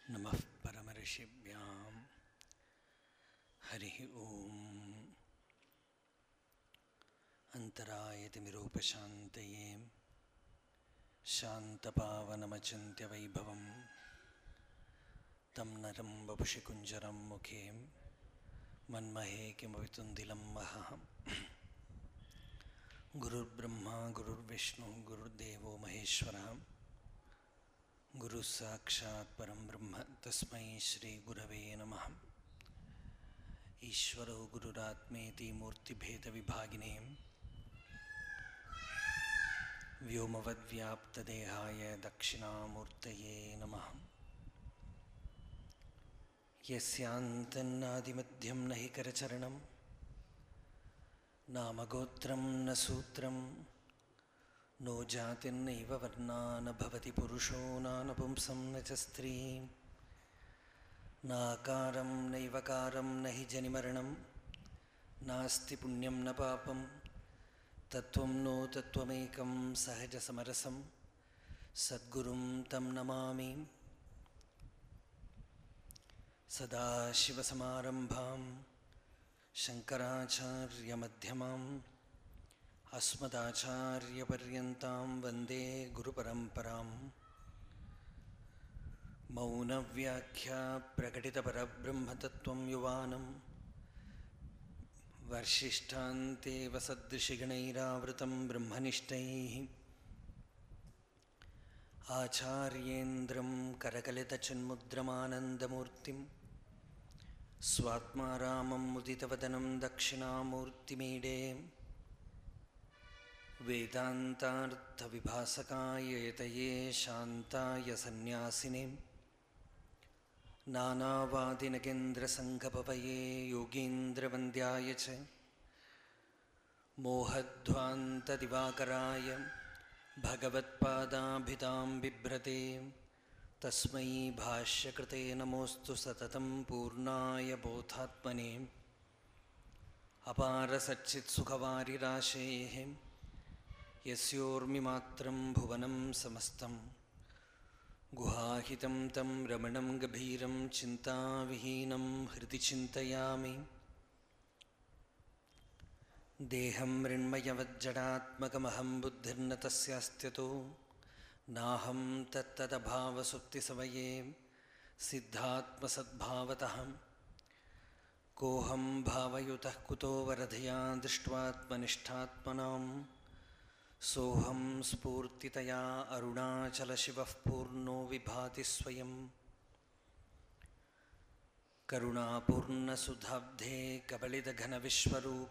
नमः परमऋषिभ्यां हरिः ॐ अन्तरायतिमिरूपशान्तये शान्तपावनमचिन्त्यवैभवं तं नरं वपुषि कुञ्जरं मुखे मन्महे किमपि तुन्दिलं महः गुरुर्ब्रह्मा गुरुर्विष्णुः गुरुर्देवो महेश्वरः गुरुः साक्षात् परं ब्रह्म तस्मै श्रीगुरवे नमः ईश्वरो गुरुरात्मेति मूर्तिभेदविभागिने व्योमवद्व्याप्तदेहाय दक्षिणामूर्तये नमः यस्यान्तन्नादिमध्यं न हि करचरणं नामगोत्रं न सूत्रं नो जातिर्नैव वर्णा न भवति पुरुषो नानपुंसं न च स्त्रीं नाकारं नैवकारं न हि जनिमरणं नास्ति पुण्यं न पापं तत्त्वं नो तत्त्वमेकं सहजसमरसं सद्गुरुं तं नमामि सदाशिवसमारम्भां शङ्कराचार्यमध्यमाम् अस्मदाचार्यपर्यन्तां वन्दे गुरुपरम्पराम् मौनव्याख्या प्रकटितपरब्रह्मतत्त्वं युवानं वर्षिष्ठान्तेव सदृशिगणैरावृतं ब्रह्मनिष्ठैः आचार्येन्द्रं करकलितचिन्मुद्रमानन्दमूर्तिं स्वात्मा रामं मुदितवदनं दक्षिणामूर्तिमीडे वेदान्तार्थविभासकाय यतये शान्ताय सन्न्यासिने नानावादिनगेन्द्रसङ्घपवये योगीन्द्रवन्द्याय च मोहध्वान्तदिवाकराय भगवत्पादाभितां बिभ्रते तस्मै भाष्यकृते नमोऽस्तु सततं पूर्णाय बोधात्मने अपारसच्चित्सुखवारिराशेः यस्योर्मिमात्रं भुवनं समस्तं गुहाहितं तं रमणं गभीरं चिन्ताविहीनं हृदि चिन्तयामि देहं मृण्मयवज्जडात्मकमहं बुद्धिर्न तस्यास्त्यतो नाहं तत्तदभावसुप्तिसमये सिद्धात्मसद्भावतः कोऽहं भावयुतः कुतो वरधया दृष्ट्वात्मनिष्ठात्मनां सोऽहं स्फूर्तितया अरुणाचलशिवः पूर्णो विभाति स्वयम् करुणापूर्णसुधाब्धे कबलितघनविश्वरूप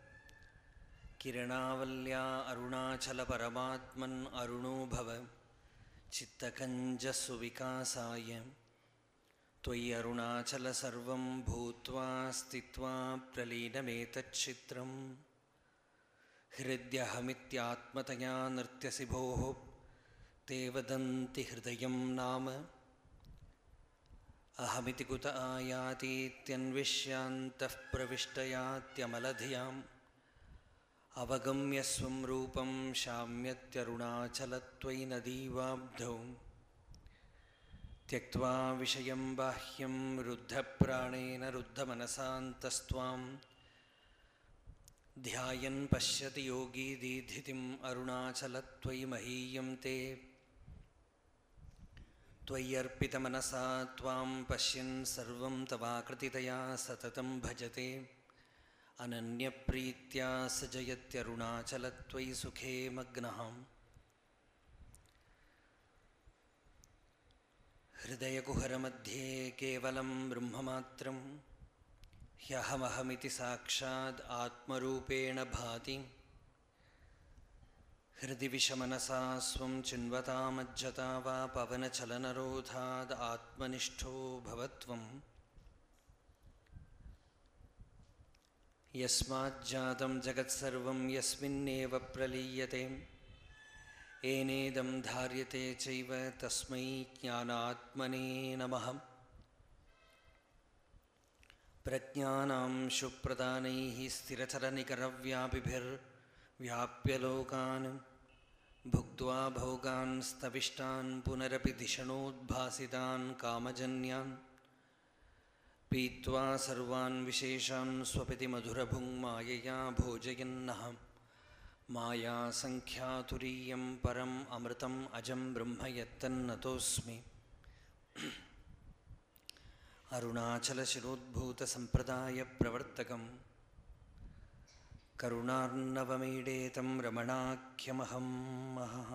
किरणावल्या अरुणाचलपरमात्मन् अरुणो भव चित्तकञ्जसुविकासाय त्वयि अरुणाचल सर्वं भूत्वा स्थित्वा प्रलीनमेतच्चित्रम् हृद्यहमित्यात्मतया नृत्यसि भोः ते वदन्ति हृदयं नाम अहमिति कुत आयातीत्यन्विष्यान्तः प्रविष्टयात्यमलधियाम् अवगम्य स्वं रूपं शाम्यत्यरुणाचलत्वयि नदीवाब्धौ त्यक्त्वा विषयं बाह्यं रुद्धप्राणेन रुद्धमनसान्तस्त्वां ध्यायन् पश्यति योगी दीधितिम् अरुणाचलत्वयि महीयं ते त्वय्यर्पितमनसा त्वां पश्यन् सर्वं तवाकृतितया सततं भजते अनन्यप्रीत्या स जयत्यरुणाचलत्वयि सुखे मग्नः हृदयकुहरमध्ये केवलं ब्रह्ममात्रं ह्यहमहमिति साक्षात् आत्मरूपेण भाति हृदि विषमनसा स्वं चिन्वतामज्जता वा पवनचलनरोधाद् आत्मनिष्ठो भवत्वम् यस्माज्जातं जगत्सर्वं यस्मिन्नेव प्रलीयते एनेदं धार्यते चैव तस्मै ज्ञानात्मने नमः प्रज्ञानां शुप्रदानैः स्थिरचरनिकरव्यापिभिर्व्याप्य लोकान् भुक्त्वा भोगान् स्तविष्टान् पुनरपि धिषणोद्भासितान् कामजन्यान् पीत्वा सर्वान् विशेषान् स्वपिति मधुरभुङ्मायया भोजयन्नः मायासङ्ख्यातुरीयं परम् अमृतम् अजं ब्रह्म यत्तन्नतोऽस्मि अरुणाचलशिरोद्भूतसम्प्रदायप्रवर्तकम् करुणार्णवमीडे तं रमणाख्यमहं महः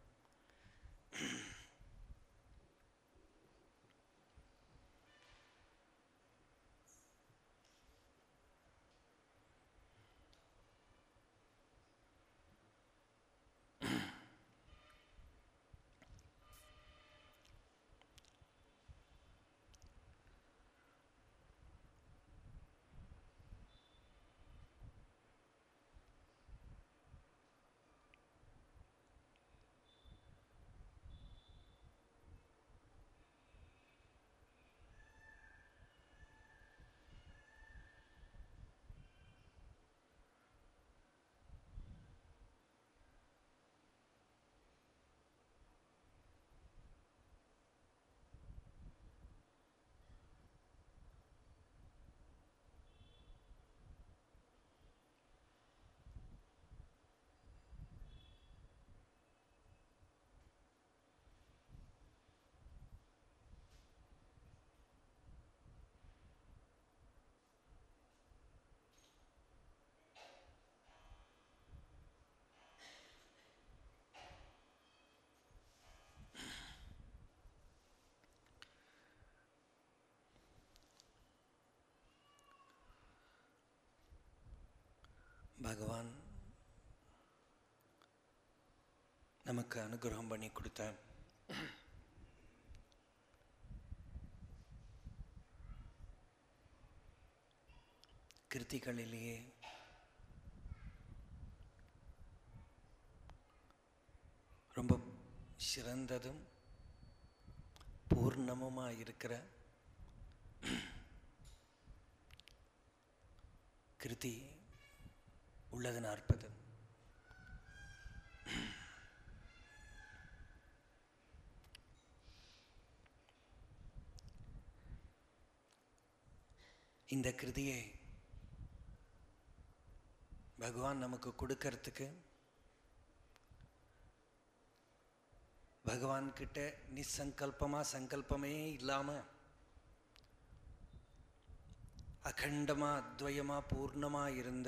பகவான் நமக்கு அனுகிரகம் பண்ணி கொடுத்த கிருத்திகளிலேயே ரொம்ப சிறந்ததும் பூர்ணமுமாக இருக்கிற கிருதி உள்ளது நாற்பது இந்த கிருதியை பகவான் நமக்கு கொடுக்கறதுக்கு பகவான் கிட்ட நிசங்கல்பமா சங்கல்பமே இல்லாம அகண்டமா அத்வயமா பூர்ணமா இருந்த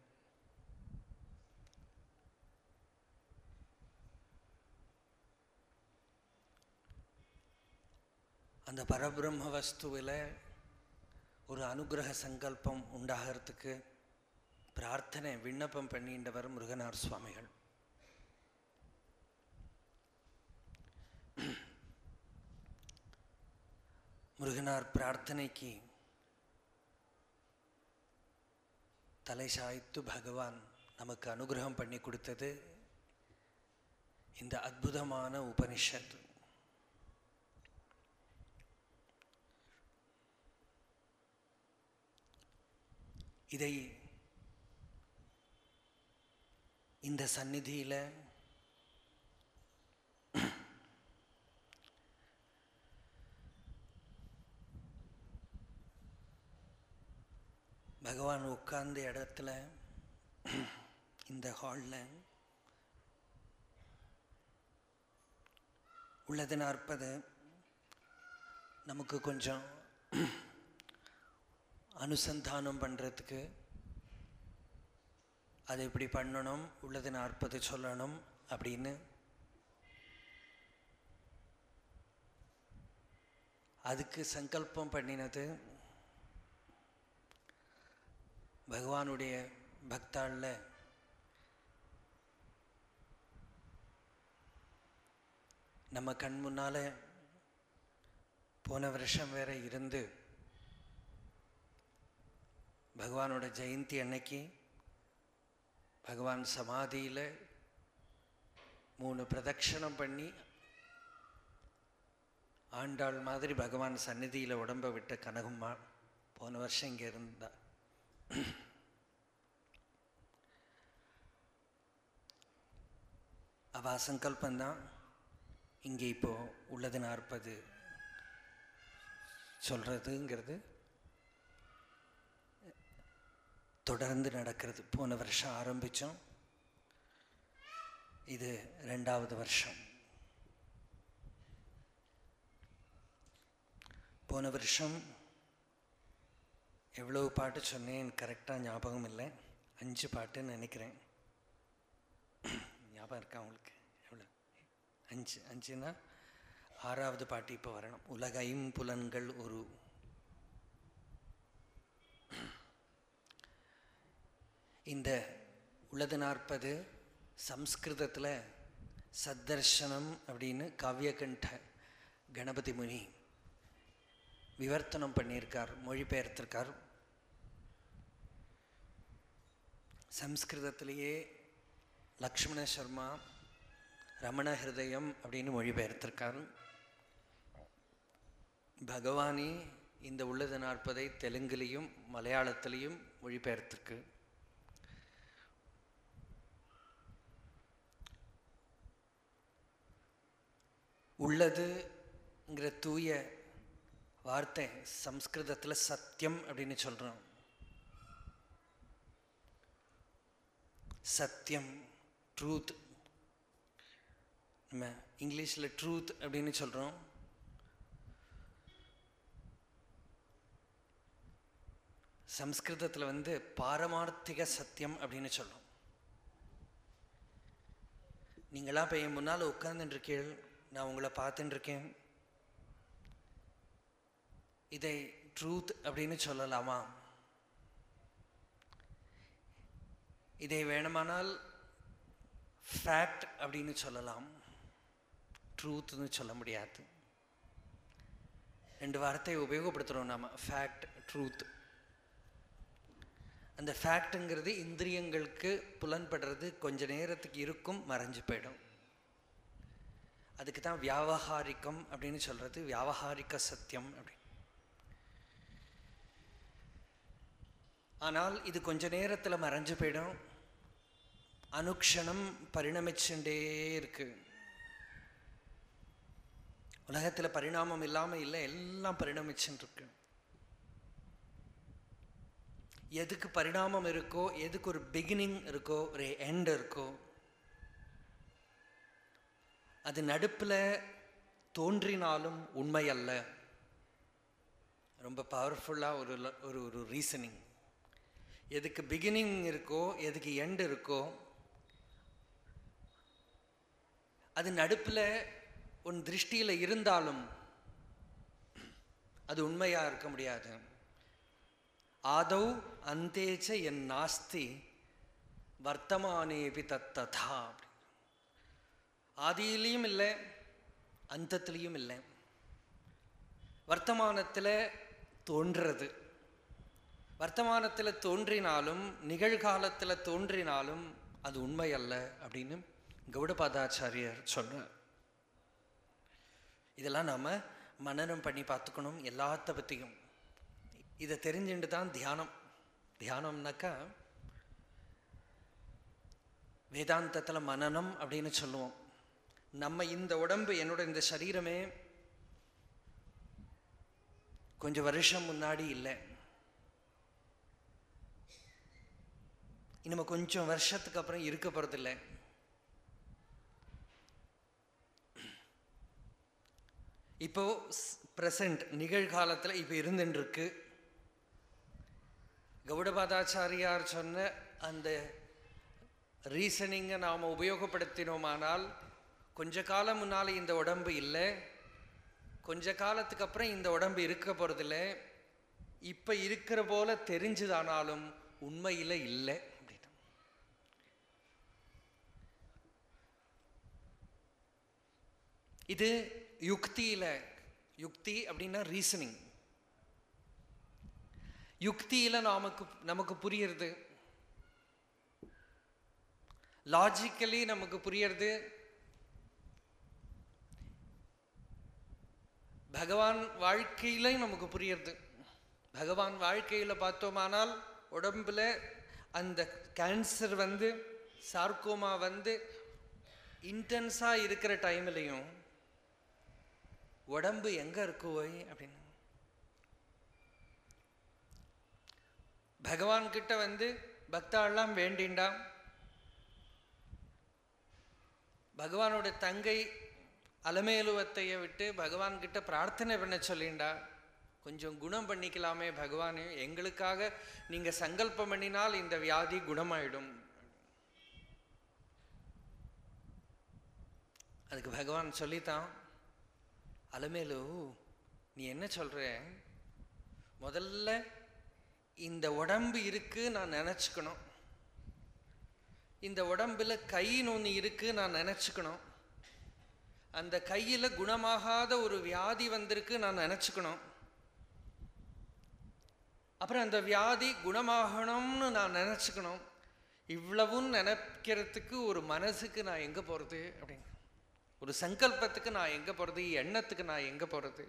அந்த பரபிரம்ம வஸ்துவில் ஒரு அனுகிரக சங்கல்பம் உண்டாகிறதுக்கு பிரார்த்தனை விண்ணப்பம் பண்ணின்றவர் முருகனார் சுவாமிகள் முருகனார் பிரார்த்தனைக்கு தலை சாய்த்து பகவான் நமக்கு அனுகிரகம் பண்ணி கொடுத்தது இந்த அற்புதமான உபனிஷத் இதை இந்த சந்நிதியில் பகவான் உட்கார்ந்த இடத்துல இந்த ஹாலில் உள்ளது நாற்பது நமக்கு கொஞ்சம் அனுசந்தானம் பண்ணுறதுக்கு அதை இப்படி பண்ணணும் உள்ளது நாற்பது சொல்லணும் அப்படின்னு அதுக்கு சங்கல்பம் பண்ணினது பகவானுடைய பக்தாளில் நம்ம கண் முன்னால் போன வருஷம் வேற இருந்து பகவானோட ஜெயந்தி அன்னைக்கு பகவான் சமாதியில் மூணு பிரதட்சணம் பண்ணி ஆண்டாள் மாதிரி பகவான் சந்நிதியில் உடம்பை விட்ட கனகம்மா போன வருஷம் இங்கே இருந்தா அவ சங்கல்பந்தான் இங்கே இப்போ உள்ளது நாற்பது சொல்கிறதுங்கிறது தொடர்ந்து நடக்கிறது போன வருஷம் ஆரம்பித்தோம் இது ரெண்டாவது வருஷம் போன வருஷம் எவ்வளவு பாட்டு சொன்னேன் கரெக்டாக ஞாபகம் இல்லை அஞ்சு பாட்டுன்னு நினைக்கிறேன் ஞாபகம் இருக்கா உங்களுக்கு எவ்வளோ அஞ்சு அஞ்சுன்னா ஆறாவது பாட்டு இப்போ வரணும் உலக ஐம்புலன்கள் ஒரு இந்த உள்ளது நாற்பது சம்ஸ்கிருதத்தில் சத்தர்ஷனம் அப்படின்னு காவியகண்ட கணபதி முனி விவர்த்தனம் பண்ணியிருக்கார் மொழிபெயர்த்திருக்கார் சம்ஸ்கிருதத்திலேயே லக்ஷ்மண சர்மா ரமண ஹிருதயம் அப்படின்னு மொழிபெயர்த்திருக்கார் பகவானி இந்த உள்ளது நாற்பதை தெலுங்குலேயும் மலையாளத்திலையும் மொழிபெயர்த்திருக்கு உள்ளதுங்கிற தூய வார்த்தை சம்ஸ்கிருதத்தில் சத்தியம் அப்படின்னு சொல்கிறோம் சத்தியம் ட்ரூத் நம்ம இங்கிலீஷில் ட்ரூத் அப்படின்னு சொல்கிறோம் சம்ஸ்கிருதத்தில் வந்து பாரமார்த்திக சத்தியம் அப்படின்னு சொல்கிறோம் நீங்களாம் இப்போ என் முன்னால் உட்கார்ந்துருக்கீள் நான் உங்களை பார்த்துட்டு இருக்கேன் இதை ட்ரூத் அப்படின்னு சொல்லலாமா இதை வேணுமானால் ஃபேக்ட் அப்படின்னு சொல்லலாம் ட்ரூத்னு சொல்ல முடியாது ரெண்டு வார்த்தையை உபயோகப்படுத்துகிறோம் நாம ஃபேக்ட் ட்ரூத் அந்த ஃபேக்ட்டுங்கிறது இந்திரியங்களுக்கு புலன்படுறது கொஞ்ச நேரத்துக்கு இருக்கும் மறைஞ்சு போயிடும் அதுக்கு தான் வியாவகாரிக்கம் அப்படின்னு சொல்கிறது வியாவகாரிக சத்தியம் அப்படி ஆனால் இது கொஞ்ச நேரத்தில் மறைஞ்சு போயிடும் அனுக்ஷணம் பரிணமிச்சுட்டே இருக்கு உலகத்தில் பரிணாமம் இல்லாமல் இல்லை எல்லாம் பரிணமிச்சுட்டு இருக்கு எதுக்கு பரிணாமம் இருக்கோ எதுக்கு ஒரு பிகினிங் இருக்கோ ஒரு எண்ட் இருக்கோ அது நடுப்பில் தோன்றினாலும் உண்மை அல்ல ரொம்ப பவர்ஃபுல்லாக ஒரு ஒரு ஒரு ரீசனிங் எதுக்கு பிகினிங் இருக்கோ எதுக்கு எண்ட் இருக்கோ அது நடுப்பில் உன் திருஷ்டியில் இருந்தாலும் அது உண்மையாக இருக்க முடியாது ஆதௌ அந்தேச்ச என் நாஸ்தி வர்த்தமானேபி தத்ததா ஆதியிலையும் இல்லை அந்தத்துலேயும் இல்லை வர்த்தமானத்தில் தோன்றுறது வர்த்தமானத்தில் தோன்றினாலும் நிகழ்காலத்தில் தோன்றினாலும் அது உண்மை அல்ல அப்படின்னு கௌடபாதாச்சாரியர் சொல்கிறார் இதெல்லாம் நாம் மனனம் பண்ணி பார்த்துக்கணும் எல்லாத்த பற்றியும் இதை தெரிஞ்சுட்டு தான் தியானம் தியானம்னாக்கா வேதாந்தத்தில் மனனம் அப்படின்னு சொல்லுவோம் நம்ம இந்த உடம்பு என்னோட இந்த சரீரமே கொஞ்சம் வருஷம் முன்னாடி இல்லை இனிமே கொஞ்சம் வருஷத்துக்கு அப்புறம் இருக்க போகிறதில்ல இப்போ ப்ரெசண்ட் நிகழ்காலத்தில் இப்போ இருந்துருக்கு கௌடபாதாச்சாரியார் சொன்ன அந்த ரீசனிங்கை நாம் உபயோகப்படுத்தினோமானால் கொஞ்ச காலம் முன்னால் இந்த உடம்பு இல்லை கொஞ்ச காலத்துக்கு அப்புறம் இந்த உடம்பு இருக்க போகிறதில்ல இப்போ இருக்கிற போல தெரிஞ்சுதானாலும் உண்மையில் இல்லை அப்படின்னு இது யுக்தியில் யுக்தி அப்படின்னா ரீசனிங் யுக்தியில் நமக்கு நமக்கு புரியுறது லாஜிக்கலி நமக்கு புரியறது பகவான் வாழ்க்கையில நமக்கு புரியறது பகவான் வாழ்க்கையில் பார்த்தோமானால் உடம்புல அந்த கேன்சர் வந்து சார்க்கோமா வந்து இன்டென்ஸாக இருக்கிற டைம்லையும் உடம்பு எங்கே இருக்குவோய் அப்படின்னு பகவான் கிட்ட வந்து பக்தாள்லாம் வேண்டிண்டா பகவானோட தங்கை அலமேலுவத்தைய விட்டு பகவான் கிட்ட பிரார்த்தனை பண்ண சொல்லிண்டா கொஞ்சம் குணம் பண்ணிக்கலாமே பகவானே எங்களுக்காக நீங்க சங்கல்பம் பண்ணினால் இந்த வியாதி குணமாயிடும் அதுக்கு பகவான் சொல்லித்தான் அலமேலு நீ என்ன சொல்ற முதல்ல இந்த உடம்பு இருக்கு நான் நினச்சிக்கணும் இந்த உடம்புல கை ஒன்று இருக்கு நான் நினச்சிக்கணும் அந்த கையில் குணமாகாத ஒரு வியாதி வந்திருக்கு நான் நினச்சிக்கணும் அப்புறம் அந்த வியாதி குணமாகணும்னு நான் நினச்சிக்கணும் இவ்வளவும் நினைக்கிறதுக்கு ஒரு மனசுக்கு நான் எங்கே போகிறது அப்படின்னு ஒரு சங்கல்பத்துக்கு நான் எங்கே போகிறது எண்ணத்துக்கு நான் எங்கே போகிறது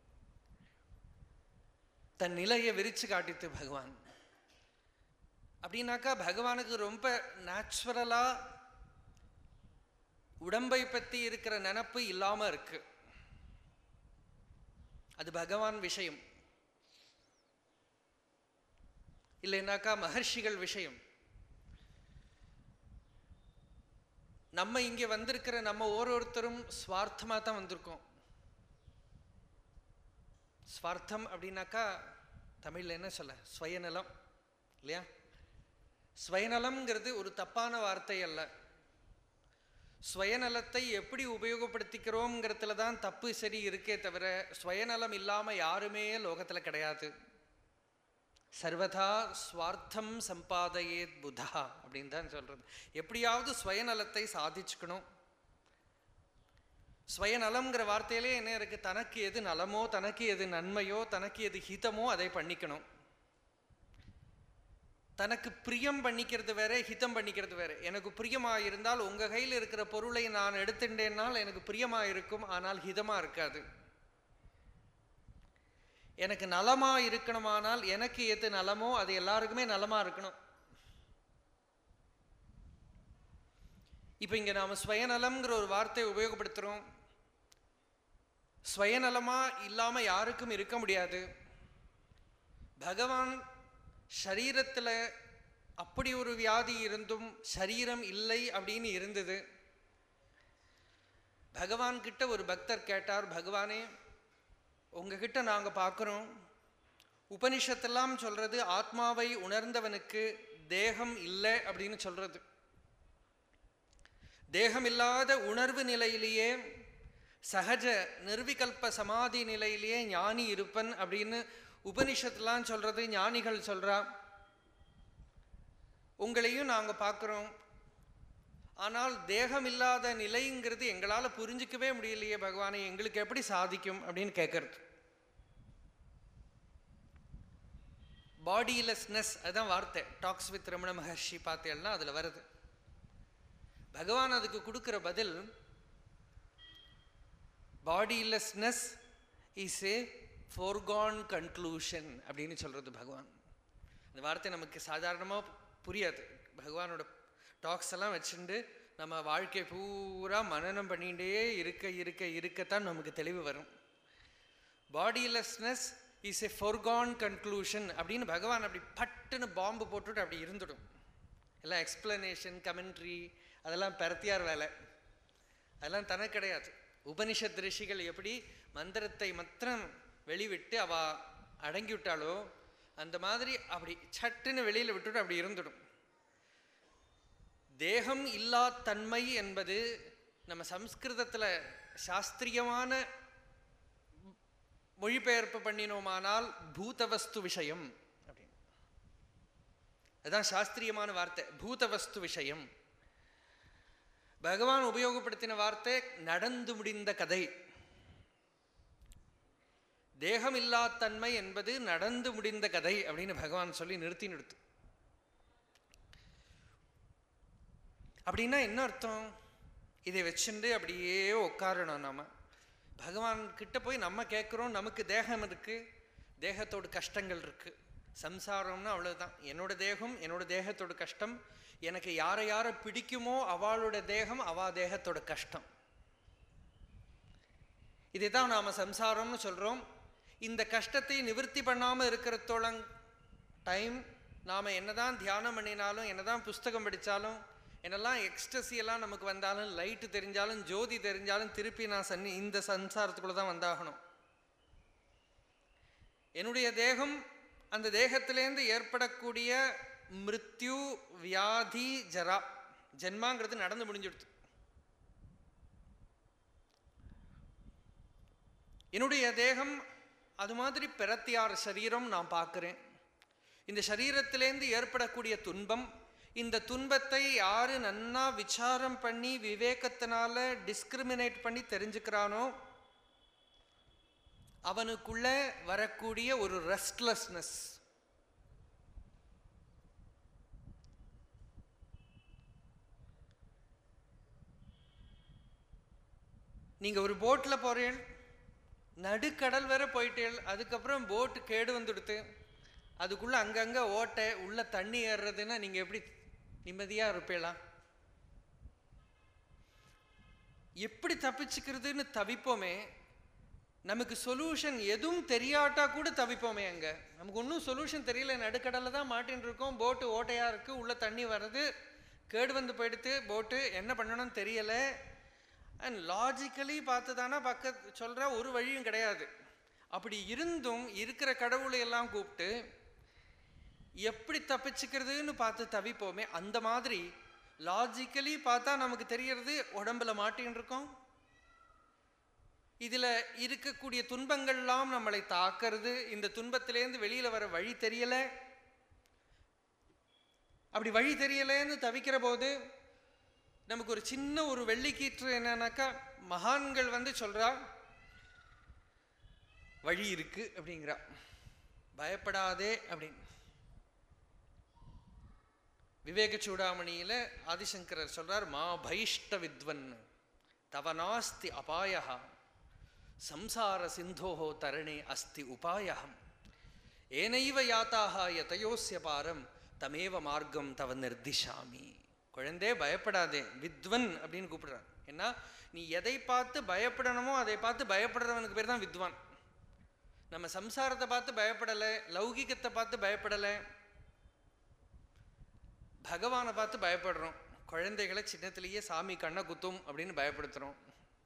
தன் நிலையை விரிச்சு காட்டித்து பகவான் அப்படின்னாக்கா பகவானுக்கு ரொம்ப நேச்சுரலா உடம்பை பற்றி இருக்கிற நினப்பு இல்லாம இருக்கு அது பகவான் விஷயம் இல்லைனாக்கா மகர்ஷிகள் விஷயம் நம்ம இங்கே வந்திருக்கிற நம்ம ஒவ்வொருத்தரும் ஸ்வார்த்தமாக தான் வந்திருக்கோம் ஸ்வார்த்தம் அப்படின்னாக்கா தமிழில் என்ன சொல்ல ஸ்வயநலம் இல்லையா ஸ்வயநலம்ங்கிறது ஒரு தப்பான வார்த்தை அல்ல ஸ்வயநலத்தை எப்படி உபயோகப்படுத்திக்கிறோங்கிறதுல தான் தப்பு சரி இருக்கே தவிர ஸ்வயநலம் இல்லாமல் யாருமே லோகத்தில் கிடையாது சர்வதா ஸ்வார்த்தம் சம்பாதையேத் புதா அப்படின்னு தான் சொல்றது எப்படியாவது ஸ்வயநலத்தை சாதிச்சுக்கணும் ஸ்வயநலம்ங்கிற வார்த்தையிலே என்ன இருக்கு தனக்கு எது நலமோ தனக்கு எது நன்மையோ தனக்கு எது ஹிதமோ அதை பண்ணிக்கணும் தனக்கு பிரியம் பண்ணிக்கிறது வேற ஹிதம் பண்ணிக்கிறது வேற எனக்கு பிரியமா இருந்தால் உங்க கையில் இருக்கிற பொருளை நான் எடுத்துட்டேன்னால் எனக்கு பிரியமா இருக்கும் ஆனால் ஹிதமா இருக்காது எனக்கு நலமா இருக்கணுமானால் எனக்கு எது நலமோ அது எல்லாருக்குமே நலமா இருக்கணும் இப்போ இங்க நாம ஸ்வயநலம்ங்கிற ஒரு வார்த்தையை உபயோகப்படுத்துறோம் ஸ்வயநலமா இல்லாம யாருக்கும் இருக்க முடியாது பகவான் சரீரத்துல அப்படி ஒரு வியாதி இருந்தும் சரீரம் இல்லை அப்படின்னு இருந்தது பகவான் கிட்ட ஒரு பக்தர் கேட்டார் பகவானே உங்ககிட்ட நாங்க பார்க்குறோம் உபனிஷத்தெல்லாம் சொல்றது ஆத்மாவை உணர்ந்தவனுக்கு தேகம் இல்லை அப்படின்னு சொல்றது தேகம் இல்லாத உணர்வு நிலையிலேயே சகஜ நிர்விகல்ப சமாதி நிலையிலேயே ஞானி இருப்பன் அப்படின்னு உபனிஷத்துலாம் சொல்றது ஞானிகள் சொல்றா உங்களையும் நாங்க பார்க்குறோம் ஆனால் தேகம் இல்லாத நிலைங்கிறது எங்களால் புரிஞ்சிக்கவே முடியலையே பகவானை எங்களுக்கு எப்படி சாதிக்கும் அப்படின்னு கேட்கறது பாடிலெஸ்னஸ் அதுதான் வார்த்தை டாக்ஸ் வித் ரமண மகர்ஷி பார்த்தேன்னா அதில் வருது பகவான் அதுக்கு கொடுக்குற பதில் பாடிலெஸ்னஸ் இஸ் ஏ ஃபோர்கான் கன்க்ளூஷன் அப்படின்னு சொல்கிறது பகவான் இந்த வார்த்தை நமக்கு சாதாரணமாக புரியாது பகவானோட டாக்ஸ் எல்லாம் வச்சுட்டு நம்ம வாழ்க்கை பூரா மனனம் பண்ணிகிட்டே இருக்க இருக்க இருக்கத்தான் நமக்கு தெளிவு வரும் பாடிலெஸ்னஸ் இஸ் எ ஃபோர்கான் கன்க்ளூஷன் அப்படின்னு பகவான் அப்படி பட்டுன்னு பாம்பு போட்டுட்டு அப்படி இருந்துடும் எல்லாம் எக்ஸ்பிளனேஷன் கமெண்ட்ரி அதெல்லாம் பரத்தியார் வேலை அதெல்லாம் தனக்கு கிடையாது உபனிஷத் ரிஷிகள் எப்படி மந்திரத்தை மாத்திரம் வெளிவிட்டு அவ அடங்கி விட்டாலோ அந்த மாதிரி அப்படி சட்டுன்னு வெளியில் விட்டுட்டு அப்படி இருந்துடும் தேகம் இல்லா தன்மை என்பது நம்ம சம்ஸ்கிருதத்தில் சாஸ்திரியமான மொழிபெயர்ப்பு பண்ணினோமானால் பூதவஸ்து விஷயம் அப்படின்னு அதுதான் சாஸ்திரியமான வார்த்தை பூதவஸ்து விஷயம் பகவான் உபயோகப்படுத்தின வார்த்தை நடந்து முடிந்த கதை தேகம் தன்மை என்பது நடந்து முடிந்த கதை அப்படின்னு பகவான் சொல்லி நிறுத்தி நிறுத்து அப்படின்னா என்ன அர்த்தம் இதை வச்சுட்டு அப்படியே உட்காரணும் நாம பகவான் கிட்ட போய் நம்ம கேட்குறோம் நமக்கு தேகம் இருக்கு தேகத்தோட கஷ்டங்கள் இருக்கு சம்சாரம்னா அவ்வளவுதான் என்னோட தேகம் என்னோட தேகத்தோட கஷ்டம் எனக்கு யாரை யாரை பிடிக்குமோ அவளோட தேகம் அவா தேகத்தோட கஷ்டம் இதை தான் நாம் சம்சாரம்னு சொல்கிறோம் இந்த கஷ்டத்தை நிவர்த்தி பண்ணாமல் இருக்கிறதோளங் டைம் நாம் என்னதான் தியானம் பண்ணினாலும் என்னதான் புஸ்தகம் படித்தாலும் என்னெல்லாம் எக்ஸ்டசி எல்லாம் நமக்கு வந்தாலும் லைட்டு தெரிஞ்சாலும் ஜோதி தெரிஞ்சாலும் திருப்பி நான் சன்னி இந்த சம்சாரத்துக்குள்ளே தான் வந்தாகணும் என்னுடைய தேகம் அந்த தேகத்திலேருந்து ஏற்படக்கூடிய மிருத்யு வியாதி ஜரா ஜென்மாங்கிறது நடந்து முடிஞ்சிடுது என்னுடைய தேகம் அது மாதிரி பிரத்தியார் சரீரம் நான் பார்க்குறேன் இந்த சரீரத்திலேருந்து ஏற்படக்கூடிய துன்பம் இந்த துன்பத்தை யாரு நன்னா விசாரம் பண்ணி விவேகத்தினால டிஸ்கிரிமினேட் பண்ணி தெரிஞ்சுக்கிறானோ அவனுக்குள்ள வரக்கூடிய ஒரு ரெஸ்ட்லெஸ்னஸ் நீங்க ஒரு போட்ல போறீள் நடுக்கடல் வரை போயிட்டேள் அதுக்கப்புறம் போட்டு கேடு வந்துடுத்து அதுக்குள்ள அங்கங்க ஓட்டை உள்ள தண்ணி ஏறுறதுன்னா நீங்க எப்படி நிம்மதியா இருப்பீளா எப்படி தப்பிச்சுக்கிறதுன்னு தவிப்போமே நமக்கு சொல்யூஷன் எதுவும் தெரியாட்டா கூட தவிப்போமே அங்க நமக்கு ஒன்றும் சொல்யூஷன் தெரியல நடுக்கடலில் தான் மாட்டின்னு இருக்கோம் போட்டு ஓட்டையா இருக்கு உள்ள தண்ணி வருது கேடு வந்து போயிடுத்து போட்டு என்ன பண்ணணும்னு தெரியல அண்ட் லாஜிக்கலி பார்த்து தானே பக்க சொல்கிற ஒரு வழியும் கிடையாது அப்படி இருந்தும் இருக்கிற கடவுளை எல்லாம் கூப்பிட்டு எப்படி தப்பிச்சுக்கிறதுன்னு பார்த்து தவிப்போமே அந்த மாதிரி லாஜிக்கலி பார்த்தா நமக்கு தெரியறது உடம்புல மாட்டின்னு இருக்கோம் இதில் இருக்கக்கூடிய துன்பங்கள்லாம் நம்மளை தாக்கிறது இந்த துன்பத்திலேருந்து வெளியில் வர வழி தெரியலை அப்படி வழி தெரியலேன்னு தவிக்கிற போது நமக்கு ஒரு சின்ன ஒரு வெள்ளிக்கீற்று என்னன்னாக்கா மகான்கள் வந்து சொல்றா வழி இருக்கு அப்படிங்கிறா பயப்படாதே அப்படின்னு விவேக சூடாமணியில ஆதிசங்கரர் சொல்றார் மா பைஷ்ட வித்வன் தவ நாஸ்தி அபாய சம்சார சிந்தோஹோ தரணே அஸ்தி உபாயம் ஏனைவ யாத்தாக யதயோஸ்ய பாரம் தமேவ மார்க்கம் தவ நிர்திஷாமி குழந்தே பயப்படாதே வித்வன் அப்படின்னு கூப்பிடுறான் ஏன்னா நீ எதை பார்த்து பயப்படணுமோ அதை பார்த்து பயப்படுறவனுக்கு பேர் தான் வித்வான் நம்ம சம்சாரத்தை பார்த்து பயப்படலை லௌகிகத்தை பார்த்து பயப்படலை பகவானை பார்த்து பயப்படுறோம் குழந்தைகளை சின்னத்திலேயே சாமி கண்ணை குத்தும் அப்படின்னு பயப்படுத்துகிறோம்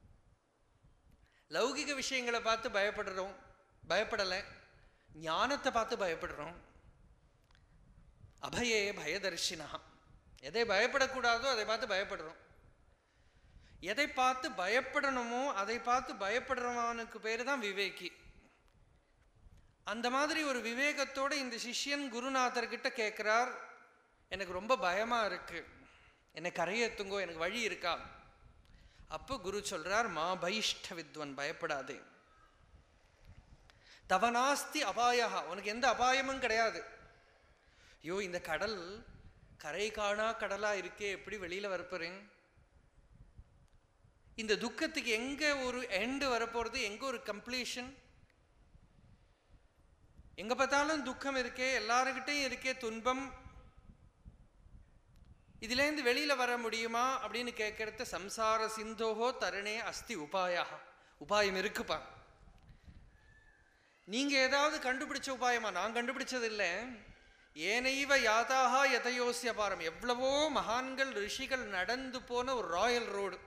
லௌகிக விஷயங்களை பார்த்து பயப்படுறோம் பயப்படலை ஞானத்தை பார்த்து பயப்படுறோம் அபயே பயதர்ஷினா எதை பயப்படக்கூடாதோ அதை பார்த்து பயப்படுறோம் எதை பார்த்து பயப்படணுமோ அதை பார்த்து பயப்படுறவனுக்கு பேர் தான் விவேகி அந்த மாதிரி ஒரு விவேகத்தோட இந்த சிஷ்யன் குருநாதர்கிட்ட கேட்குறார் எனக்கு ரொம்ப பயமா இருக்கு என்னை கரையேத்துங்கோ எனக்கு வழி இருக்கா அப்போ குரு சொல்றார் மா பைஷ்ட வித்வன் பயப்படாதே தவனாஸ்தி அபாயா உனக்கு எந்த அபாயமும் கிடையாது ஐயோ இந்த கடல் கரை காணா கடலா இருக்கே எப்படி வெளியில வரப்போறேன் இந்த துக்கத்துக்கு எங்க ஒரு எண்டு வரப்போறது எங்க ஒரு கம்ப்ளீஷன் எங்க பார்த்தாலும் துக்கம் இருக்கே எல்லாருக்கிட்டையும் இருக்கே துன்பம் இதுலேருந்து வெளியில வர முடியுமா அப்படின்னு கேட்கறது சம்சார சிந்தோகோ தருணே அஸ்தி உபாயா உபாயம் இருக்குப்பா நீங்க ஏதாவது கண்டுபிடிச்ச உபாயமா நான் கண்டுபிடிச்சது இல்லை ஏனைவ யாதாக யதயோசிய பாரம் எவ்வளவோ மகான்கள் ரிஷிகள் நடந்து போன ஒரு ராயல் ரோடு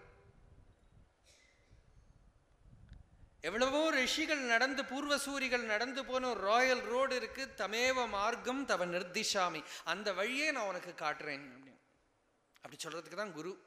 எவ்வளவோ ரிஷிகள் நடந்து பூர்வசூரிகள் நடந்து போன ஒரு ராயல் ரோடு இருக்கு தமேவ மார்க்கம் தவ நிர்திஷாமி அந்த வழியே நான் உனக்கு காட்டுறேன் அப்படின்னு அப்படி சொல்றதுக்கு தான் குரு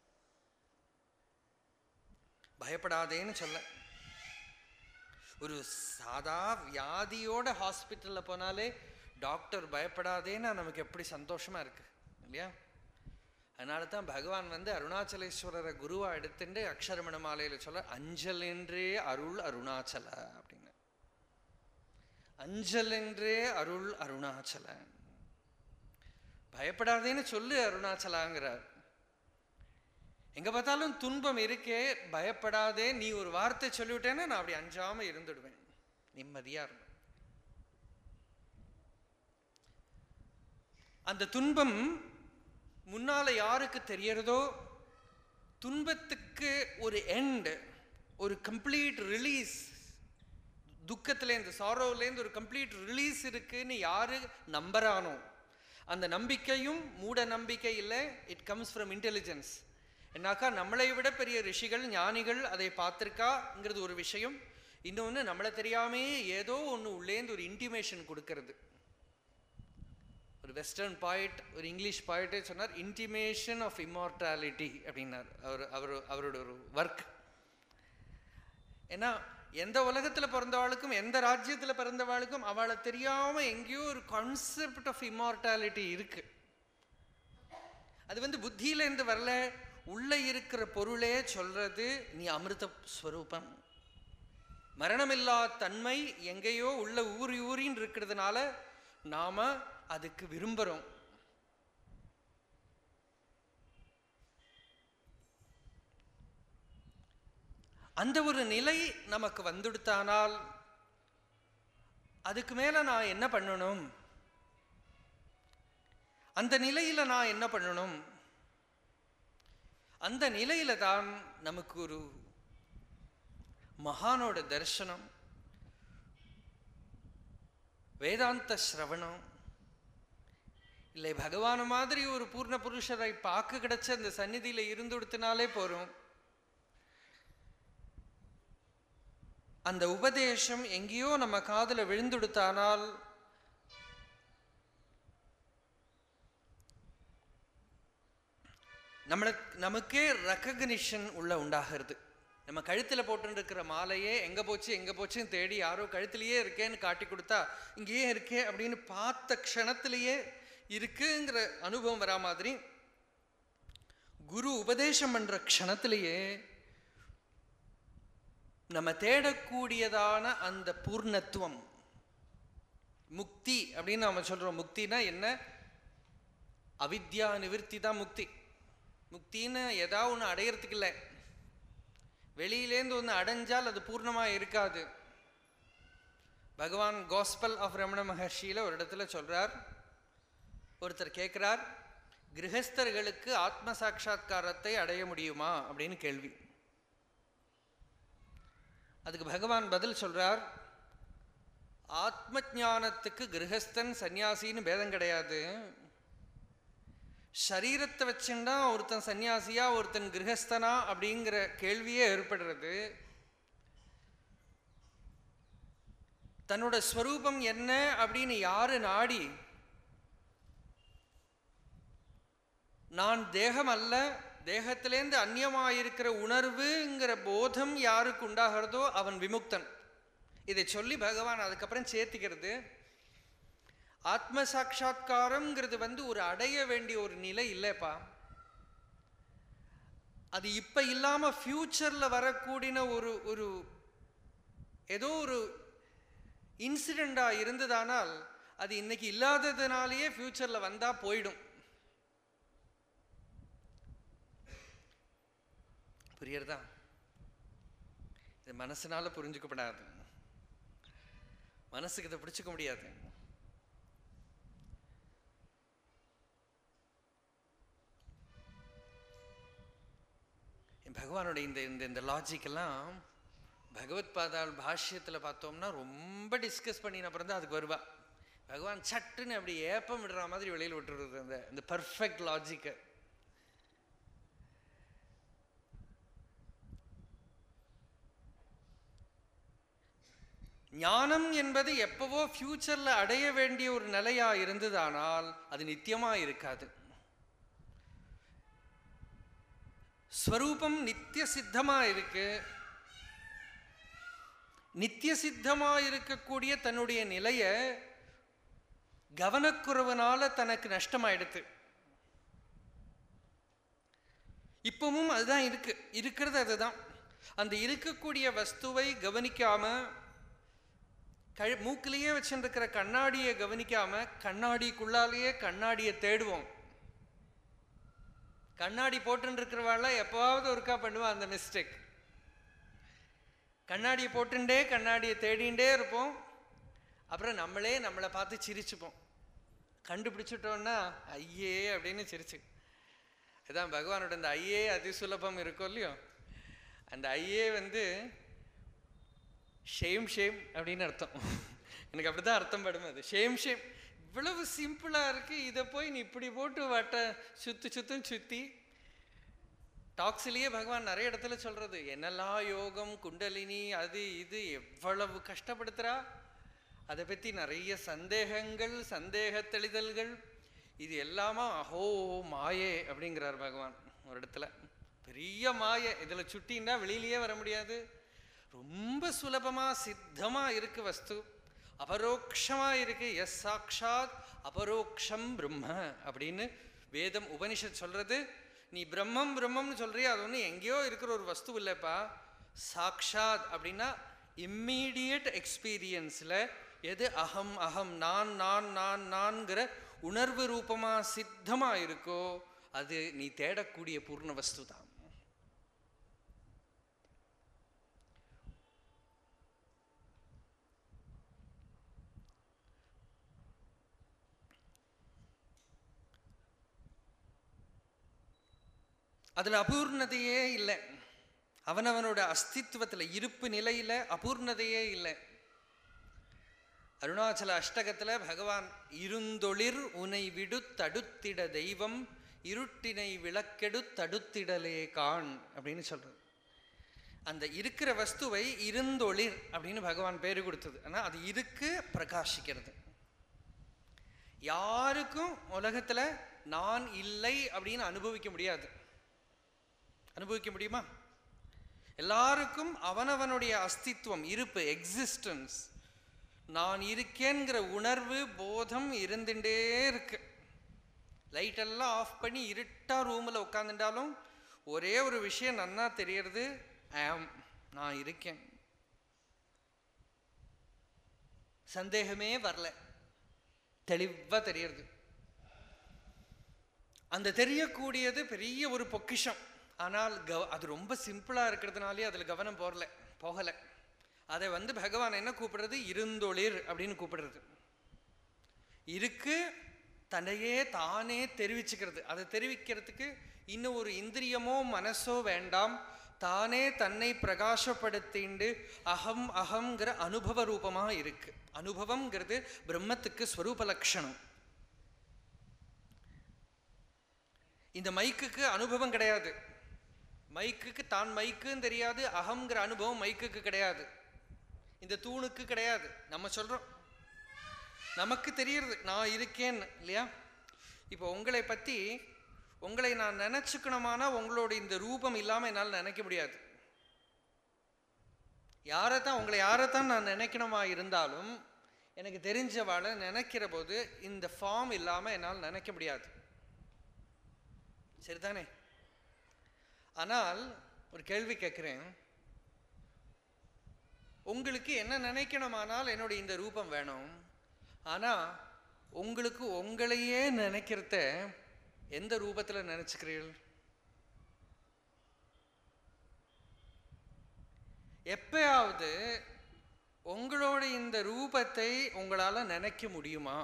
பயப்படாதேன்னு சொல்ல ஒரு சாதா வியாதியோட ஹாஸ்பிட்டலில் போனாலே டாக்டர் பயப்படாதேன்னா நமக்கு எப்படி சந்தோஷமா இருக்கு இல்லையா அதனால தான் பகவான் வந்து அருணாச்சலேஸ்வரரை குருவா எடுத்துட்டு அக்ஷரமண மாலையில சொல்ல அஞ்சல் என்றே அருள் அருணாச்சல அப்படின்னு அஞ்சல் என்றே அருள் அருணாச்சல பயப்படாதேன்னு சொல்லு அருணாச்சலாங்கிறார் எங்க பார்த்தாலும் துன்பம் இருக்கே பயப்படாதே நீ ஒரு வார்த்தை சொல்லிவிட்டேன்னா நான் அப்படி அஞ்சாம இருந்துடுவேன் நிம்மதியா இருந்தேன் அந்த துன்பம் முன்னால யாருக்கு தெரியறதோ துன்பத்துக்கு ஒரு எண்ட் ஒரு கம்ப்ளீட் ரிலீஸ் துக்கத்துலேருந்து சாரோவிலேருந்து ஒரு கம்ப்ளீட் ரிலீஸ் இருக்குன்னு யாரு நம்புறானோ அந்த நம்பிக்கையும் மூட நம்பிக்கை இல்லை இட் கம்ஸ் ஃப்ரம் இன்டெலிஜென்ஸ் என்னாக்கா நம்மளை விட பெரிய ரிஷிகள் ஞானிகள் அதை பார்த்துருக்காங்கிறது ஒரு விஷயம் இன்னொன்று நம்மளை தெரியாமே ஏதோ ஒன்று உள்ளேந்து ஒரு இன்டிமேஷன் கொடுக்கறது ஒரு வெஸ்டர்ன் பாயிண்ட் ஒரு இங்கிலீஷ் பாயிட்டே சொன்னார் இன்டிமேஷன் ஆஃப் இம்மார்டாலிட்டி அப்படின்னார் அவர் அவர் அவரோட ஒரு ஒர்க் ஏன்னா எந்த உலகத்தில் பிறந்தவாளுக்கும் எந்த ராஜ்யத்தில் பிறந்தவாளுக்கும் அவளை தெரியாம எங்கேயோ ஒரு கான்செப்ட் ஆஃப் இம்மார்டாலிட்டி இருக்கு அது வந்து புத்தியிலேருந்து வரல உள்ள இருக்கிற பொருளே சொல்றது நீ அமிர்த ஸ்வரூபம் மரணமில்லா தன்மை எங்கேயோ உள்ள ஊறி ஊறின்னு இருக்கிறதுனால நாம அதுக்கு விரும்புகிறோம் அந்த ஒரு நிலை நமக்கு வந்துடுத்தானால் அதுக்கு மேல நான் என்ன பண்ணணும் அந்த நிலையில நான் என்ன பண்ணணும் அந்த நிலையில தான் நமக்கு ஒரு மகானோட தரிசனம் வேதாந்த சிரவணம் இல்லை பகவான் மாதிரி ஒரு பூர்ண புருஷரை பார்க்க கிடைச்ச அந்த சந்நிதியில இருந்து கொடுத்தனாலே போறோம் அந்த உபதேசம் எங்கேயோ நம்ம காதுல விழுந்துடுத்தானால் நம்மளுக்கு நமக்கே ரெக்கக்னிஷன் உள்ள உண்டாகிறது நம்ம கழுத்துல போட்டு இருக்கிற மாலையே எங்க போச்சு எங்க போச்சுன்னு தேடி யாரோ கழுத்திலேயே இருக்கேன்னு காட்டி கொடுத்தா இங்கேயே இருக்கே அப்படின்னு பார்த்த க்ஷணத்திலேயே இருக்குங்கிற அனுபவம் வரா மாதிரி குரு உபதேசம் பண்ற க்ஷணத்திலேயே நம்ம தேடக்கூடியதான அந்த பூர்ணத்துவம் முக்தி அப்படின்னு நாம சொல்றோம் முக்தினா என்ன அவித்யா நிவிற்த்தி தான் முக்தி முக்தின்னு ஏதாவது ஒன்று அடையறதுக்கு இல்லை வெளியிலேருந்து ஒன்று அடைஞ்சால் அது பூர்ணமாக இருக்காது பகவான் காஸ்பல் ஆஃப் ரமண மகர்ஷியில் ஒரு இடத்துல சொல்றார் ஒருத்தர் கேட்குறார் கிரகஸ்தர்களுக்கு ஆத்ம சாட்சா்காரத்தை அடைய முடியுமா அப்படின்னு கேள்வி அதுக்கு பகவான் பதில் சொல்றார் ஆத்ம ஞானத்துக்கு கிரகஸ்தன் சந்நியாசின்னு பேதம் கிடையாது சரீரத்தை வச்சுண்டா ஒருத்தன் சன்னியாசியா ஒருத்தன் கிரகஸ்தனா அப்படிங்கிற கேள்வியே ஏற்படுறது தன்னோட ஸ்வரூபம் என்ன அப்படின்னு யாரு நாடி நான் தேகம் அல்ல தேகத்திலேருந்து அந்நியமாயிருக்கிற உணர்வுங்கிற போதம் யாருக்கு உண்டாகிறதோ அவன் விமுக்தன் இதை சொல்லி பகவான் அதுக்கப்புறம் சேர்த்திக்கிறது ஆத்ம சாட்சா்காரம்ங்கிறது வந்து ஒரு அடைய வேண்டிய ஒரு நிலை இல்லைப்பா அது இப்ப இல்லாம ஃபியூச்சர்ல வரக்கூடின ஒரு ஒரு ஏதோ ஒரு இன்சிடெண்டா இருந்ததானால் அது இன்னைக்கு இல்லாததுனாலேயே ஃபியூச்சர்ல வந்தா போயிடும் புரியுறதா இது மனசுனால புரிஞ்சுக்கப்படாது மனசுக்கு இதை பிடிச்சுக்க முடியாது பகவானுடைய இந்த இந்த இந்த லாஜிக்கெல்லாம் பகவத் பாதாள் பாஷ்யத்தில் பார்த்தோம்னா ரொம்ப டிஸ்கஸ் பண்ணின அப்புறம் தான் அதுக்கு வருவா பகவான் சட்டுன்னு அப்படி ஏப்பம் விடுற மாதிரி வெளியில் விட்டுருது அந்த இந்த பர்ஃபெக்ட் லாஜிக்கை ஞானம் என்பது எப்பவோ ஃபியூச்சர்ல அடைய வேண்டிய ஒரு நிலையா இருந்ததானால் அது நித்தியமா இருக்காது ஸ்வரூபம் நித்திய சித்தமா இருக்கு நித்திய சித்தமா இருக்கக்கூடிய தன்னுடைய நிலைய கவனக்குறவுனால தனக்கு நஷ்டமாயிடுது இப்பவும் அதுதான் இருக்கு இருக்கிறது அதுதான் அந்த இருக்கக்கூடிய வஸ்துவை கவனிக்காம கழ மூக்கிலேயே வச்சுருக்கிற கண்ணாடியை கவனிக்காம கண்ணாடிக்குள்ளாலேயே கண்ணாடியை தேடுவோம் கண்ணாடி போட்டுன்னு இருக்கிறவாள் எப்போவாவது ஒருக்கா பண்ணுவா அந்த மிஸ்டேக் கண்ணாடியை போட்டுண்டே கண்ணாடியை தேடிண்டே இருப்போம் அப்புறம் நம்மளே நம்மளை பார்த்து சிரிச்சுப்போம் கண்டுபிடிச்சிட்டோன்னா ஐயே அப்படின்னு சிரிச்சு இதான் பகவானோட அந்த ஐயே அதிசுலபம் இருக்கும் இல்லையோ அந்த ஐயே வந்து ஷேம் ஷேம் அப்படின்னு அர்த்தம் எனக்கு அப்படிதான் அர்த்தம் படும் அது ஷேம் ஷேம் இவ்வளவு சிம்பிளா இருக்கு இதை போய் நீ இப்படி போட்டு வட்ட சுத்து சுத்தும் சுத்தி டாக்ஸ்லயே பகவான் நிறைய இடத்துல சொல்றது என்னெல்லாம் யோகம் குண்டலினி அது இது எவ்வளவு கஷ்டப்படுத்துறா அதை பத்தி நிறைய சந்தேகங்கள் சந்தேக தெளிதல்கள் இது எல்லாமா அஹோ மாயே அப்படிங்கிறார் பகவான் ஒரு இடத்துல பெரிய மாயை இதுல சுட்டின்னா வெளியிலயே வர முடியாது ரொம்ப சுலபமா சித்தமா இருக்கு வஸ்து அபரோக்ஷமா இருக்கு எஸ் சாக்ஷாத் அபரோக்ஷம் பிரம்ம அப்படின்னு வேதம் உபனிஷத் சொல்றது நீ பிரம்மம் பிரம்மம்னு சொல்றியா அது ஒன்று எங்கேயோ இருக்கிற ஒரு வஸ்து இல்லைப்பா சாக்ஷாத் அப்படின்னா இம்மீடியட் எக்ஸ்பீரியன்ஸில் எது அகம் அகம் நான் நான் நான் நான்கிற உணர்வு ரூபமா சித்தமா இருக்கோ அது நீ தேடக்கூடிய பூர்ண வஸ்து தான் அதுல அபூர்ணதையே இல்லை அவனவனோட அஸ்தித்வத்துல இருப்பு நிலையில அபூர்ணதையே இல்லை அருணாச்சல அஷ்டகத்துல பகவான் இருந்தொளிர் உனை விடு தடுத்திட தெய்வம் இருட்டினை விளக்கெடு தடுத்திடலே காண் அப்படின்னு சொல்றது அந்த இருக்கிற வஸ்துவை இருந்தொளிர் அப்படின்னு பகவான் பேரு கொடுத்தது ஆனா அது இருக்கு பிரகாசிக்கிறது யாருக்கும் உலகத்துல நான் இல்லை அப்படின்னு அனுபவிக்க முடியாது அனுபவிக்க முடியுமா எல்லாருக்கும் அவனவனுடைய அஸ்தித்வம் இருப்பு எக்ஸிஸ்டன்ஸ் நான் இருக்கேங்கிற உணர்வு போதம் இருந்துட்டே இருக்கு லைட் எல்லாம் ஆஃப் பண்ணி இருட்டா ரூமில் உட்காந்துட்டாலும் ஒரே ஒரு விஷயம் நன்னா தெரியறது ஆம் நான் இருக்கேன் சந்தேகமே வரல தெளிவா தெரியறது அந்த தெரியக்கூடியது பெரிய ஒரு பொக்கிஷம் ஆனால் கவ அது ரொம்ப சிம்பிளா இருக்கிறதுனாலே அதுல கவனம் போகல போகல அதை வந்து பகவான் என்ன கூப்பிடுறது இருந்தொளிர் அப்படின்னு கூப்பிடுறது இருக்கு தன்னையே தானே தெரிவிச்சுக்கிறது அதை தெரிவிக்கிறதுக்கு இன்னும் ஒரு இந்திரியமோ மனசோ வேண்டாம் தானே தன்னை பிரகாசப்படுத்திண்டு அகம் அகங்கிற அனுபவ ரூபமா இருக்கு அனுபவம்ங்கிறது பிரம்மத்துக்கு ஸ்வரூப லட்சணம் இந்த மைக்குக்கு அனுபவம் கிடையாது மைக்குக்கு தான் மைக்குன்னு தெரியாது அகம்ங்கிற அனுபவம் மைக்குக்கு கிடையாது இந்த தூணுக்கு கிடையாது நம்ம சொல்றோம் நமக்கு தெரியறது நான் இருக்கேன்னு இல்லையா இப்போ உங்களை பத்தி உங்களை நான் நினைச்சுக்கணுமானா உங்களோட இந்த ரூபம் இல்லாம என்னால் நினைக்க முடியாது யாரை தான் உங்களை யாரை தான் நான் நினைக்கணுமா இருந்தாலும் எனக்கு தெரிஞ்சவாளை நினைக்கிற போது இந்த ஃபார்ம் இல்லாம என்னால் நினைக்க முடியாது சரிதானே ஆனால் ஒரு கேள்வி கேட்குறேன் உங்களுக்கு என்ன நினைக்கணுமானால் என்னுடைய இந்த ரூபம் வேணும் ஆனா உங்களுக்கு உங்களையே நினைக்கிறத எந்த ரூபத்துல நினைச்சுக்கிறீர்கள் எப்பயாவது உங்களோட இந்த ரூபத்தை உங்களால நினைக்க முடியுமா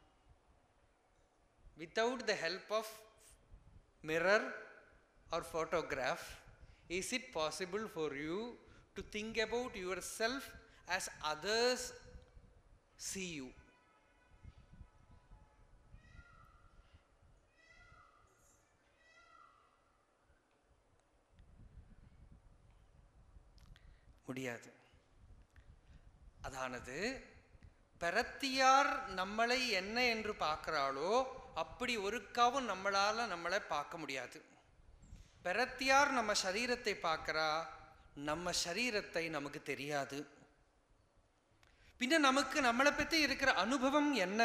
without the help of mirror or photograph is it possible for you to think about yourself as others see you முடியாது அதானது பெறத்தியார் நம்மளை என்ன என்று பார்க்கிறாளோ அப்படி ஒருக்காவும் நம்மளால நம்மளை பார்க்க முடியாது பெறத்தியார் நம்ம சரீரத்தை பார்க்கறா நம்ம சரீரத்தை நமக்கு தெரியாது பின்ன நமக்கு நம்மளை பத்தி இருக்கிற அனுபவம் என்ன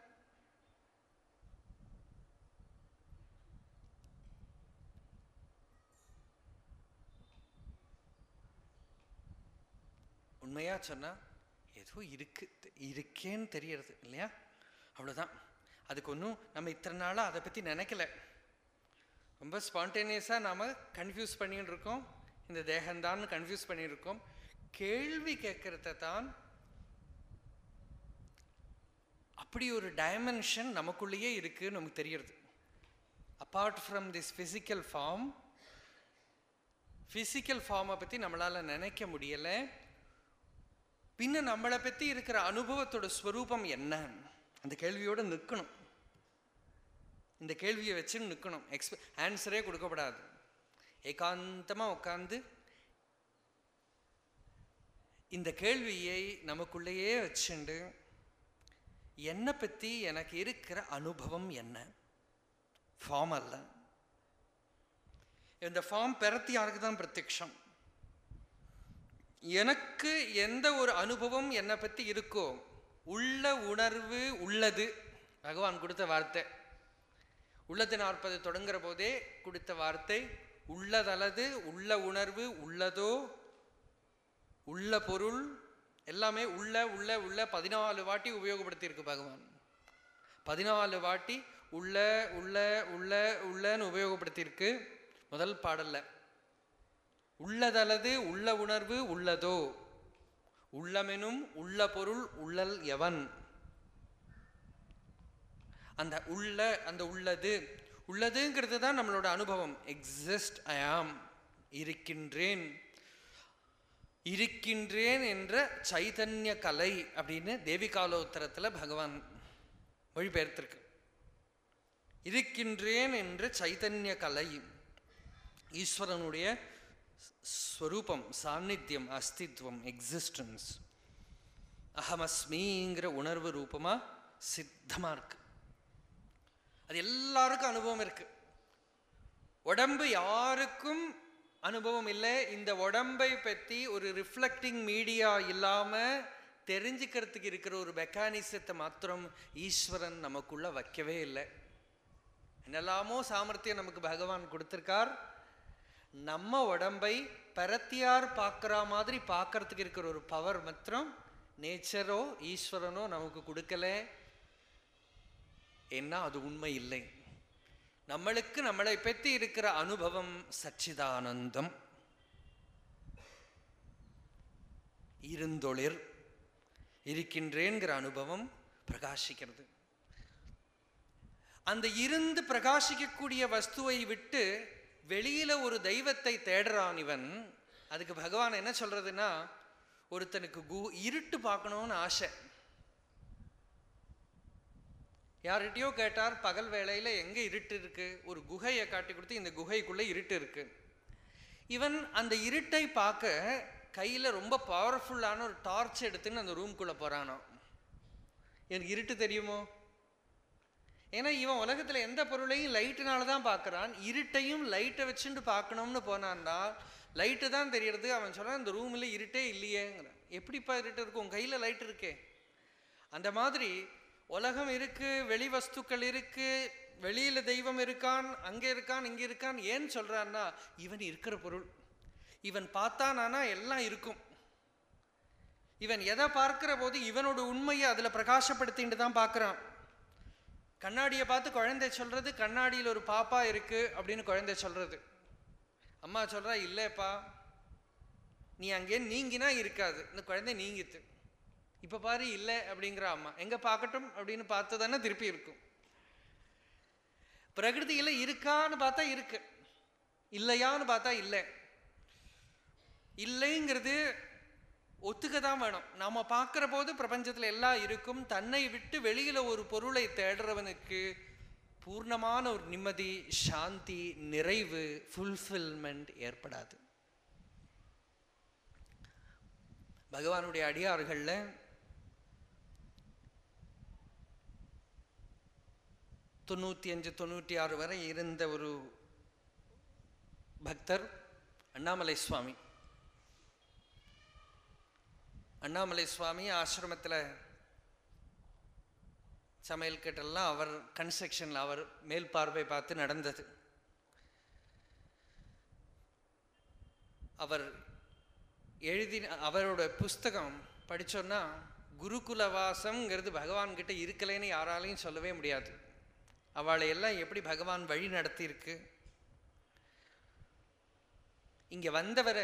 உண்மையா சொன்னா ஏதோ இருக்கு இருக்கேன்னு தெரியறது இல்லையா அவ்வளவுதான் அதுக்கு ஒன்றும் நம்ம இத்தனை நாளாக அதை பற்றி நினைக்கல ரொம்ப ஸ்பான்டேனியஸாக நாம் கன்ஃபியூஸ் பண்ணிட்டு இருக்கோம் இந்த தேகம்தான் கன்ஃபியூஸ் பண்ணியிருக்கோம் கேள்வி கேட்கறத தான் அப்படி ஒரு டைமென்ஷன் நமக்குள்ளேயே இருக்குன்னு நமக்கு தெரியறது apart from this physical form physical ஃபார்மை பற்றி நம்மளால் நினைக்க முடியலை பின்ன நம்மளை பற்றி இருக்கிற அனுபவத்தோட ஸ்வரூபம் என்ன அந்த கேள்வியோடு நிற்கணும் இந்த கேள்வியை வச்சு நிற்கணும் எக்ஸ்ப ஆன்சரே கொடுக்கப்படாது ஏகாந்தமாக உட்காந்து இந்த கேள்வியை நமக்குள்ளேயே வச்சுண்டு என்னை பற்றி எனக்கு இருக்கிற அனுபவம் என்ன ஃபார்ம் அல்ல இந்த ஃபார்ம் பெறத்தியாருக்கு தான் பிரத்யக்ஷம் எனக்கு எந்த ஒரு அனுபவம் என்னை பற்றி இருக்கோ உள்ள உணர்வு உள்ளது பகவான் கொடுத்த வார்த்தை உள்ளது நாற்பது தொடங்குற போதே கொடுத்த வார்த்தை உள்ளதலது உள்ள உணர்வு உள்ளதோ உள்ள பொருள் எல்லாமே உள்ள உள்ள உள்ள பதினாலு வாட்டி உபயோகப்படுத்தியிருக்கு பகவான் பதினாலு வாட்டி உள்ள உள்ள உள்ள உள்ளன்னு உபயோகப்படுத்தியிருக்கு முதல் பாடல்ல உள்ளதலது உள்ள உணர்வு உள்ளதோ உள்ளமெனும் உள்ள பொருள் உள்ளல் எவன் அந்த உள்ள அந்த உள்ளது உள்ளதுங்கிறது தான் நம்மளோட அனுபவம் எக்ஸிஸ்ட் ஐ ஆம் இருக்கின்றேன் இருக்கின்றேன் என்ற சைதன்ய கலை அப்படின்னு தேவிகாலோத்தரத்தில் பகவான் மொழிபெயர்த்திருக்கு இருக்கின்றேன் என்ற சைதன்ய கலை ஈஸ்வரனுடைய ஸ்வரூபம் சாநித்தியம் அஸ்தித்வம் எக்ஸிஸ்டன்ஸ் அகமஸ்மிங்கிற உணர்வு ரூபமா சித்தமா இருக்கு அது எல்லாருக்கும் அனுபவம் இருக்கு உடம்பு யாருக்கும் அனுபவம் இல்லை இந்த உடம்பை பற்றி ஒரு ரிஃப்ளெக்டிங் மீடியா இல்லாம தெரிஞ்சுக்கிறதுக்கு இருக்கிற ஒரு மெக்கானிசத்தை மாத்திரம் ஈஸ்வரன் நமக்குள்ள வைக்கவே இல்லை என்னெல்லாமோ சாமர்த்தியம் நமக்கு பகவான் கொடுத்திருக்கார் நம்ம உடம்பை பரத்தியார் பார்க்குற மாதிரி பார்க்கறதுக்கு இருக்கிற ஒரு பவர் மாத்திரம் நேச்சரோ ஈஸ்வரனோ நமக்கு கொடுக்கல ஏன்னா அது உண்மை இல்லை நம்மளுக்கு நம்மளை பற்றி இருக்கிற அனுபவம் சச்சிதானந்தம் இருந்தொளிர் இருக்கின்றேங்கிற அனுபவம் பிரகாசிக்கிறது அந்த இருந்து பிரகாசிக்கக்கூடிய வஸ்துவை விட்டு வெளியில ஒரு தெய்வத்தை தேடுறான் இவன் அதுக்கு பகவான் என்ன சொல்றதுன்னா ஒருத்தனுக்கு கு இருட்டு பார்க்கணும்னு ஆசை யார்கிட்டயோ கேட்டார் பகல் வேளையில எங்க இருட்டு இருக்கு ஒரு குகையை காட்டி கொடுத்து இந்த குகைக்குள்ள இருட்டு இருக்கு இவன் அந்த இருட்டை பார்க்க கையில ரொம்ப பவர்ஃபுல்லான ஒரு டார்ச் எடுத்துன்னு அந்த ரூம்குள்ள போறானோ எனக்கு இருட்டு தெரியுமோ ஏன்னா இவன் உலகத்துல எந்த பொருளையும் லைட்டுனால தான் பார்க்கறான் இருட்டையும் லைட்டை வச்சுட்டு பார்க்கணும்னு போனான்னா லைட்டு தான் தெரியறது அவன் சொல்றான் இந்த ரூம்ல இருட்டே இல்லையேங்கிறான் எப்படிப்பா இருட்டு இருக்கும் உன் கையில லைட் இருக்கே அந்த மாதிரி உலகம் இருக்கு வெளி வஸ்துக்கள் இருக்கு வெளியில தெய்வம் இருக்கான் அங்க இருக்கான் இங்க இருக்கான் ஏன் சொல்றான்னா இவன் இருக்கிற பொருள் இவன் பார்த்தானானா எல்லாம் இருக்கும் இவன் எதை பார்க்கிற போது இவனோட உண்மையை அதுல பிரகாசப்படுத்திட்டு தான் பார்க்கறான் கண்ணாடியை பார்த்து குழந்தை சொல்றது கண்ணாடியில் ஒரு பாப்பா இருக்கு அப்படின்னு குழந்தை சொல்றது அம்மா சொல்றா இல்லைப்பா நீ அங்கே நீங்கினா இருக்காது இந்த குழந்தை நீங்கித்து இப்ப பாரு இல்லை அப்படிங்கிற அம்மா எங்க பார்க்கட்டும் அப்படின்னு பார்த்து தானே திருப்பி இருக்கும் பிரகிருதியில இருக்கான்னு பார்த்தா இருக்கு இல்லையான்னு பார்த்தா இல்லை இல்லைங்கிறது ஒத்துக்க தான் வேணும் நாம பார்க்கிற போது பிரபஞ்சத்துல எல்லாம் இருக்கும் தன்னை விட்டு வெளியில ஒரு பொருளை தேடுறவனுக்கு பூர்ணமான ஒரு நிம்மதி சாந்தி நிறைவு ஃபுல்ஃபில்மெண்ட் ஏற்படாது பகவானுடைய அடியார்கள்ல தொண்ணூற்றி அஞ்சு தொண்ணூற்றி ஆறு வரை இருந்த ஒரு பக்தர் அண்ணாமலை சுவாமி அண்ணாமலை சுவாமி ஆசிரமத்தில் சமையல் கட்டெல்லாம் அவர் கன்ஸ்ட்ரக்ஷனில் அவர் மேல் பார்வை பார்த்து நடந்தது அவர் எழுதின அவரோட புஸ்தகம் படிச்சோன்னா குருகுலவாசம்ங்கிறது பகவான் கிட்ட இருக்கலைன்னு யாராலையும் சொல்லவே முடியாது அவளை எல்லாம் எப்படி பகவான் வழி நடத்தியிருக்கு இங்க வந்தவரை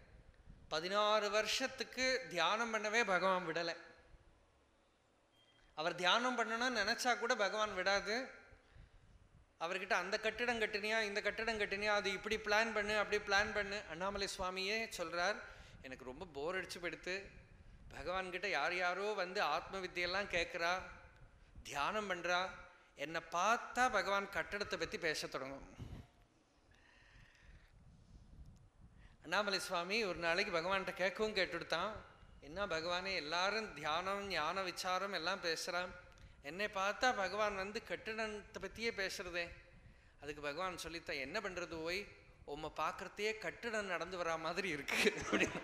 பதினாறு வருஷத்துக்கு தியானம் பண்ணவே பகவான் விடலை அவர் தியானம் பண்ணணும்னு நினச்சா கூட பகவான் விடாது அவர்கிட்ட அந்த கட்டிடம் கட்டினியா இந்த கட்டிடம் கட்டினியா அது இப்படி பிளான் பண்ணு அப்படி பிளான் பண்ணு அண்ணாமலை சுவாமியே சொல்கிறார் எனக்கு ரொம்ப போர் அடிச்சு போயிடுத்து பகவான்கிட்ட யார் யாரோ வந்து ஆத்ம வித்தியெல்லாம் கேட்குறா தியானம் பண்ணுறா என்னை பார்த்தா பகவான் கட்டடத்தை பற்றி பேச தொடங்கும் அண்ணாமலை சுவாமி ஒரு நாளைக்கு பகவான்கிட்ட கேட்கவும் கேட்டுடுத்தான் என்ன பகவானே எல்லாரும் தியானம் ஞான விசாரம் எல்லாம் பேசுகிறான் என்னை பார்த்தா பகவான் வந்து கட்டிடத்தை பற்றியே பேசுறதே அதுக்கு பகவான் சொல்லித்தான் என்ன பண்ணுறது ஓய் உம்மை பார்க்குறதையே கட்டிடம் நடந்து வரா மாதிரி இருக்கு அப்படின்னு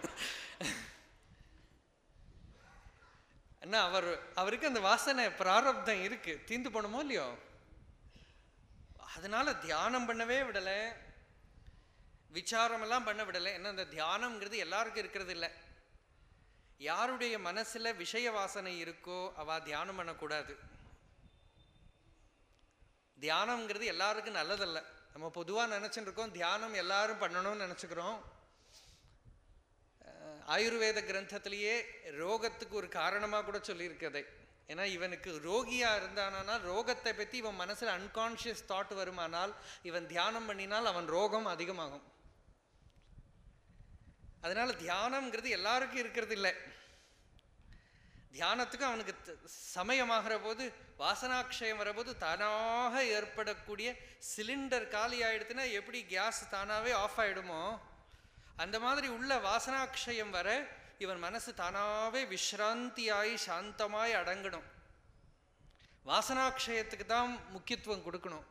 அண்ணா அவர் அவருக்கு அந்த வாசனை பிராரப்தம் இருக்கு தீந்து போனமோ இல்லையோ அதனால தியானம் பண்ணவே விடலை விசாரம் எல்லாம் பண்ண விடலை ஏன்னா அந்த தியானம்ங்கிறது எல்லாருக்கும் இருக்கிறது இல்லை யாருடைய மனசுல விஷய வாசனை இருக்கோ அவ தியானம் பண்ணக்கூடாது தியானம்ங்கிறது எல்லாருக்கும் நல்லதல்ல நம்ம பொதுவாக நினச்சிட்டு இருக்கோம் தியானம் எல்லாரும் பண்ணணும்னு நினச்சிக்கிறோம் அஹ் ஆயுர்வேத கிரந்தத்திலேயே ரோகத்துக்கு ஒரு காரணமாக கூட சொல்லியிருக்கதை ஏன்னா இவனுக்கு ரோகியா இருந்தானா ரோகத்தை பற்றி இவன் மனசில் அன்கான்ஷியஸ் தாட் வருமானால் இவன் தியானம் பண்ணினால் அவன் ரோகம் அதிகமாகும் அதனால தியானம்ங்கிறது எல்லாருக்கும் இருக்கிறது இல்லை தியானத்துக்கு அவனுக்கு த- சமயமாகிற போது வாசனாக்ஷயம் வரபோது தானாக ஏற்படக்கூடிய சிலிண்டர் காலி ஆயிடுத்துன்னா எப்படி கேஸ் தானாகவே ஆஃப் ஆயிடுமோ அந்த மாதிரி உள்ள வாசனாக்ஷயம் வர இவன் மனசு தானாகவே விஷ்ராந்தியாய் சாந்தமாய் அடங்கணும் வாசனாக்ஷயத்துக்கு தான் முக்கியத்துவம் கொடுக்கணும்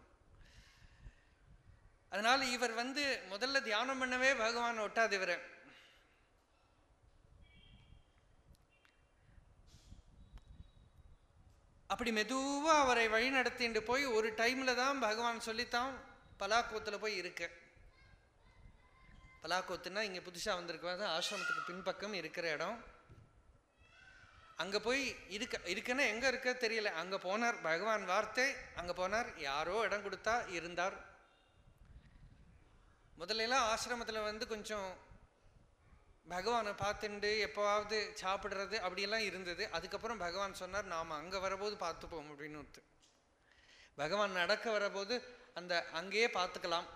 அதனால இவர் வந்து முதல்ல தியானம் பண்ணவே பகவான் ஒட்டாது இவரை அப்படி மெதுவாக அவரை வழி நடத்திட்டு போய் ஒரு டைமில் தான் பகவான் சொல்லித்தான் பலாக்கோத்தில் போய் இருக்க பலாக்கோத்துனா இங்கே புதுசாக வந்திருக்க ஆசிரமத்துக்கு பின்பக்கம் இருக்கிற இடம் அங்கே போய் இருக்க இருக்குன்னா எங்கே இருக்க தெரியல அங்கே போனார் பகவான் வார்த்தை அங்கே போனார் யாரோ இடம் கொடுத்தா இருந்தார் முதல்ல எல்லாம் ஆசிரமத்தில் வந்து கொஞ்சம் பகவானை பார்த்துண்டு எப்போவாவது சாப்பிட்றது அப்படியெல்லாம் இருந்தது அதுக்கப்புறம் பகவான் சொன்னார் நாம் அங்கே வரபோது பார்த்துப்போம் அப்படின்னு ஒருத்து பகவான் நடக்க வரபோது அந்த அங்கேயே பார்த்துக்கலாம்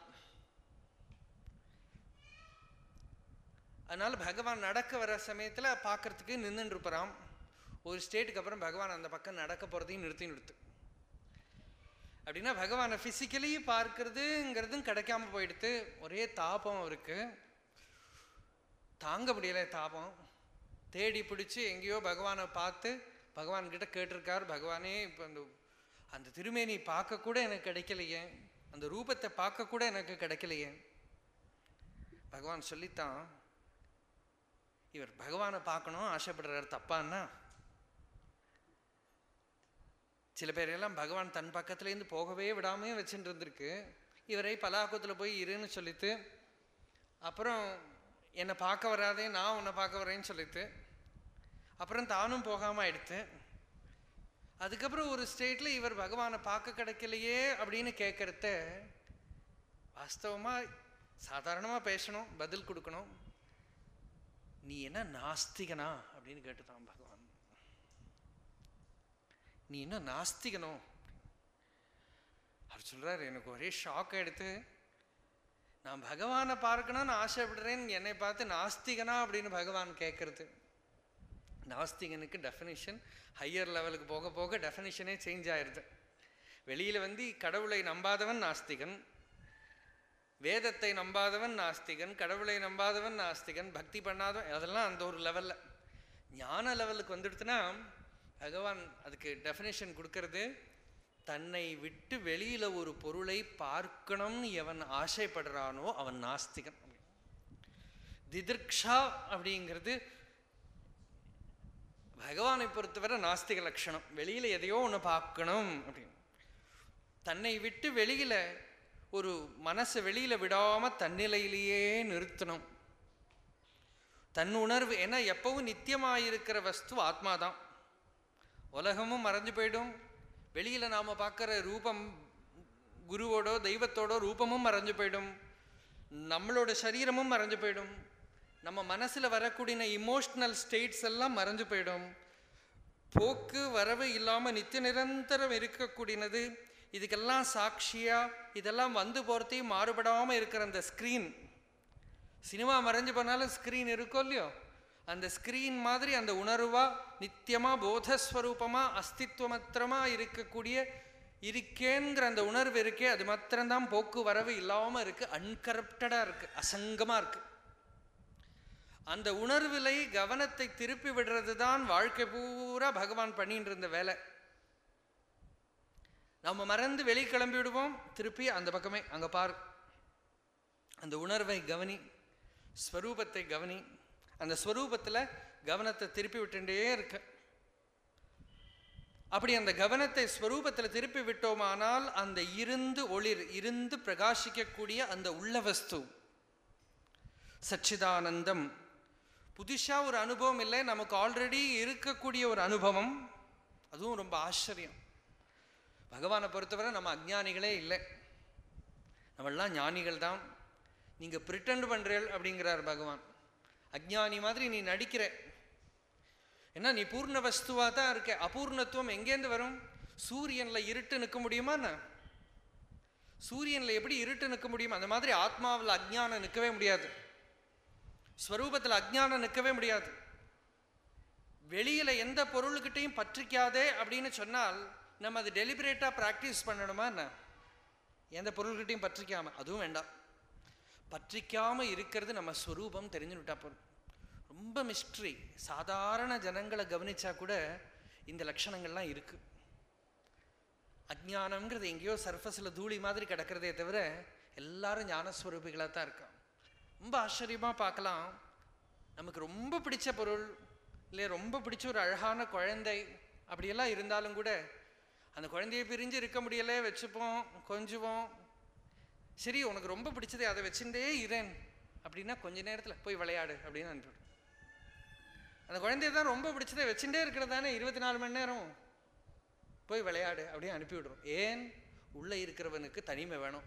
அதனால பகவான் நடக்க வர சமயத்தில் பார்க்கறதுக்கு நின்றுட்டு இருப்பாராம் ஒரு ஸ்டேட்டுக்கு அப்புறம் பகவான் அந்த பக்கம் நடக்க போகிறதையும் நிறுத்தி நிறுத்து அப்படின்னா பகவானை ஃபிசிக்கலி பார்க்கறதுங்கிறதும் கிடைக்காம போயிடுத்து ஒரே தாபம் அவருக்கு தாங்க முடியல தாபம் தேடி பிடிச்சி எங்கேயோ பகவானை பார்த்து பகவான் கிட்ட கேட்டிருக்கார் பகவானே இப்போ அந்த அந்த திருமேனி பார்க்க கூட எனக்கு கிடைக்கலையே அந்த ரூபத்தை பார்க்க கூட எனக்கு கிடைக்கலையே பகவான் சொல்லித்தான் இவர் பகவானை பார்க்கணும் ஆசைப்படுறார் தப்பான்னா சில பேரையெல்லாம் பகவான் தன் பக்கத்துலேருந்து போகவே விடாமே வச்சுட்டு இருந்திருக்கு இவரை பலாக்கத்தில் போய் இருன்னு சொல்லிட்டு அப்புறம் என்னை பார்க்க வராதே நான் உன்னை பார்க்க வரேன்னு சொல்லிட்டு அப்புறம் தானும் போகாமல் ஆயிடுத்து அதுக்கப்புறம் ஒரு ஸ்டேட்டில் இவர் பகவானை பார்க்க கிடைக்கலையே அப்படின்னு கேட்குறத வாஸ்தவமாக சாதாரணமாக பேசணும் பதில் கொடுக்கணும் நீ என்ன நாஸ்திகனா அப்படின்னு கேட்டுதான் பகவான் நீ என்ன நாஸ்திகனோ அவர் சொல்றாரு எனக்கு ஒரே ஷாக் எடுத்து நான் பகவானை பார்க்கணும்னு ஆசைப்படுறேன்னு என்னை பார்த்து நாஸ்திகனா அப்படின்னு பகவான் கேட்கறது நாஸ்திகனுக்கு டெஃபினிஷன் ஹையர் லெவலுக்கு போக போக டெஃபினிஷனே சேஞ்ச் ஆயிடுது வெளியில் வந்து கடவுளை நம்பாதவன் நாஸ்திகன் வேதத்தை நம்பாதவன் நாஸ்திகன் கடவுளை நம்பாதவன் நாஸ்திகன் பக்தி பண்ணாதவன் அதெல்லாம் அந்த ஒரு லெவலில் ஞான லெவலுக்கு வந்துடுத்துன்னா பகவான் அதுக்கு டெஃபினேஷன் கொடுக்கறது தன்னை விட்டு வெளியில் ஒரு பொருளை பார்க்கணும்னு எவன் ஆசைப்படுறானோ அவன் நாஸ்திகன் திதிர்க்ஷா அப்படிங்கிறது பகவானை பொறுத்தவரை நாஸ்திக லட்சணம் வெளியில் எதையோ ஒன்று பார்க்கணும் அப்படின்னு தன்னை விட்டு வெளியில் ஒரு மனசை வெளியில் விடாமல் தன்னிலையிலேயே நிறுத்தணும் தன் உணர்வு ஏன்னா எப்பவும் நித்தியமாயிருக்கிற வஸ்து ஆத்மா தான் உலகமும் மறைஞ்சு போயிடும் வெளியில் நாம் பார்க்குற ரூபம் குருவோடோ தெய்வத்தோடோ ரூபமும் மறைஞ்சு போயிடும் நம்மளோட சரீரமும் மறைஞ்சு போயிடும் நம்ம மனசில் வரக்கூடிய இமோஷ்னல் ஸ்டேட்ஸ் எல்லாம் மறைஞ்சு போயிடும் போக்கு வரவு இல்லாமல் நித்திய நிரந்தரம் இருக்கக்கூடியது இதுக்கெல்லாம் சாட்சியா இதெல்லாம் வந்து போகிறதையும் மாறுபடாமல் இருக்கிற அந்த ஸ்க்ரீன் சினிமா மறைஞ்சு போனாலும் ஸ்க்ரீன் இருக்கோ இல்லையோ அந்த ஸ்க்ரீன் மாதிரி அந்த உணர்வா நித்தியமா போதஸ்வரூபமா அஸ்தித்வமத்திரமா இருக்கக்கூடிய இருக்கேங்கிற அந்த உணர்வு இருக்கே அது மாத்திரம்தான் போக்கு வரவு இல்லாம இருக்கு அன்கரப்டடா இருக்கு அசங்கமா இருக்கு அந்த உணர்விலை கவனத்தை திருப்பி விடுறது தான் வாழ்க்கை பூரா பகவான் பண்ணிட்டு இருந்த வேலை நம்ம மறந்து வெளியே கிளம்பி விடுவோம் திருப்பி அந்த பக்கமே அங்க பார் அந்த உணர்வை கவனி ஸ்வரூபத்தை கவனி அந்த ஸ்வரூபத்தில் கவனத்தை திருப்பி விட்டுட்டே இருக்க அப்படி அந்த கவனத்தை ஸ்வரூபத்தில் திருப்பி விட்டோமானால் அந்த இருந்து ஒளிர் இருந்து பிரகாசிக்கக்கூடிய அந்த உள்ள வஸ்து சச்சிதானந்தம் புதுசாக ஒரு அனுபவம் இல்லை நமக்கு ஆல்ரெடி இருக்கக்கூடிய ஒரு அனுபவம் அதுவும் ரொம்ப ஆச்சரியம் பகவானை பொறுத்தவரை நம்ம அஜ்ஞானிகளே இல்லை நம்மளாம் ஞானிகள் தான் நீங்கள் ப்ரிட்டண்ட் பண்ணுறீள் அப்படிங்கிறார் பகவான் அஜ்ஞானி மாதிரி நீ நடிக்கிற ஏன்னா நீ பூர்ண வஸ்துவாக தான் இருக்க அபூர்ணத்துவம் எங்கேருந்து வரும் சூரியனில் இருட்டு நிற்க முடியுமா என்ன சூரியனில் எப்படி இருட்டு நிற்க முடியும் அந்த மாதிரி ஆத்மாவில் அஜ்ஞானம் நிற்கவே முடியாது ஸ்வரூபத்தில் அஜ்ஞானம் நிற்கவே முடியாது வெளியில் எந்த பொருள்கிட்டையும் பற்றிக்காதே அப்படின்னு சொன்னால் நம்ம அது டெலிபரேட்டாக ப்ராக்டிஸ் பண்ணணுமா என்ன எந்த பொருள்கிட்டையும் பற்றிக்காம அதுவும் வேண்டாம் பற்றிக்காம இருக்கிறது நம்ம ஸ்வரூபம் தெரிஞ்சுட்டா போதும் ரொம்ப மிஸ்ட்ரி சாதாரண ஜனங்களை கவனிச்சா கூட இந்த லட்சணங்கள்லாம் இருக்கு அஜ்ஞானம்ங்கிறது எங்கேயோ சர்ஃபஸில் தூளி மாதிரி கிடக்கிறதே தவிர எல்லாரும் ஞானஸ்வரூபிகளாக தான் இருக்கோம் ரொம்ப ஆச்சரியமாக பார்க்கலாம் நமக்கு ரொம்ப பிடிச்ச பொருள் இல்லை ரொம்ப பிடிச்ச ஒரு அழகான குழந்தை அப்படியெல்லாம் இருந்தாலும் கூட அந்த குழந்தையை பிரிஞ்சு இருக்க முடியலை வச்சுப்போம் கொஞ்சுவோம் சரி உனக்கு ரொம்ப பிடிச்சது அதை வச்சுட்டே இரேன் அப்படின்னா கொஞ்ச நேரத்தில் போய் விளையாடு அப்படின்னு அனுப்பிவிடும் அந்த குழந்தைய தான் ரொம்ப பிடிச்சதை வச்சுட்டே இருக்கிறது தானே இருபத்தி நாலு மணி நேரம் போய் விளையாடு அப்படின்னு அனுப்பிவிடுறோம் ஏன் உள்ளே இருக்கிறவனுக்கு தனிமை வேணும்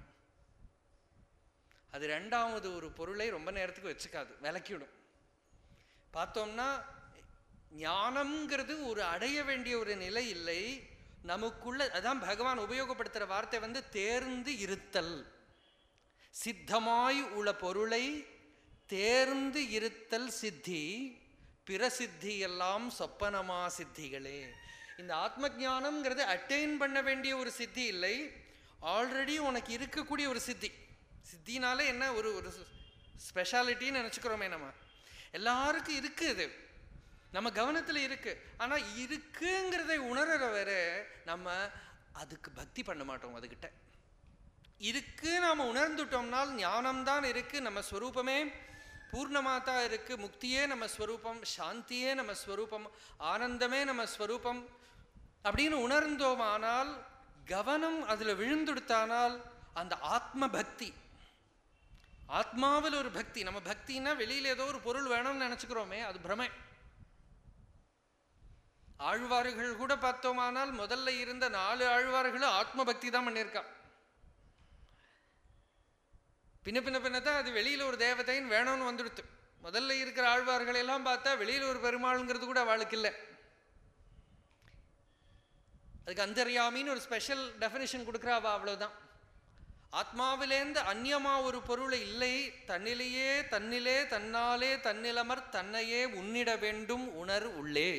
அது ரெண்டாவது ஒரு பொருளை ரொம்ப நேரத்துக்கு வச்சுக்காது விளக்கிவிடும் பார்த்தோம்னா ஞானம்ங்கிறது ஒரு அடைய வேண்டிய ஒரு நிலை இல்லை நமக்குள்ள அதான் பகவான் உபயோகப்படுத்துகிற வார்த்தை வந்து தேர்ந்து இருத்தல் சித்தமாய் உள்ள பொருளை தேர்ந்து இருத்தல் சித்தி பிற சித்தி எல்லாம் சொப்பனமா சித்திகளே இந்த ஆத்ம ஞானம்ங்கிறது அட்டைன் பண்ண வேண்டிய ஒரு சித்தி இல்லை ஆல்ரெடி உனக்கு இருக்கக்கூடிய ஒரு சித்தி சித்தினால என்ன ஒரு ஒரு ஸ்பெஷாலிட்டின்னு நினச்சிக்கிறோமே நம்ம எல்லாருக்கும் இருக்கு இது நம்ம கவனத்தில் இருக்கு ஆனால் இருக்குங்கிறதை உணர்ற வரை நம்ம அதுக்கு பக்தி பண்ண மாட்டோம் அதுகிட்ட இருக்கு நாம் உணர்ந்துட்டோம்னால் ஞானம்தான் இருக்கு நம்ம ஸ்வரூபமே பூர்ணமாக தான் இருக்கு முக்தியே நம்ம ஸ்வரூபம் சாந்தியே நம்ம ஸ்வரூபம் ஆனந்தமே நம்ம ஸ்வரூபம் அப்படின்னு உணர்ந்தோமானால் கவனம் அதில் விழுந்துடுத்தானால் அந்த ஆத்ம பக்தி ஆத்மாவில் ஒரு பக்தி நம்ம பக்தின்னா வெளியில் ஏதோ ஒரு பொருள் வேணும்னு நினச்சிக்கிறோமே அது பிரமை ஆழ்வார்கள் கூட பார்த்தோமானால் முதல்ல இருந்த நாலு ஆழ்வார்களும் ஆத்ம பக்தி தான் பண்ணியிருக்கா பின்ன பின்ன பின்ன தான் அது வெளியில் ஒரு தேவதைன்னு வேணும்னு வந்துடுத்து முதல்ல இருக்கிற ஆழ்வார்களை எல்லாம் பார்த்தா வெளியில் ஒரு பெருமாளுங்கிறது கூட அவளுக்கு இல்லை அதுக்கு அந்தர்யாமின்னு ஒரு ஸ்பெஷல் டெஃபினேஷன் கொடுக்குறாவா அவ்வளோதான் ஆத்மாவிலேந்து அந்நியமா ஒரு பொருளை இல்லை தன்னிலேயே தன்னிலே தன்னாலே தன்னிலமர் தன்னையே உன்னிட வேண்டும் உணர் உள்ளே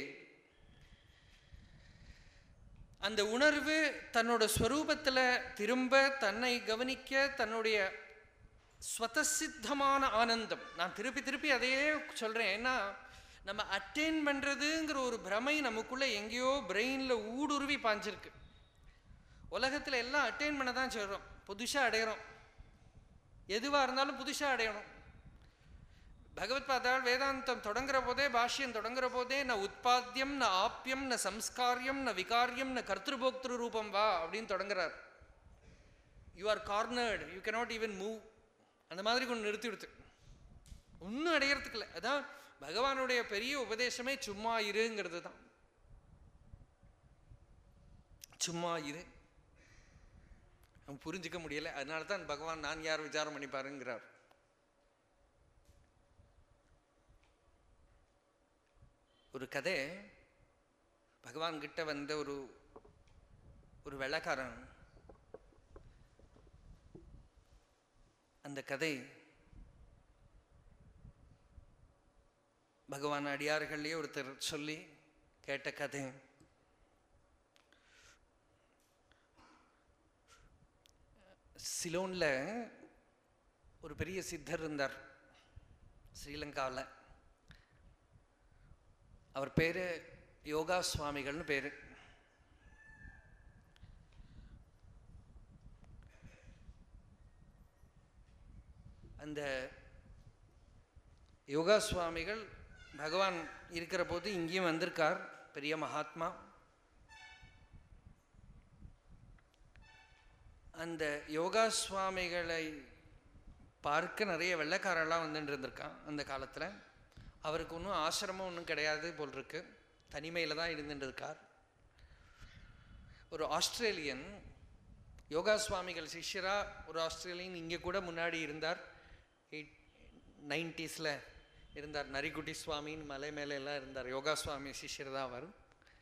அந்த உணர்வு தன்னோட ஸ்வரூபத்தில் திரும்ப தன்னை கவனிக்க தன்னுடைய ஸ்வதசித்தமான ஆனந்தம் நான் திருப்பி திருப்பி அதையே சொல்கிறேன் ஏன்னா நம்ம அட்டைன் பண்ணுறதுங்கிற ஒரு பிரமை நமக்குள்ளே எங்கேயோ பிரெயினில் ஊடுருவி பாஞ்சிருக்கு உலகத்தில் எல்லாம் அட்டைன் பண்ண தான் சொல்கிறோம் புதுசாக அடையிறோம் எதுவாக இருந்தாலும் புதுசாக அடையணும் பகவத் பாதாள் வேதாந்தம் தொடங்குற போதே பாஷ்யம் தொடங்குற போதே ந உற்பத்தியம் ந ஆப்பியம் ந சம்ஸ்காரியம் ந விகாரியம் ந கர்த்திருபோக்திரு ரூபம் வா அப்படின்னு தொடங்குறார் you are cornered you cannot even move அந்த மாதிரி கொண்டு நிறுத்தி விடுத்து ஒன்றும் அடையறதுக்கு இல்லை அதான் பகவானுடைய பெரிய உபதேசமே சும்மா இருங்கிறது தான் சும்மா இரு நம்ம புரிஞ்சுக்க முடியல அதனால தான் பகவான் நான் யார் விசாரம் பண்ணி பாருங்கிறார் ஒரு கதை பகவான் கிட்ட வந்த ஒரு ஒரு வெள்ளக்காரன் அந்த கதை பகவான் அடியார்கள்லேயே ஒருத்தர் சொல்லி கேட்ட கதை சிலோனில் ஒரு பெரிய சித்தர் இருந்தார் ஸ்ரீலங்காவில் அவர் பேர் யோகா சுவாமிகள்னு பேர் அந்த யோகா சுவாமிகள் பகவான் இருக்கிற போது இங்கேயும் வந்திருக்கார் பெரிய மகாத்மா அந்த யோகா சுவாமிகளை பார்க்க நிறைய வெள்ளைக்காரெல்லாம் வந்துட்டு இருந்திருக்கான் அந்த காலத்தில் அவருக்கு ஒன்றும் ஆசிரமம் ஒன்றும் கிடையாது போல் இருக்கு தனிமையில் தான் இருந்துட்டு இருக்கார் ஒரு ஆஸ்திரேலியன் யோகா சுவாமிகள் சிஷ்யராக ஒரு ஆஸ்திரேலியன் இங்கே கூட முன்னாடி இருந்தார் எயிட் நைன்டிஸில் இருந்தார் நரிக்குட்டி சுவாமின்னு மலை மேலே எல்லாம் இருந்தார் யோகா சுவாமி சிஷ்யர் தான் அவர்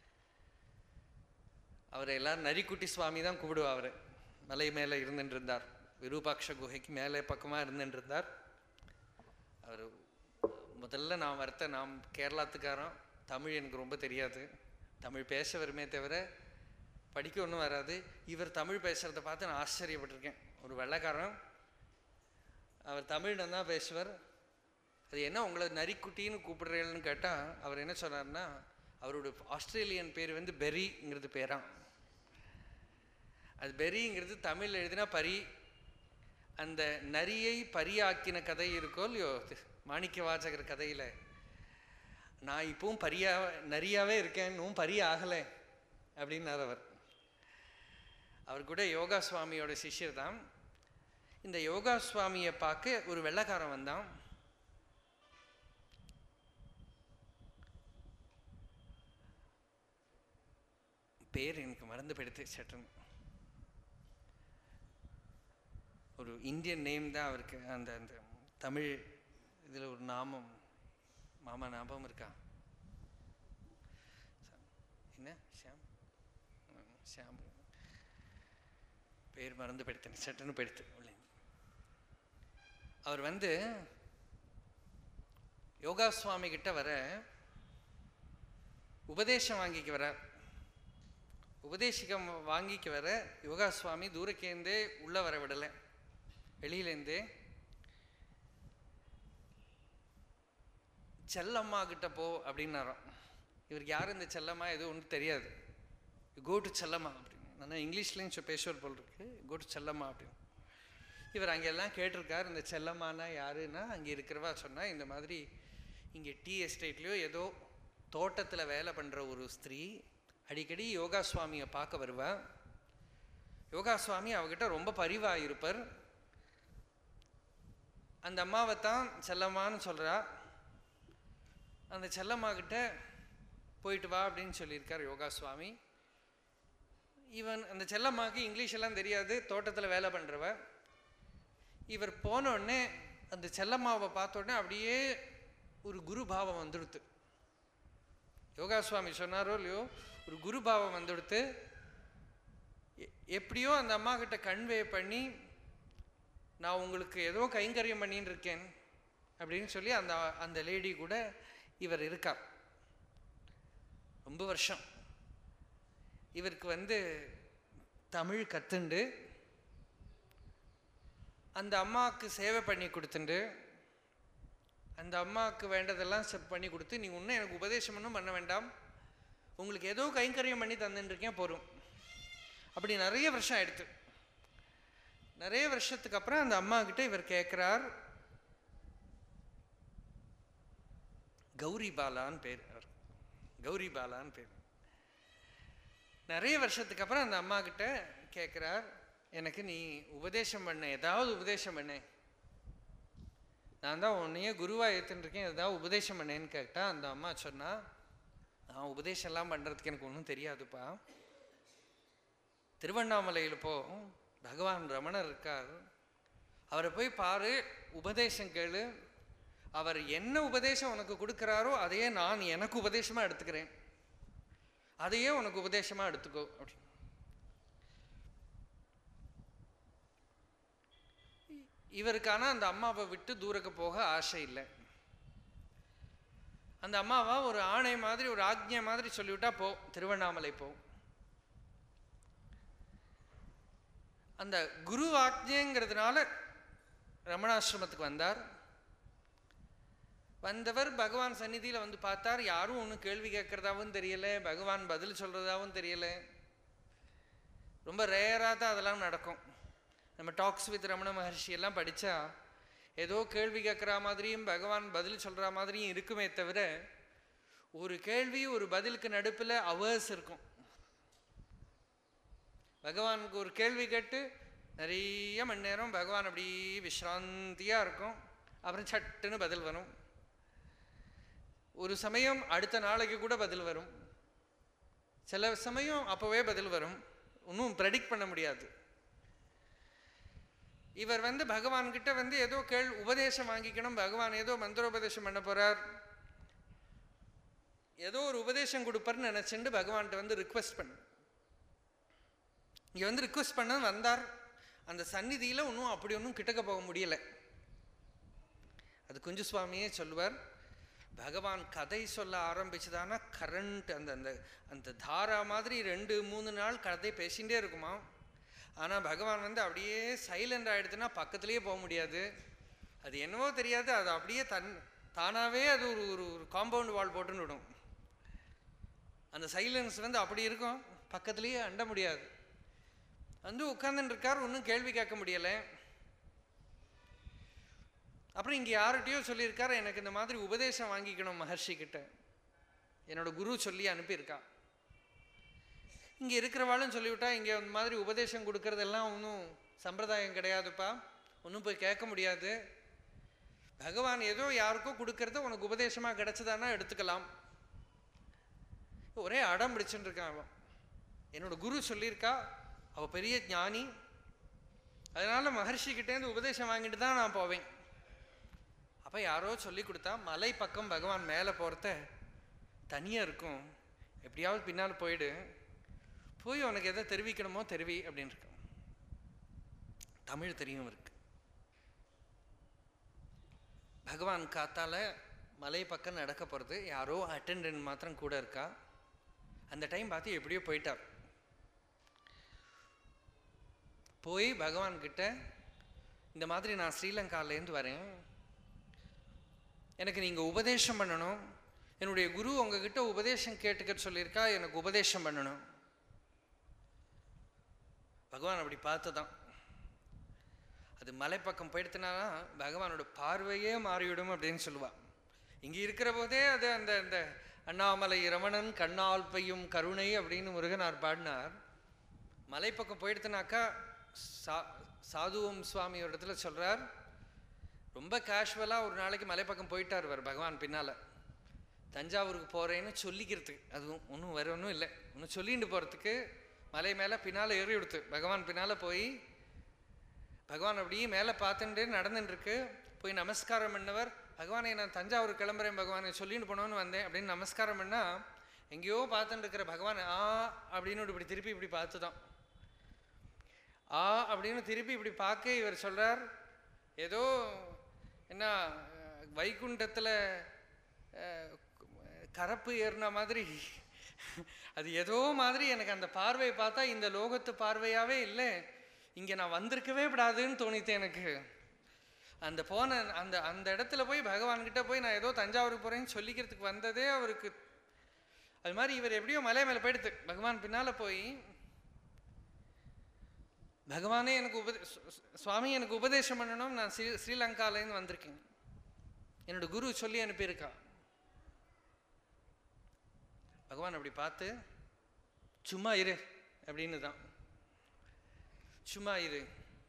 அவர் எல்லாரும் நரிக்குட்டி சுவாமி தான் கூப்பிடுவா அவர் மலை மேலே இருந்துட்டு இருந்தார் விரூபாட்ச குகைக்கு மேலே பக்கமாக இருந்துட்டு இருந்தார் அவர் முதல்ல நான் வரத்த நாம் கேரளாத்துக்காரன் தமிழ் எனக்கு ரொம்ப தெரியாது தமிழ் பேச வருமே தவிர படிக்க ஒன்றும் வராது இவர் தமிழ் பேசுகிறத பார்த்து நான் ஆச்சரியப்பட்டிருக்கேன் ஒரு வெள்ளைக்காரன் அவர் தமிழ் தான் பேசுவார் அது என்ன உங்களை நரிக்குட்டின்னு கூப்பிடுறீங்கன்னு கேட்டால் அவர் என்ன சொன்னார்னா அவரோட ஆஸ்திரேலியன் பேர் வந்து பெரிங்கிறது பேராம் அது பெரிங்கிறது தமிழில் எழுதினா பரி அந்த நரியை பரியாக்கின கதை இருக்கோ இல்லையோ மாணிக்க வாசகர் கதையில் நான் இப்பவும் பரியா நரியாவே இருக்கேன் இன்னும் பரி ஆகலை அப்படின்னார் அவர் அவர் கூட யோகா சுவாமியோட சிஷ்யர் தான் இந்த யோகா சுவாமியை பார்க்க ஒரு வெள்ளைக்காரன் வந்தான் பேர் எனக்கு மறந்து போயிடுத்து சட்டன் ஒரு இந்தியன் நேம் தான் அவருக்கு அந்த அந்த தமிழ் இதில் ஒரு நாமம் மாமா ஞாபகம் இருக்கா என்ன ஷியாம் ம், ஷியாம் பேர் மறந்து போயிடுத்தேன் சட்டுன்னு போயிடுத்து உள்ளே. அவர் வந்து யோகா சுவாமி கிட்ட வர உபதேசம் வாங்கிக்க வரார் உபதேசிக்கம் வாங்கிக்க வர யோகா சுவாமி தூரக்கேந்தே உள்ள வர விடலை வெளியிலேருந்தே செல்லம்மா கிட்ட போ அப்படின்னாராம் இவருக்கு யார் இந்த செல்லம்மா எதுவும் ஒன்றும் தெரியாது கோ டு செல்லம்மா அப்படின்னு நான் இங்கிலீஷ்லேயும் சொ- பேசுவார் போல் இருக்கு கோ டு செல்லம்மா அப்படின்னு இவர் அங்கெல்லாம் கேட்டிருக்கார் இந்த செல்லம்மானா யாருன்னா அங்கே இருக்கிறவா சொன்னா இந்த மாதிரி இங்கே டீ எஸ்டேட்லேயோ ஏதோ தோட்டத்தில் வேலை பண்ணுற ஒரு ஸ்திரீ அடிக்கடி யோகா சுவாமியை பார்க்க வருவா யோகா சுவாமி அவகிட்ட ரொம்ப பரிவா இருப்பார் அந்த அம்மாவை தான் செல்லம்மான்னு சொல்கிறா அந்த செல்லம்மா கிட்ட போயிட்டு வா அப்படின்னு சொல்லியிருக்கார் யோகா சுவாமி இவன் அந்த செல்லம்மாவுக்கு இங்கிலீஷ் எல்லாம் தெரியாது தோட்டத்தில் வேலை பண்ணுறவ இவர் போன உடனே அந்த செல்லம்மாவை பார்த்த உடனே அப்படியே ஒரு குரு பாவம் வந்துடுத்து யோகா சுவாமி சொன்னாரோ இல்லையோ ஒரு குரு பாவம் வந்துடுத்து எ- எப்படியோ அந்த அம்மா கிட்ட கன்வே பண்ணி நான் உங்களுக்கு ஏதோ கைங்கரியம் பண்ணின்னு இருக்கேன் அப்படின்னு சொல்லி அந்த அந்த லேடி கூட இவர் இருக்கார் ரொம்ப வருஷம் இவருக்கு வந்து தமிழ் கத்துண்டு அந்த அம்மாவுக்கு சேவை பண்ணி கொடுத்துண்டு அந்த அம்மாவுக்கு வேண்டதெல்லாம் செ- பண்ணி கொடுத்து நீ இன்னும் எனக்கு உபதேசம் ஒன்றும் பண்ண வேண்டாம் உங்களுக்கு ஏதோ கைங்கரியம் பண்ணி தந்துட்டு இருக்கேன் போதும் அப்படி நிறைய வருஷம் ஆயிடுத்து நிறைய வருஷத்துக்கு அப்புறம் அந்த அம்மா கிட்ட இவர் கேட்குறார் கௌரி பாலான்னு பேர் அவர் கௌரி பாலான்னு பேர் நிறைய வருஷத்துக்கு அப்புறம் அந்த அம்மா கிட்ட கேட்குறார் எனக்கு நீ உபதேசம் பண்ண ஏதாவது உபதேசம் பண்ண நான் தான் உன்னையே குருவா ஏத்துன்னு இருக்கேன் ஏதாவது உபதேசம் பண்ணேன்னு கேட்டா அந்த அம்மா சொன்னா நான் உபதேசம்லாம் பண்ணுறதுக்கு எனக்கு ஒன்றும் தெரியாதுப்பா திருவண்ணாமலையில் போ பகவான் ரமணர் இருக்கார் அவரை போய் பாரு உபதேசம் கேளு அவர் என்ன உபதேசம் உனக்கு கொடுக்குறாரோ அதையே நான் எனக்கு உபதேசமாக எடுத்துக்கிறேன் அதையே உனக்கு உபதேசமா எடுத்துக்கோ அப்படி இவருக்கான அந்த அம்மாவை விட்டு தூரக்க போக ஆசை இல்லை அந்த அம்மாவா ஒரு ஆணை மாதிரி ஒரு ஆக்ஞை மாதிரி சொல்லிவிட்டா போ திருவண்ணாமலை போ அந்த குரு ஆக்ஞைங்கிறதுனால ரமணாசிரமத்துக்கு வந்தார் வந்தவர் பகவான் சந்நிதியில் வந்து பார்த்தார் யாரும் ஒன்றும் கேள்வி கேட்கறதாவும் தெரியல பகவான் பதில் சொல்றதாவும் தெரியல ரொம்ப ரேராக தான் அதெல்லாம் நடக்கும் நம்ம டாக்ஸ் வித் ரமண மகர்ஷி எல்லாம் படித்தா ஏதோ கேள்வி கேட்குற மாதிரியும் பகவான் பதில் சொல்கிற மாதிரியும் இருக்குமே தவிர ஒரு கேள்வி ஒரு பதிலுக்கு நடுப்பில் அவர்ஸ் இருக்கும் பகவானுக்கு ஒரு கேள்வி கேட்டு நிறைய மணி நேரம் பகவான் அப்படி விஸ்ராந்தியாக இருக்கும் அப்புறம் சட்டுன்னு பதில் வரும் ஒரு சமயம் அடுத்த நாளைக்கு கூட பதில் வரும் சில சமயம் அப்போவே பதில் வரும் ஒன்றும் ப்ரெடிக்ட் பண்ண முடியாது இவர் வந்து பகவான் கிட்ட வந்து ஏதோ கேள் உபதேசம் வாங்கிக்கணும் பகவான் ஏதோ மந்திரோபதேசம் பண்ண போறார் ஏதோ ஒரு உபதேசம் கொடுப்பார்னு நினைச்சுட்டு பகவான்கிட்ட வந்து ரிக்வெஸ்ட் பண்ணு இங்க வந்து ரிக்வெஸ்ட் பண்ண வந்தார் அந்த சந்நிதியில ஒன்றும் அப்படி ஒன்றும் கிட்டக்க போக முடியல அது குஞ்சு சுவாமியே சொல்லுவார் பகவான் கதை சொல்ல ஆரம்பிச்சதானா கரண்ட் அந்த அந்த அந்த தாரா மாதிரி ரெண்டு மூணு நாள் கதை பேசிகிட்டே இருக்குமா ஆனால் பகவான் வந்து அப்படியே சைலண்ட் ஆகிடுதுன்னா பக்கத்துலேயே போக முடியாது அது என்னவோ தெரியாது அது அப்படியே தன் தானாகவே அது ஒரு ஒரு ஒரு காம்பவுண்ட் வால் போட்டுன்னு விடும் அந்த சைலன்ஸ் வந்து அப்படி இருக்கும் பக்கத்துலேயே அண்ட முடியாது வந்து உட்காந்துட்டு இருக்கார் ஒன்றும் கேள்வி கேட்க முடியலை அப்புறம் இங்கே யார்கிட்டயோ சொல்லியிருக்காரு எனக்கு இந்த மாதிரி உபதேசம் வாங்கிக்கணும் மகர்ஷி கிட்ட என்னோட குரு சொல்லி அனுப்பியிருக்கா இங்கே இருக்கிறவாளும் சொல்லிவிட்டா இங்கே இந்த மாதிரி உபதேசம் கொடுக்கறதெல்லாம் ஒன்றும் சம்பிரதாயம் கிடையாதுப்பா ஒன்றும் போய் கேட்க முடியாது பகவான் ஏதோ யாருக்கோ கொடுக்கறத உனக்கு உபதேசமாக கிடைச்சதானா எடுத்துக்கலாம் ஒரே அடம் பிடிச்சுட்டு இருக்கான் அவன் என்னோட குரு சொல்லியிருக்கா அவ பெரிய ஞானி அதனால மகர்ஷி கிட்டேருந்து உபதேசம் வாங்கிட்டு தான் நான் போவேன் அப்போ யாரோ சொல்லி கொடுத்தா மலை பக்கம் பகவான் மேலே போகிறத தனியாக இருக்கும் எப்படியாவது பின்னால் போயிடு போய் உனக்கு எதை தெரிவிக்கணுமோ தெரிவி அப்படின்னு இருக்கு தமிழ் தெரியும் இருக்கு பகவான் காத்தால மலை பக்கம் நடக்க போகிறது யாரோ அட்டெண்டன்ட் மாத்திரம் கூட இருக்கா அந்த டைம் பார்த்து எப்படியோ போயிட்டார் போய் பகவான் கிட்ட இந்த மாதிரி நான் ஸ்ரீலங்காலேருந்து வரேன் எனக்கு நீங்கள் உபதேசம் பண்ணணும் என்னுடைய குரு உங்ககிட்ட உபதேசம் கேட்டுக்க சொல்லியிருக்கா எனக்கு உபதேசம் பண்ணணும் பகவான் அப்படி பார்த்து தான் அது மலைப்பக்கம் போயிடுத்துனா பகவானோட பார்வையே மாறிவிடும் அப்படின்னு சொல்லுவா இங்கே இருக்கிற போதே அது அந்த அந்த அண்ணாமலை ரமணன் கண்ணால் பெய்யும் கருணை அப்படின்னு முருகனார் பாடினார் மலைப்பக்கம் போயிடுத்துனாக்கா சா சாதுவம் சுவாமி ஒரு இடத்துல சொல்கிறார் ரொம்ப கேஷுவலாக ஒரு நாளைக்கு மலைப்பக்கம் போயிட்டார் அவர் பகவான் பின்னால் தஞ்சாவூருக்கு போகிறேன்னு சொல்லிக்கிறதுக்கு அதுவும் ஒன்றும் வேற ஒன்றும் இல்லை ஒன்றும் சொல்லிட்டு போகிறதுக்கு மலை மேலே பின்னால் ஏறி கொடுத்து பகவான் பின்னால் போய் பகவான் அப்படியே மேலே பார்த்துட்டு நடந்துட்டு இருக்கு போய் நமஸ்காரம் பண்ணவர் பகவானை நான் தஞ்சாவூர் கிளம்புறேன் பகவானை சொல்லிட்டு போனோன்னு வந்தேன் அப்படின்னு நமஸ்காரம் பண்ணா எங்கேயோ பார்த்துட்டு இருக்கிற பகவான் ஆ அப்படின்னு இப்படி திருப்பி இப்படி பார்த்து தான் ஆ அப்படின்னு திருப்பி இப்படி பார்க்க இவர் சொல்றார் ஏதோ என்ன அஹ், வைகுண்டத்துல அஹ், கரப்பு ஏறின மாதிரி அது ஏதோ மாதிரி எனக்கு அந்த பார்வையை பார்த்தா இந்த லோகத்து பார்வையாவே இல்லை இங்க நான் வந்திருக்கவே விடாதுன்னு தோணித்து எனக்கு அந்த போன அந்த அந்த இடத்துல போய் பகவான் கிட்ட போய் நான் ஏதோ தஞ்சாவூருக்கு போறேன்னு சொல்லிக்கிறதுக்கு வந்ததே அவருக்கு அது மாதிரி இவர் எப்படியோ மலை மேலே போயிடுத்து பகவான் பின்னால போய் பகவானே எனக்கு உபதே சு- சு- சுவாமி எனக்கு உபதேசம் பண்ணணும் நான் ஸ்ரீ ஸ்ரீலங்காலேருந்து வந்திருக்கேன் என்னோட குரு சொல்லி அனுப்பியிருக்கா பகவான் அப்படி பார்த்து சும்மா இரு அப்படின்னு தான் சும்மா இரு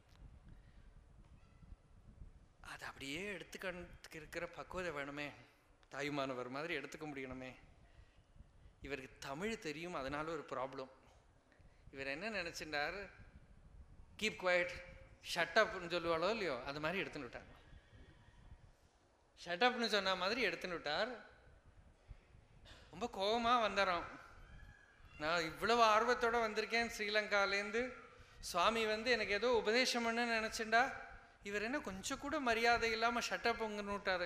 அது அப்படியே எடுத்துக்கிறதுக்கு இருக்கிற பக்குவதை வேணுமே தாயுமானவர் மாதிரி எடுத்துக்க முடியணுமே இவருக்கு தமிழ் தெரியும் அதனால ஒரு ப்ராப்ளம் இவர் என்ன நினைச்சிட்டார் கீப் குவைட் ஷட்டப்னு சொல்லுவாளோ இல்லையோ அது மாதிரி எடுத்துன்னு விட்டார் ஷட்டப்னு சொன்ன மாதிரி எடுத்துன்னு விட்டார் ரொம்ப கோபமா வந்தாராம் நான் இவ்வளவு ஆர்வத்தோட வந்திருக்கேன் ஸ்ரீலங்காலேருந்து சுவாமி வந்து எனக்கு ஏதோ உபதேசம் பண்ண நினச்சிண்டா இவர் என்ன கொஞ்சம் கூட மரியாதை இல்லாமல் ஷட்டப் விட்டாரு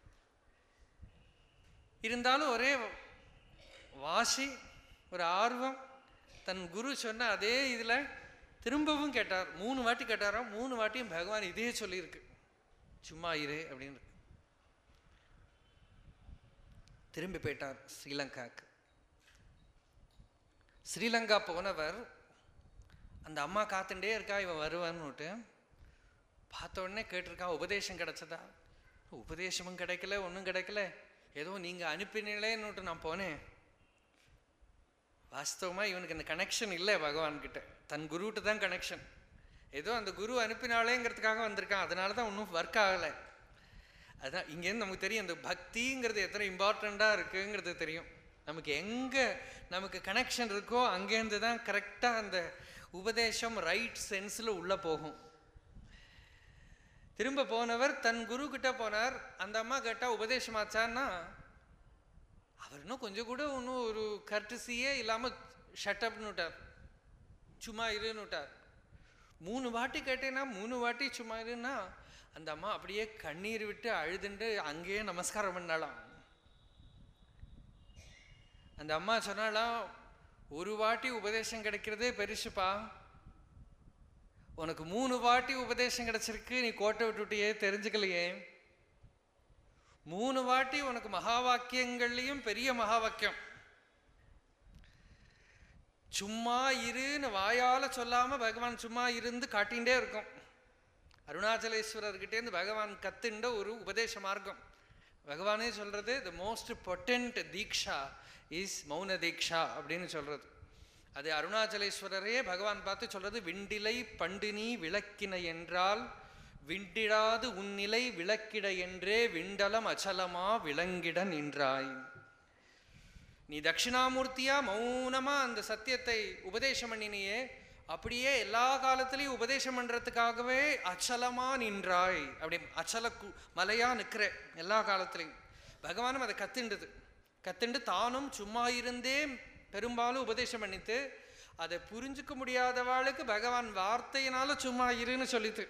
இருந்தாலும் ஒரே வாசி ஒரு ஆர்வம் தன் குரு சொன்ன அதே இதில் திரும்பவும் கேட்டார் மூணு வாட்டி கேட்டாராம் மூணு வாட்டியும் பகவான் இதே சொல்லியிருக்கு சும்மா இரு அப்படின்னு திரும்பி போயிட்டார் ஸ்ரீலங்காக்கு ஸ்ரீலங்கா போனவர் அந்த அம்மா காத்துட்டே இருக்கா இவன் வருவான்னுட்டு பார்த்த உடனே கேட்டிருக்கா உபதேசம் கிடைச்சதா உபதேசமும் கிடைக்கல ஒன்றும் கிடைக்கல ஏதோ நீங்கள் அனுப்பினீங்களேன்னுட்டு நான் போனேன் வாஸ்தவமாக இவனுக்கு இந்த கனெக்ஷன் இல்லை பகவான்கிட்ட தன் குருகிட்ட தான் கனெக்ஷன் ஏதோ அந்த குரு அனுப்பினாலேங்கிறதுக்காக வந்திருக்கான் அதனால தான் ஒன்றும் ஒர்க் ஆகலை அதான் இங்கேருந்து நமக்கு தெரியும் இந்த பக்திங்கிறது எத்தனை இம்பார்ட்டண்ட்டாக இருக்குங்கிறது தெரியும் நமக்கு எங்கே நமக்கு கனெக்ஷன் இருக்கோ அங்கேருந்து தான் கரெக்டாக அந்த உபதேசம் ரைட் சென்ஸில் உள்ளே போகும் திரும்ப போனவர் தன் குரு கிட்ட போனார் அந்த அம்மா கேட்டால் உபதேசமாச்சான்னா அவர் இன்னும் கொஞ்சம் கூட ஒன்றும் ஒரு கர்டசியே இல்லாமல் ஷட்டப்னுட்டார் சும்மா இருன்னுட்டார் மூணு வாட்டி கேட்டேன்னா மூணு வாட்டி சும்மா இருன்னா அந்த அம்மா அப்படியே கண்ணீர் விட்டு அழுதுண்டு அங்கேயே நமஸ்காரம் பண்ணாலாம் அந்த அம்மா சொன்னாலாம் ஒரு வாட்டி உபதேசம் கிடைக்கிறதே பெருசுப்பா உனக்கு மூணு வாட்டி உபதேசம் கிடைச்சிருக்கு நீ கோட்டை விட்டுட்டியே தெரிஞ்சுக்கலையே மூணு வாட்டி உனக்கு மகா வாக்கியங்கள்லையும் பெரிய மகா வாக்கியம் சும்மா இருன்னு வாயால சொல்லாம பகவான் சும்மா இருந்து காட்டிகிட்டே இருக்கும் அருணாச்சலேஸ்வரர்கிட்டேருந்து பகவான் கத்துண்ட ஒரு உபதேச மார்க்கம் பகவானே சொல்றது the most potent diksha is mauna diksha அப்படின்னு சொல்றது அது அருணாச்சலேஸ்வரரே பகவான் பார்த்து சொல்றது விண்டிலை பண்டினி விளக்கின என்றால் விண்டிடாது உன்னிலை விளக்கிட என்றே விண்டலம் அச்சலமா விளங்கிட நின்றாய் நீ தட்சிணாமூர்த்தியா மௌனமா அந்த சத்தியத்தை உபதேசம் பண்ணினியே அப்படியே எல்லா காலத்திலையும் உபதேசம் பண்றதுக்காகவே அச்சலமா நின்றாய் அப்படி அச்சல கு- மலையா நிற்கிற எல்லா காலத்திலையும் பகவானும் அதை கத்துண்டது கத்துண்டு தானும் சும்மா இருந்தே பெரும்பாலும் உபதேசம் பண்ணித்து அதை புரிஞ்சுக்க முடியாதவாளுக்கு பகவான் வார்த்தையினால சும்மா இருன்னு சொல்லித்து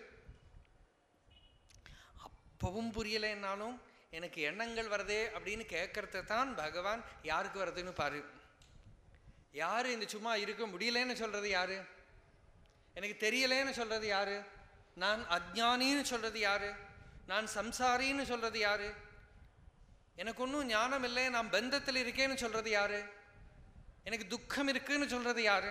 அப்பவும் புரியலைன்னாலும் எனக்கு எண்ணங்கள் வருதே அப்படின்னு கேட்கறத தான் பகவான் யாருக்கு வருதுன்னு பாரு யாரு இந்த சும்மா இருக்க முடியலன்னு சொல்றது யாரு எனக்கு தெரியலேன்னு சொல்றது யாரு நான் அஜ்ஞானின்னு சொல்றது யாரு நான் சம்சாரின்னு சொல்றது யாரு எனக்கு ஒன்றும் ஞானம் இல்லை நான் பந்தத்தில் இருக்கேன்னு சொல்றது யாரு எனக்கு துக்கம் இருக்குன்னு சொல்றது யாரு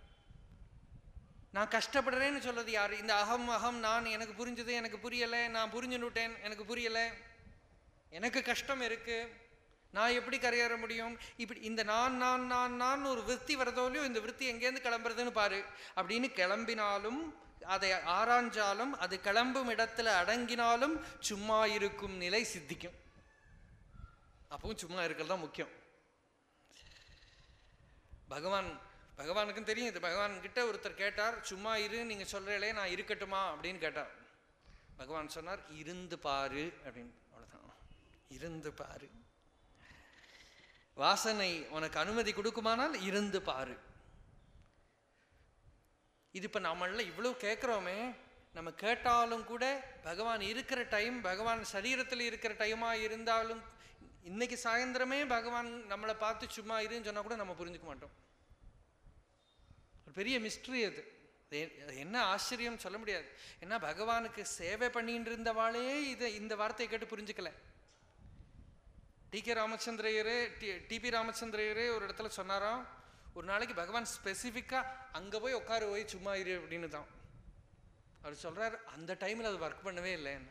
நான் கஷ்டப்படுறேன்னு சொல்றது யாரு இந்த அகம் அகம் நான் எனக்கு புரிஞ்சது எனக்கு புரியலை நான் புரிஞ்சுன்னுட்டேன் எனக்கு புரியலை எனக்கு கஷ்டம் இருக்கு நான் எப்படி கரையேற முடியும் இப்படி இந்த நான் நான் நான் நான் ஒரு விற்பி வரதோலையோ இந்த விற்பி எங்கேருந்து கிளம்புறதுன்னு பாரு அப்படின்னு கிளம்பினாலும் அதை ஆராய்ஞ்சாலும் அது கிளம்பும் இடத்துல அடங்கினாலும் சும்மா இருக்கும் நிலை சித்திக்கும் அப்பவும் சும்மா இருக்கிறது தான் முக்கியம் பகவான் பகவானுக்கும் தெரியும் இது பகவான் கிட்ட ஒருத்தர் கேட்டார் சும்மா இரு நீங்க சொல்றீங்களே நான் இருக்கட்டுமா அப்படின்னு கேட்டார் பகவான் சொன்னார் இருந்து பாரு அப்படின்னு அவ்வளவுதான் இருந்து பாரு வாசனை உனக்கு அனுமதி கொடுக்குமானால் இருந்து பாரு இது இப்ப நம்மள இவ்வளவு கேட்குறோமே நம்ம கேட்டாலும் கூட பகவான் இருக்கிற டைம் பகவான் சரீரத்தில் இருக்கிற டைமா இருந்தாலும் இன்னைக்கு சாயந்தரமே பகவான் நம்மளை பார்த்து சும்மா இருன்னு சொன்னா கூட நம்ம புரிஞ்சுக்க மாட்டோம் ஒரு பெரிய மிஸ்ட்ரி அது அது எ- அது என்ன ஆச்சரியம் சொல்ல முடியாது ஏன்னா பகவானுக்கு சேவை பண்ணிட்டு இருந்தவாளே இதை இந்த வார்த்தையை கேட்டு புரிஞ்சுக்கல டி கே ராமச்சந்திரையரே டி டிபி ராமச்சந்திரையரே ஒரு இடத்துல சொன்னாராம் ஒரு நாளைக்கு பகவான் ஸ்பெசிஃபிக்காக அங்கே போய் உட்காரு போய் சும்மா இரு அப்படின்னு தான் அவர் சொல்றார் அந்த டைமில் அது ஒர்க் பண்ணவே இல்லைன்னு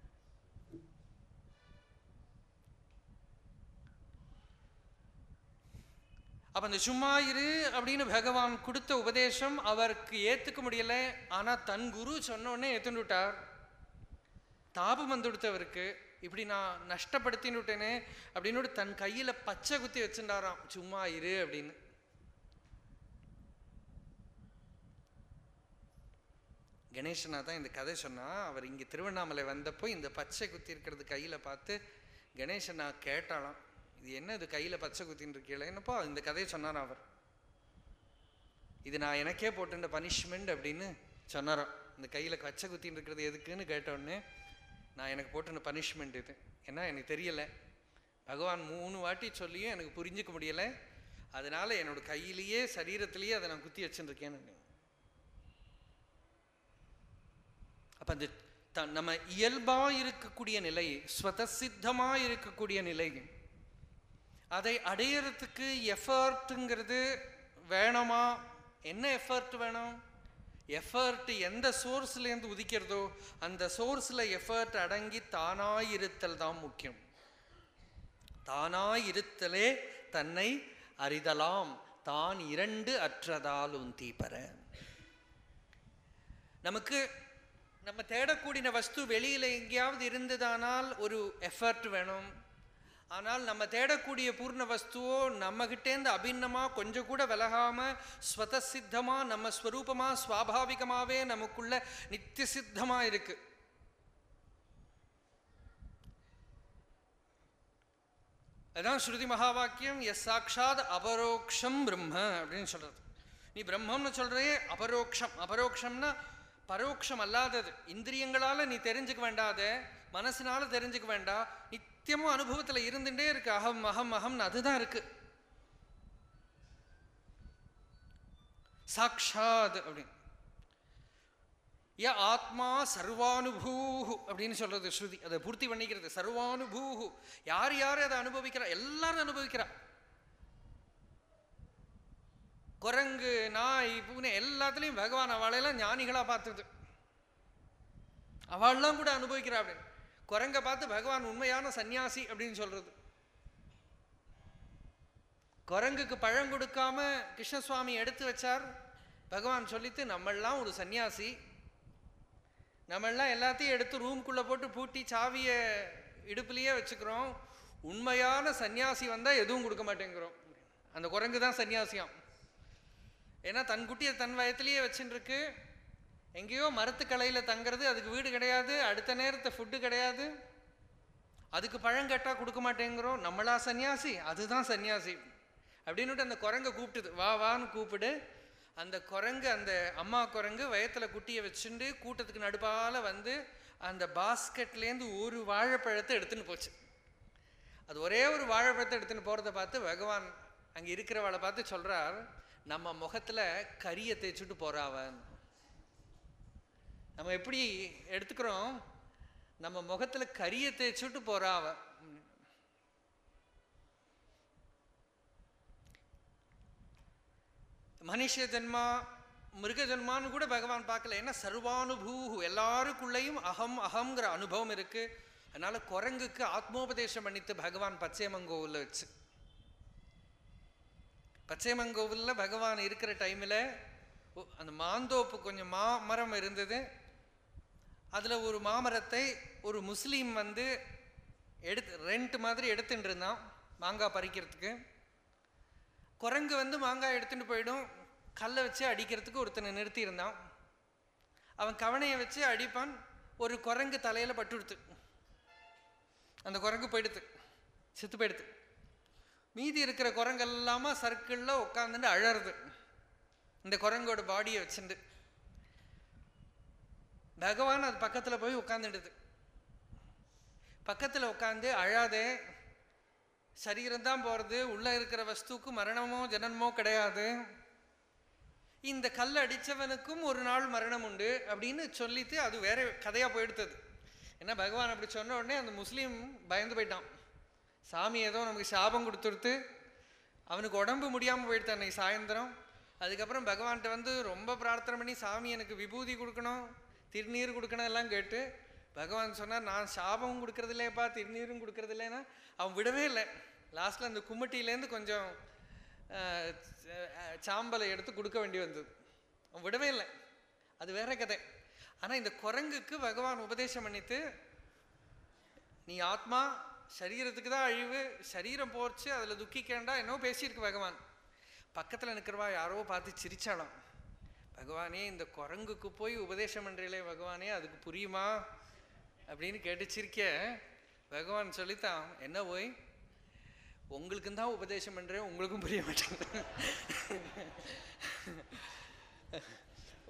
அப்ப அந்த சும்மா இரு அப்படின்னு பகவான் கொடுத்த உபதேசம் அவருக்கு ஏத்துக்க முடியல ஆனா தன் குரு சொன்ன உடனே ஏத்துன்னு விட்டார் தாபம் வந்து கொடுத்தவருக்கு இப்படி நான் நஷ்டப்படுத்தின்னு விட்டேனே அப்படின்னு தன் கையில பச்சை குத்தி வச்சுட்டாராம் சும்மா இரு அப்படின்னு கணேசனா தான் இந்த கதை சொன்னா அவர் இங்க திருவண்ணாமலை வந்தப்போ இந்த பச்சை குத்தி இருக்கிறது கையில பார்த்து கணேசனா கேட்டாலாம் இது என்ன இது கையில பச்சை குத்தின்னு இருக்கீங்களேன்னப்போ இந்த கதையை சொன்னார் அவர் இது நான் எனக்கே போட்டுட்ட பனிஷ்மெண்ட் அப்படின்னு சொன்னாராம் இந்த கையில் கச்சை குத்தின்னு இருக்கிறது எதுக்குன்னு கேட்டோடனே நான் எனக்கு போட்டுன பனிஷ்மெண்ட் இது ஏன்னா எனக்கு தெரியலை பகவான் மூணு வாட்டி சொல்லியும் எனக்கு புரிஞ்சுக்க முடியலை அதனால என்னோட கையிலேயே சரீரத்திலேயே அதை நான் குத்தி வச்சுருக்கேன்னு அப்போ அந்த த நம்ம இயல்பாக இருக்கக்கூடிய நிலை ஸ்வதசித்தமாக இருக்கக்கூடிய நிலை அதை அடையிறதுக்கு எஃபர்ட்டுங்கிறது வேணுமா என்ன எஃபர்ட் வேணும் எஃபர்ட் எந்த சோர்ஸ்லேருந்து உதிக்கிறதோ அந்த சோர்ஸில் எஃபர்ட் அடங்கி தானாய் இருத்தல் தான் முக்கியம் தானாய் இருத்தலே தன்னை அறிதலாம் தான் இரண்டு அற்றதால் உந்தி பெற நமக்கு நம்ம தேடக்கூடிய வஸ்து வெளியில் எங்கேயாவது இருந்ததானால் ஒரு எஃபர்ட் வேணும் ஆனால் நம்ம தேடக்கூடிய பூர்ண வஸ்துவோ நம்மகிட்டேருந்து அபிண்ணமாக கொஞ்சம் கூட விலகாமல் ஸ்வதசித்தமாக நம்ம ஸ்வரூபமாக சுவாபாவிகமாகவே நமக்குள்ள நித்திய சித்தமாக இருக்கு அதான் ஸ்ருதி மகா வாக்கியம் எஸ் சாட்சாத் அபரோக்ஷம் பிரம்ம அப்படின்னு சொல்றது நீ பிரம்மம்னு சொல்றே அபரோக்ஷம் அபரோக்ஷம்னா பரோட்சம் அல்லாதது இந்திரியங்களால நீ தெரிஞ்சுக்க வேண்டாத மனசினால தெரிஞ்சுக்க வேண்டாம் நித்தியமும் அனுபவத்தில் இருந்துட்டே இருக்கு அகம் அகம் அகம்னு அதுதான் இருக்கு சாக்ஷாத் அப்படின்னு ய ஆத்மா சர்வானுபூஹு அப்படின்னு சொல்றது ஸ்ருதி அதை பூர்த்தி பண்ணிக்கிறது சர்வானுபூஹு யார் யார் அதை அனுபவிக்கிறா எல்லாரும் அனுபவிக்கிறா குரங்கு நாய் பூனை எல்லாத்துலேயும் பகவான் அவளையெல்லாம் ஞானிகளாக பார்த்தது அவள்லாம் கூட அனுபவிக்கிறா அப்படின்னு குரங்கை பார்த்து பகவான் உண்மையான சந்நியாசி அப்படின்னு சொல்றது குரங்குக்கு பழம் கொடுக்காம கிருஷ்ணசுவாமி எடுத்து வச்சார் பகவான் சொல்லித்து நம்மெல்லாம் ஒரு சந்நியாசி நம்மெல்லாம் எல்லாத்தையும் எடுத்து ரூம்குள்ளே போட்டு பூட்டி சாவியை இடுப்புலையே வச்சுக்கிறோம் உண்மையான சந்நியாசி வந்தால் எதுவும் கொடுக்க மாட்டேங்கிறோம் அந்த குரங்கு தான் சன்னியாசியாம் ஏன்னா தன் குட்டியை தன் வயத்திலேயே வச்சுட்டு இருக்கு எங்கேயோ மரத்துக்கலையில் தங்குறது அதுக்கு வீடு கிடையாது அடுத்த நேரத்தை ஃபுட்டு கிடையாது அதுக்கு பழம் கேட்டால் கொடுக்க மாட்டேங்கிறோம் நம்மளா சன்னியாசி அதுதான் சன்னியாசி அப்படின்னுட்டு அந்த குரங்கை கூப்பிட்டுது வா வான்னு கூப்பிடு அந்த குரங்கு அந்த அம்மா குரங்கு வயத்தில் குட்டியை வச்சுட்டு கூட்டத்துக்கு நடுப்பால் வந்து அந்த பாஸ்கெட்லேருந்து ஒரு வாழைப்பழத்தை எடுத்துன்னு போச்சு அது ஒரே ஒரு வாழைப்பழத்தை எடுத்துன்னு போகிறத பார்த்து பகவான் அங்கே இருக்கிறவளை பார்த்து சொல்கிறார் நம்ம முகத்தில் கரியை தேய்ச்சிட்டு போகிறாவன் நம்ம எப்படி எடுத்துக்கிறோம் நம்ம முகத்தில் கரியை தேய்ச்சிட்டு போகிறாவ மனுஷ ஜென்மா மிருக ஜென்மான்னு கூட பகவான் பார்க்கல ஏன்னா சர்வானுபூஹு எல்லாருக்குள்ளேயும் அகம் அகங்கிற அனுபவம் இருக்கு அதனால குரங்குக்கு ஆத்மோபதேசம் பண்ணித்து பகவான் பச்சையமங்கோவில் வச்சு பச்சையமங்கோவிலில் பகவான் இருக்கிற டைமில் அந்த மாந்தோப்பு கொஞ்சம் மா மரம் இருந்தது அதில் ஒரு மாமரத்தை ஒரு முஸ்லீம் வந்து எடுத்து ரெண்ட் மாதிரி எடுத்துட்டு இருந்தான் மாங்காய் பறிக்கிறதுக்கு குரங்கு வந்து மாங்காய் எடுத்துட்டு போயிடும் கல்லை வச்சு அடிக்கிறதுக்கு ஒருத்தனை நிறுத்தி இருந்தான் அவன் கவனையை வச்சு அடிப்பான் ஒரு குரங்கு தலையில் பட்டுடுத்து அந்த குரங்கு போயிடுத்து செத்து போயிடுத்து மீதி இருக்கிற குரங்கெல்லாமா சர்க்கிளில் உட்காந்துட்டு அழறது இந்த குரங்கோட பாடியை வச்சுட்டு பகவான் அது பக்கத்தில் போய் உட்காந்துடுது பக்கத்தில் உட்காந்து அழாதே சரீரம் தான் போகிறது உள்ளே இருக்கிற வஸ்துக்கு மரணமோ ஜனனமோ கிடையாது இந்த கல் அடித்தவனுக்கும் ஒரு நாள் மரணம் உண்டு அப்படின்னு சொல்லிட்டு அது வேற கதையாக போயிடுத்தது ஏன்னா பகவான் அப்படி சொன்ன உடனே அந்த முஸ்லீம் பயந்து போயிட்டான் சாமி ஏதோ நமக்கு சாபம் கொடுத்துருத்து அவனுக்கு உடம்பு முடியாமல் போயிடுத்து அன்னைக்கு சாயந்தரம் அதுக்கப்புறம் பகவான்கிட்ட வந்து ரொம்ப பிரார்த்தனை பண்ணி சாமி எனக்கு விபூதி கொடுக்கணும் திருநீர் கொடுக்கணும் எல்லாம் கேட்டு பகவான் சொன்னார் நான் சாபமும் கொடுக்கறது இல்லையப்பா திருநீரும் கொடுக்கறது இல்லைன்னா அவன் விடவே இல்லை லாஸ்ட்டில் அந்த கும்மட்டியிலேருந்து கொஞ்சம் சாம்பலை எடுத்து கொடுக்க வேண்டி வந்தது அவன் விடவே இல்லை அது வேற கதை ஆனால் இந்த குரங்குக்கு பகவான் உபதேசம் பண்ணித்து நீ ஆத்மா சரீரத்துக்கு தான் அழிவு சரீரம் போச்சு அதில் துக்கிக்கேண்டா என்னவோ பேசியிருக்கு பகவான் பக்கத்தில் நிற்கிறவா யாரோ பார்த்து சிரிச்சாலாம் பகவானே இந்த குரங்குக்கு போய் உபதேசம் பண்ணுறீங்களே பகவானே அதுக்கு புரியுமா அப்படின்னு கேட்டு சிரிக்க பகவான் சொல்லித்தான் என்ன போய் உங்களுக்கும் தான் உபதேசம் பண்ணுறேன் உங்களுக்கும் புரிய மாட்டேங்குது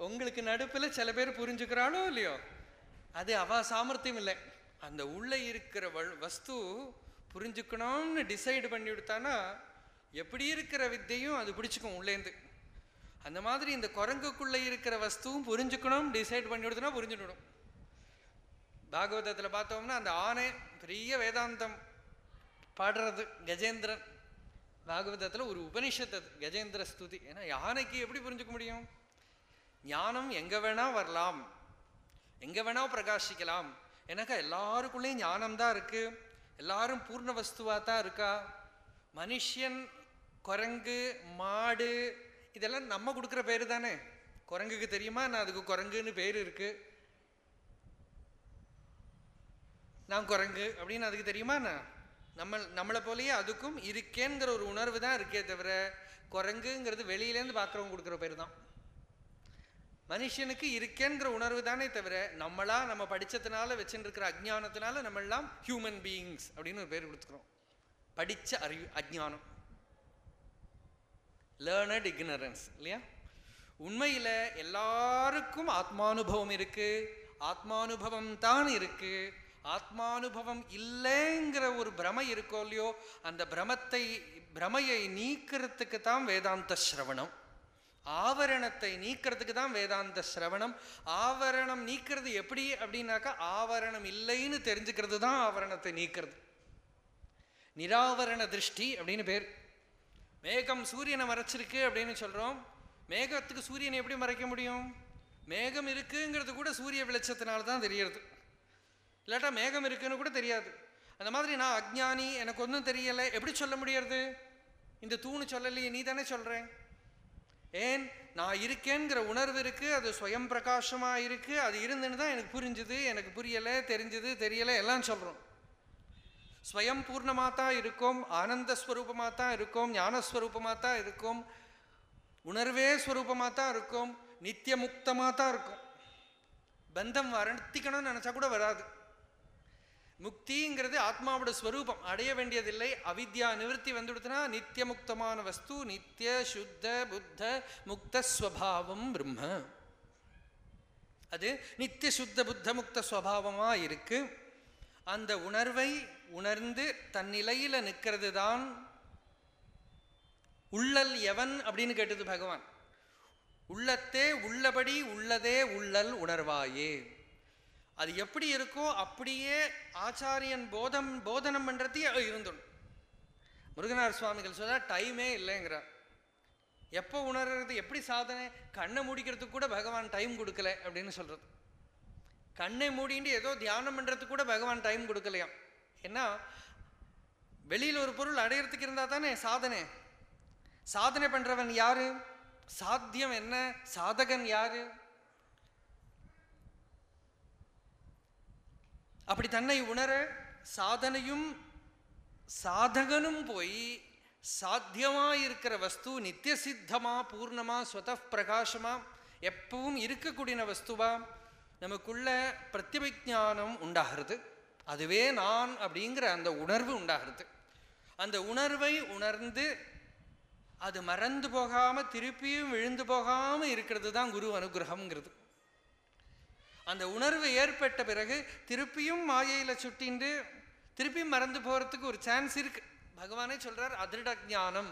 உங்களுக்கு நடுப்புல சில பேர் புரிஞ்சுக்கிறாளோ இல்லையோ அது அவ சாமர்த்தியம் இல்லை அந்த உள்ள இருக்கிற வ- வஸ்து புரிஞ்சுக்கணும்னு டிசைடு பண்ணி விடுத்தானா எப்படி இருக்கிற வித்தையும் அது பிடிச்சுக்கும் உள்ளேந்து அந்த மாதிரி இந்த குரங்குக்குள்ள இருக்கிற வஸ்துவும் புரிஞ்சுக்கணும் டிசைட் பண்ணி விடுத்துனா புரிஞ்சுடணும் பாகவதத்துல பார்த்தோம்னா அந்த ஆனை பெரிய வேதாந்தம் பாடுறது கஜேந்திரன் பாகவதத்துல ஒரு உபனிஷத்து அது கஜேந்திர ஸ்துதி ஏன்னா யானைக்கு எப்படி புரிஞ்சுக்க முடியும் ஞானம் எங்க வேணா வரலாம் எங்க வேணா பிரகாசிக்கலாம் எனக்கா எல்லாருக்குள்ளேயும் ஞானம் தான் இருக்கு எல்லாரும் பூர்ண வஸ்துவா தான் இருக்கா மனுஷன் குரங்கு மாடு இதெல்லாம் நம்ம கொடுக்குற பேரு தானே குரங்குக்கு தெரியுமா நான் அதுக்கு குரங்குன்னு பேர் இருக்கு நான் குரங்கு அப்படின்னு அதுக்கு தெரியுமா நான் நம்ம நம்மளை போலயே அதுக்கும் இருக்கேங்கிற ஒரு உணர்வு தான் இருக்கே தவிர குரங்குங்கிறது வெளியிலேருந்து பார்க்குறவங்க கொடுக்குற பேர் தான் மனுஷனுக்கு இருக்கேங்கிற உணர்வு தானே தவிர நம்மளா நம்ம படிச்சதுனால வச்சுட்டு இருக்கிற அஜ்ஞானத்தினால நம்ம எல்லாம் ஹியூமன் பீயிங்ஸ் அப்படின்னு ஒரு பேர் கொடுத்துக்கிறோம் படிச்ச அறிவு அஜ்ஞானம் லேர்னட் ignorance இல்லையா உண்மையில எல்லாருக்கும் ஆத்மானுபவம் இருக்கு ஆத்மானுபவம் தான் இருக்கு ஆத்மானுபவம் இல்லைங்கிற ஒரு பிரமை இருக்கோ இல்லையோ அந்த பிரமத்தை பிரமையை நீக்கிறதுக்கு தான் வேதாந்த சிரவணம் ஆவரணத்தை நீக்கிறதுக்கு தான் வேதாந்த சிரவணம் ஆவரணம் நீக்கிறது எப்படி அப்படின்னாக்கா ஆவரணம் இல்லைன்னு தெரிஞ்சுக்கிறது தான் ஆவரணத்தை நீக்கிறது நிராவரண திருஷ்டி அப்படின்னு பேர் மேகம் சூரியனை மறைச்சிருக்கு அப்படின்னு சொல்றோம் மேகத்துக்கு சூரியனை எப்படி மறைக்க முடியும் மேகம் இருக்குங்கிறது கூட சூரிய வெளிச்சத்தினால தான் தெரியறது இல்லாட்டா மேகம் இருக்குன்னு கூட தெரியாது அந்த மாதிரி நான் அஜ்ஞானி எனக்கு ஒன்றும் தெரியலை எப்படி சொல்ல முடியறது இந்த தூணு சொல்லலையே நீ தானே சொல்றேன் ஏன் நான் இருக்கேங்கிற உணர்வு இருக்கு அது சுயம் பிரகாசமா இருக்கு அது இருந்துன்னு தான் எனக்கு புரிஞ்சுது எனக்கு புரியலை தெரிஞ்சது தெரியலை எல்லாம் சொல்றோம் ஸ்வயம் பூர்ணமாக தான் இருக்கும் ஆனந்த ஸ்வரூபமாக தான் இருக்கும் ஞானஸ்வரூபமாக தான் இருக்கும் உணர்வே ஸ்வரூபமாக தான் இருக்கும் நித்திய முக்தமாக தான் இருக்கும் பந்தம் வரத்திக்கணும்னு நினச்சா கூட வராது முக்திங்கிறது ஆத்மாவோட ஸ்வரூபம் அடைய வேண்டியதில்லை அவித்யா நிவர்த்தி வந்துடுத்துனா நித்திய முக்தமான வஸ்து நித்திய சுத்த புத்த முக்த ஸ்வபாவம் பிரம்ம அது நித்திய சுத்த புத்த முக்த ஸ்வபாவமா இருக்கு அந்த உணர்வை உணர்ந்து தன் நிலையில நிற்கிறது தான் உள்ளல் எவன் அப்படின்னு கேட்டது பகவான் உள்ளத்தே உள்ளபடி உள்ளதே உள்ளல் உணர்வாயே அது எப்படி இருக்கோ அப்படியே ஆச்சாரியன் போதம் போதனம் பண்றதே இருந்துடும் முருகனார் சுவாமிகள் சொல்ல டைமே இல்லைங்கிறார் எப்போ உணர்றது எப்படி சாதனை கண்ணை முடிக்கிறதுக்கு கூட பகவான் டைம் கொடுக்கல அப்படின்னு சொல்றது கண்ணை மூடிட்டு ஏதோ தியானம் பண்றதுக்கு கூட பகவான் டைம் கொடுக்கலையாம் ஏன்னா வெளியில ஒரு பொருள் அடையறதுக்கு இருந்தா தானே சாதனை சாதனை பண்றவன் யாரு சாத்தியம் என்ன சாதகன் யாரு அப்படி தன்னை உணர சாதனையும் சாதகனும் போய் சாத்தியமா இருக்கிற வஸ்து நித்திய சித்தமா பூர்ணமா ஸ்வத பிரகாசமா எப்பவும் இருக்கக்கூடிய வஸ்துவா நமக்குள்ள பிரத்யபிஜானம் உண்டாகிறது அதுவே நான் அப்படிங்கிற அந்த உணர்வு உண்டாகிறது அந்த உணர்வை உணர்ந்து அது மறந்து போகாம திருப்பியும் விழுந்து போகாம இருக்கிறது தான் குரு அனுகிரகம்ங்கிறது அந்த உணர்வு ஏற்பட்ட பிறகு திருப்பியும் மாயையில சுட்டிண்டு திருப்பியும் மறந்து போறதுக்கு ஒரு சான்ஸ் இருக்கு பகவானே சொல்றார் அதிருட ஞானம்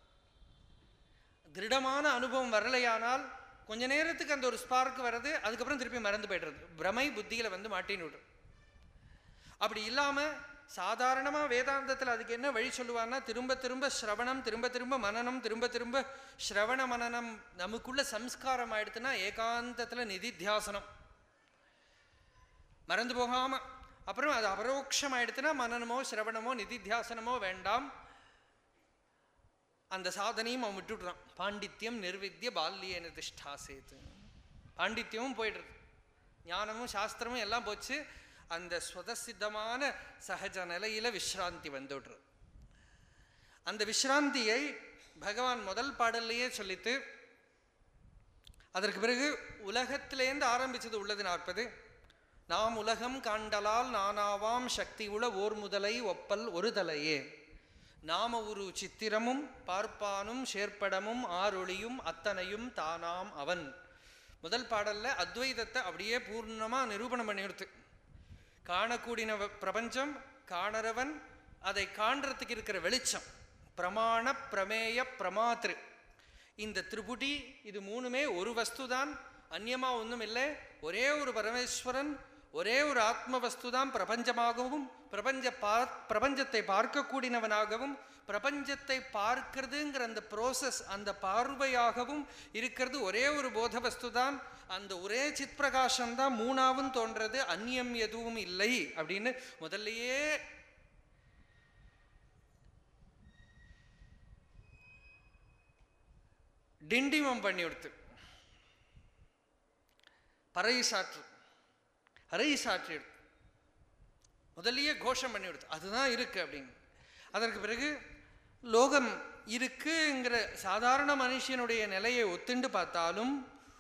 திருடமான அனுபவம் வரலையானால் கொஞ்ச நேரத்துக்கு அந்த ஒரு ஸ்பார்க் வர்றது அதுக்கப்புறம் திருப்பி மறந்து போயிடுறது பிரமை புத்தியில வந்து மாட்டின்னு விடுறது அப்படி இல்லாம சாதாரணமா வேதாந்தத்துல அதுக்கு என்ன வழி சொல்லுவான்னா திரும்ப திரும்ப ஸ்ரவணம் திரும்ப திரும்ப மனனம் திரும்ப திரும்ப ஸ்ரவண மனனம் நமக்குள்ள சம்ஸ்காரம் ஆயிடுத்துன்னா ஏகாந்தத்துல நிதித்தியாசனம் மறந்து போகாம அப்புறம் அது அபரோக்ஷம் ஆயிடுத்துன்னா மனனமோ சிரவணமோ நிதித்தியாசனமோ வேண்டாம் அந்த சாதனையும் அவன் விட்டுடுறான் பாண்டித்யம் நிர்வித்ய பால்யேன திஷ்டாசேத்து பாண்டித்யமும் போயிடுறது ஞானமும் சாஸ்திரமும் எல்லாம் போச்சு அந்த ஸ்வதசித்தமான சகஜ நிலையில விஸ்ராந்தி வந்துடுறது அந்த விஸ்ராந்தியை பகவான் முதல் பாடல்லையே சொல்லித்து அதற்கு பிறகு உலகத்திலேருந்து ஆரம்பிச்சது உள்ளது நாற்பது நாம் உலகம் காண்டலால் நானாவாம் சக்தி உள ஓர் முதலை ஒப்பல் ஒரு தலையே நாம ஒரு சித்திரமும் பார்ப்பானும் சேர்ப்படமும் ஆரொளியும் அத்தனையும் தானாம் அவன் முதல் பாடல்ல அத்வைதத்தை அப்படியே பூர்ணமா நிரூபணம் பண்ணிடுத்து காணக்கூடின வ- பிரபஞ்சம் காணறவன் அதை காண்றதுக்கு இருக்கிற வெளிச்சம் பிரமாண பிரமேய பிரமாத்திரு இந்த திரிபுடி இது மூணுமே ஒரு வஸ்துதான் அந்நியமா ஒன்றும் இல்லை ஒரே ஒரு பரமேஸ்வரன் ஒரே ஒரு ஆத்ம வஸ்து தான் பிரபஞ்சமாகவும் பிரபஞ்ச பார் பிரபஞ்சத்தை பார்க்கக்கூடியவனாகவும் பிரபஞ்சத்தை பார்க்கிறதுங்கிற அந்த ப்ரோசஸ் அந்த பார்வையாகவும் இருக்கிறது ஒரே ஒரு போத வஸ்து தான் அந்த ஒரே சித் பிரகாசம் தான் மூணாவும் தோன்றது அந்நியம் எதுவும் இல்லை அப்படின்னு முதல்லயே டிண்டிமம் பண்ணி கொடுத்து பறை சாற்று அறை சாற்றி எடுத்து முதல்லயே கோஷம் பண்ணி கொடுத்து அதுதான் இருக்கு அப்படின்னு அதற்கு பிறகு லோகம் இருக்குங்கிற சாதாரண மனுஷனுடைய நிலையை ஒத்துண்டு பார்த்தாலும்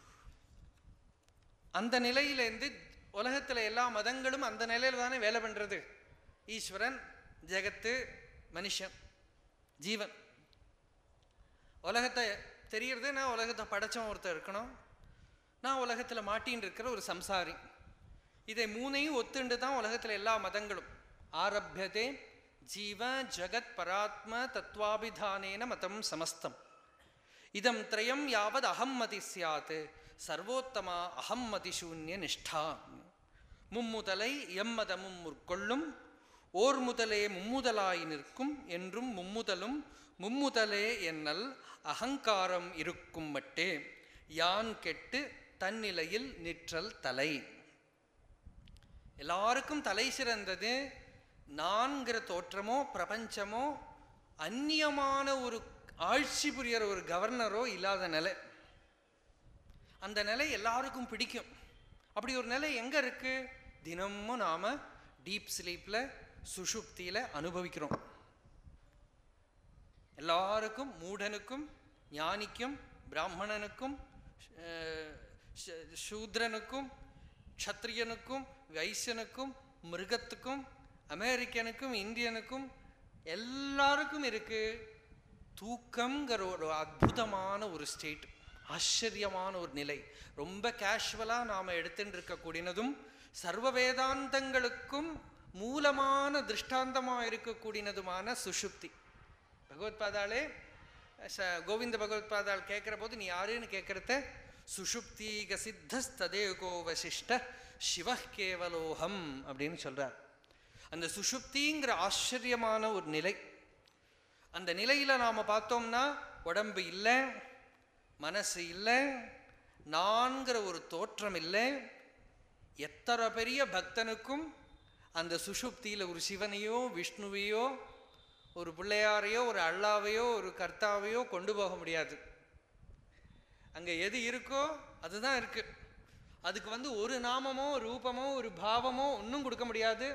அந்த நிலையிலேருந்து உலகத்தில் எல்லா மதங்களும் அந்த நிலையில தானே வேலை பண்றது ஈஸ்வரன் ஜெகத்து மனுஷன் ஜீவன் உலகத்தை தெரியறது நான் உலகத்தை படைச்சவன் ஒருத்தர் இருக்கணும் நான் உலகத்தில் மாட்டின்னு இருக்கிற ஒரு சம்சாரி இதை மூணையும் ஒத்துண்டு தான் உலகத்தில் எல்லா மதங்களும் ஆரம்பியதே ஜீவ ஜகத் பராத்ம தத்வாபிதானேன மதம் சமஸ்தம் இதம் திரயம் யாவத் அகம் மதி சியாத் சர்வோத்தமா அகம் மதி சூன்ய நிஷ்டா மும்முதலை எம்மதமும் முற்கொள்ளும் ஓர் முதலே மும்முதலாய் நிற்கும் என்றும் மும்முதலும் மும்முதலே என்னல் அகங்காரம் இருக்கும் மட்டே யான் கெட்டு தன்னிலையில் நிற்றல் தலை எல்லாருக்கும் தலை சிறந்தது நான்கிற தோற்றமோ பிரபஞ்சமோ அந்நியமான ஒரு ஆட்சி புரியற ஒரு கவர்னரோ இல்லாத நிலை அந்த நிலை எல்லாருக்கும் பிடிக்கும் அப்படி ஒரு நிலை எங்க இருக்கு தினமும் நாம டீப் ஸ்லீப்ல சுஷுப்தியில அனுபவிக்கிறோம் எல்லாருக்கும் மூடனுக்கும் ஞானிக்கும் பிராமணனுக்கும் அஹ், ச- சூத்ரனுக்கும் க்ஷத்ரியனுக்கும் வைசியனுக்கும் மிருகத்துக்கும் அமெரிக்கனுக்கும் இந்தியனுக்கும் எல்லாருக்கும் இருக்கு தூக்கம்ங்கிற ஒரு அற்புதமான ஒரு ஸ்டேட் ஆச்சரியமான ஒரு நிலை ரொம்ப கேஷுவலாக நாம் எடுத்துட்டு இருக்கக்கூடியனதும் சர்வ வேதாந்தங்களுக்கும் மூலமான திருஷ்டாந்தமாக இருக்கக்கூடியனதுமான சுஷுப்தி பகவத்பாதாளே ச கோவிந்த பகவத்பாதாள் கேட்குற போது நீ யாருன்னு கேட்குறத சுஷுப்தீக சித்தஸ்ததேகோ வசிஷ்ட சிவ கேவலோகம் அப்படின்னு சொல்றார் அந்த சுஷுப்திங்கிற ஆச்சரியமான ஒரு நிலை அந்த நிலையில நாம பார்த்தோம்னா உடம்பு இல்லை மனசு இல்லை நான்கிற ஒரு தோற்றம் இல்லை எத்தனை பெரிய பக்தனுக்கும் அந்த சுஷுப்தியில ஒரு சிவனையோ விஷ்ணுவையோ ஒரு பிள்ளையாரையோ ஒரு அல்லாவையோ ஒரு கர்த்தாவையோ கொண்டு போக முடியாது அங்க எது இருக்கோ அதுதான் இருக்கு அதுக்கு வந்து ஒரு நாமமோ ரூபமோ ஒரு பாவமோ ஒன்றும் கொடுக்க முடியாது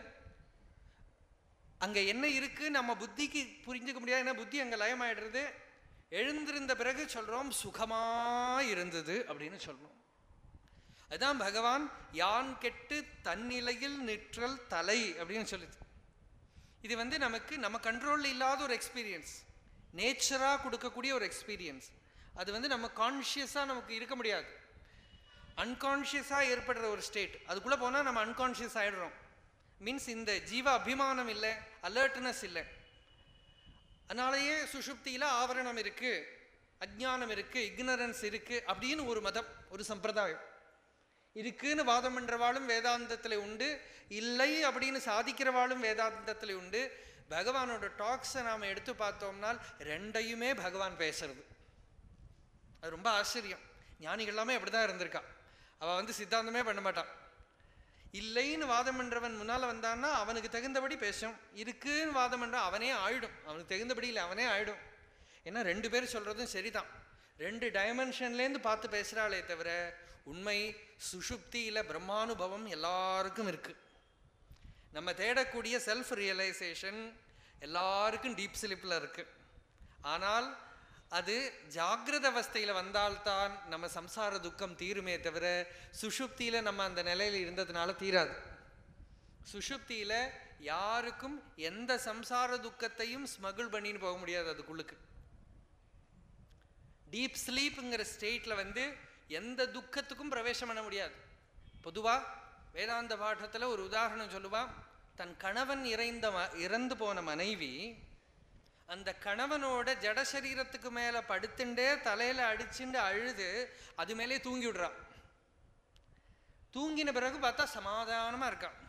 அங்க என்ன இருக்கு நம்ம புத்திக்கு புரிஞ்சுக்க முடியாது ஏன்னா புத்தி அங்க லயமாயிடுறது எழுந்திருந்த பிறகு சொல்றோம் சுகமா இருந்தது அப்படின்னு சொல்றோம் அதுதான் பகவான் யான் கெட்டு தன்னிலையில் நிற்றல் தலை அப்படின்னு சொல்லுது இது வந்து நமக்கு நம்ம கண்ட்ரோலில் இல்லாத ஒரு எக்ஸ்பீரியன்ஸ் நேச்சராக கொடுக்கக்கூடிய ஒரு எக்ஸ்பீரியன்ஸ் அது வந்து நம்ம கான்ஷியஸாக நமக்கு இருக்க முடியாது அன்கான்ஷியஸாக ஏற்படுற ஒரு ஸ்டேட் அதுக்குள்ளே போனால் நம்ம அன்கான்ஷியஸ் ஆயிடுறோம் மீன்ஸ் இந்த ஜீவ அபிமானம் இல்லை அலர்ட்னஸ் இல்லை அதனாலேயே சுஷுப்தியில் ஆவரணம் இருக்கு அஜ்ஞானம் இருக்கு இக்னரன்ஸ் இருக்கு அப்படின்னு ஒரு மதம் ஒரு சம்பிரதாயம் இருக்குன்னு வாதம் பண்றவாளும் வேதாந்தத்தில் உண்டு இல்லை அப்படின்னு சாதிக்கிறவாளும் வேதாந்தத்தில் உண்டு பகவானோட டாக்ஸை நாம் எடுத்து பார்த்தோம்னால் ரெண்டையுமே பகவான் பேசுறது அது ரொம்ப ஆச்சரியம் ஞானிகள் எல்லாமே அப்படிதான் இருந்திருக்கா அவ வந்து சித்தாந்தமே பண்ண மாட்டான் இல்லைன்னு வாதம் பண்றவன் முன்னால வந்தான்னா அவனுக்கு தகுந்தபடி பேசும் இருக்குன்னு வாதம் பண்றான் அவனே ஆயிடும் அவனுக்கு தகுந்தபடி இல்லை அவனே ஆயிடும் ஏன்னா ரெண்டு பேர் சொல்றதும் சரிதான் ரெண்டு டைமென்ஷன்லேருந்து பார்த்து பேசுறாளே தவிர உண்மை சுஷுப்தியில பிரம்மானுபவம் எல்லாருக்கும் இருக்கு நம்ம தேடக்கூடிய செல்ஃப் ரியலைசேஷன் எல்லாருக்கும் டீப் ஸ்லிப்பில் இருக்கு ஆனால் அது ஜாகிரத அவஸ்தையில் வந்தால்தான் நம்ம சம்சார துக்கம் தீருமே தவிர சுஷுப்தியில் நம்ம அந்த நிலையில் இருந்ததுனால தீராது சுஷுப்தியில் யாருக்கும் எந்த சம்சார துக்கத்தையும் ஸ்மகிள் பண்ணின்னு போக முடியாது அதுக்குள்ளுக்கு டீப் ஸ்லீப்புங்கிற ஸ்டேட்டில் வந்து எந்த துக்கத்துக்கும் பிரவேசம் பண்ண முடியாது பொதுவா வேதாந்த பாடத்துல ஒரு உதாரணம் சொல்லுவா தன் கணவன் இறைந்த ம- இறந்து போன மனைவி அந்த கணவனோட ஜட சரீரத்துக்கு மேல படுத்துண்டே தலையில அடிச்சுண்டு அழுது அது மேலே தூங்கி விடுறா தூங்கின பிறகு பார்த்தா சமாதானமா இருக்கான்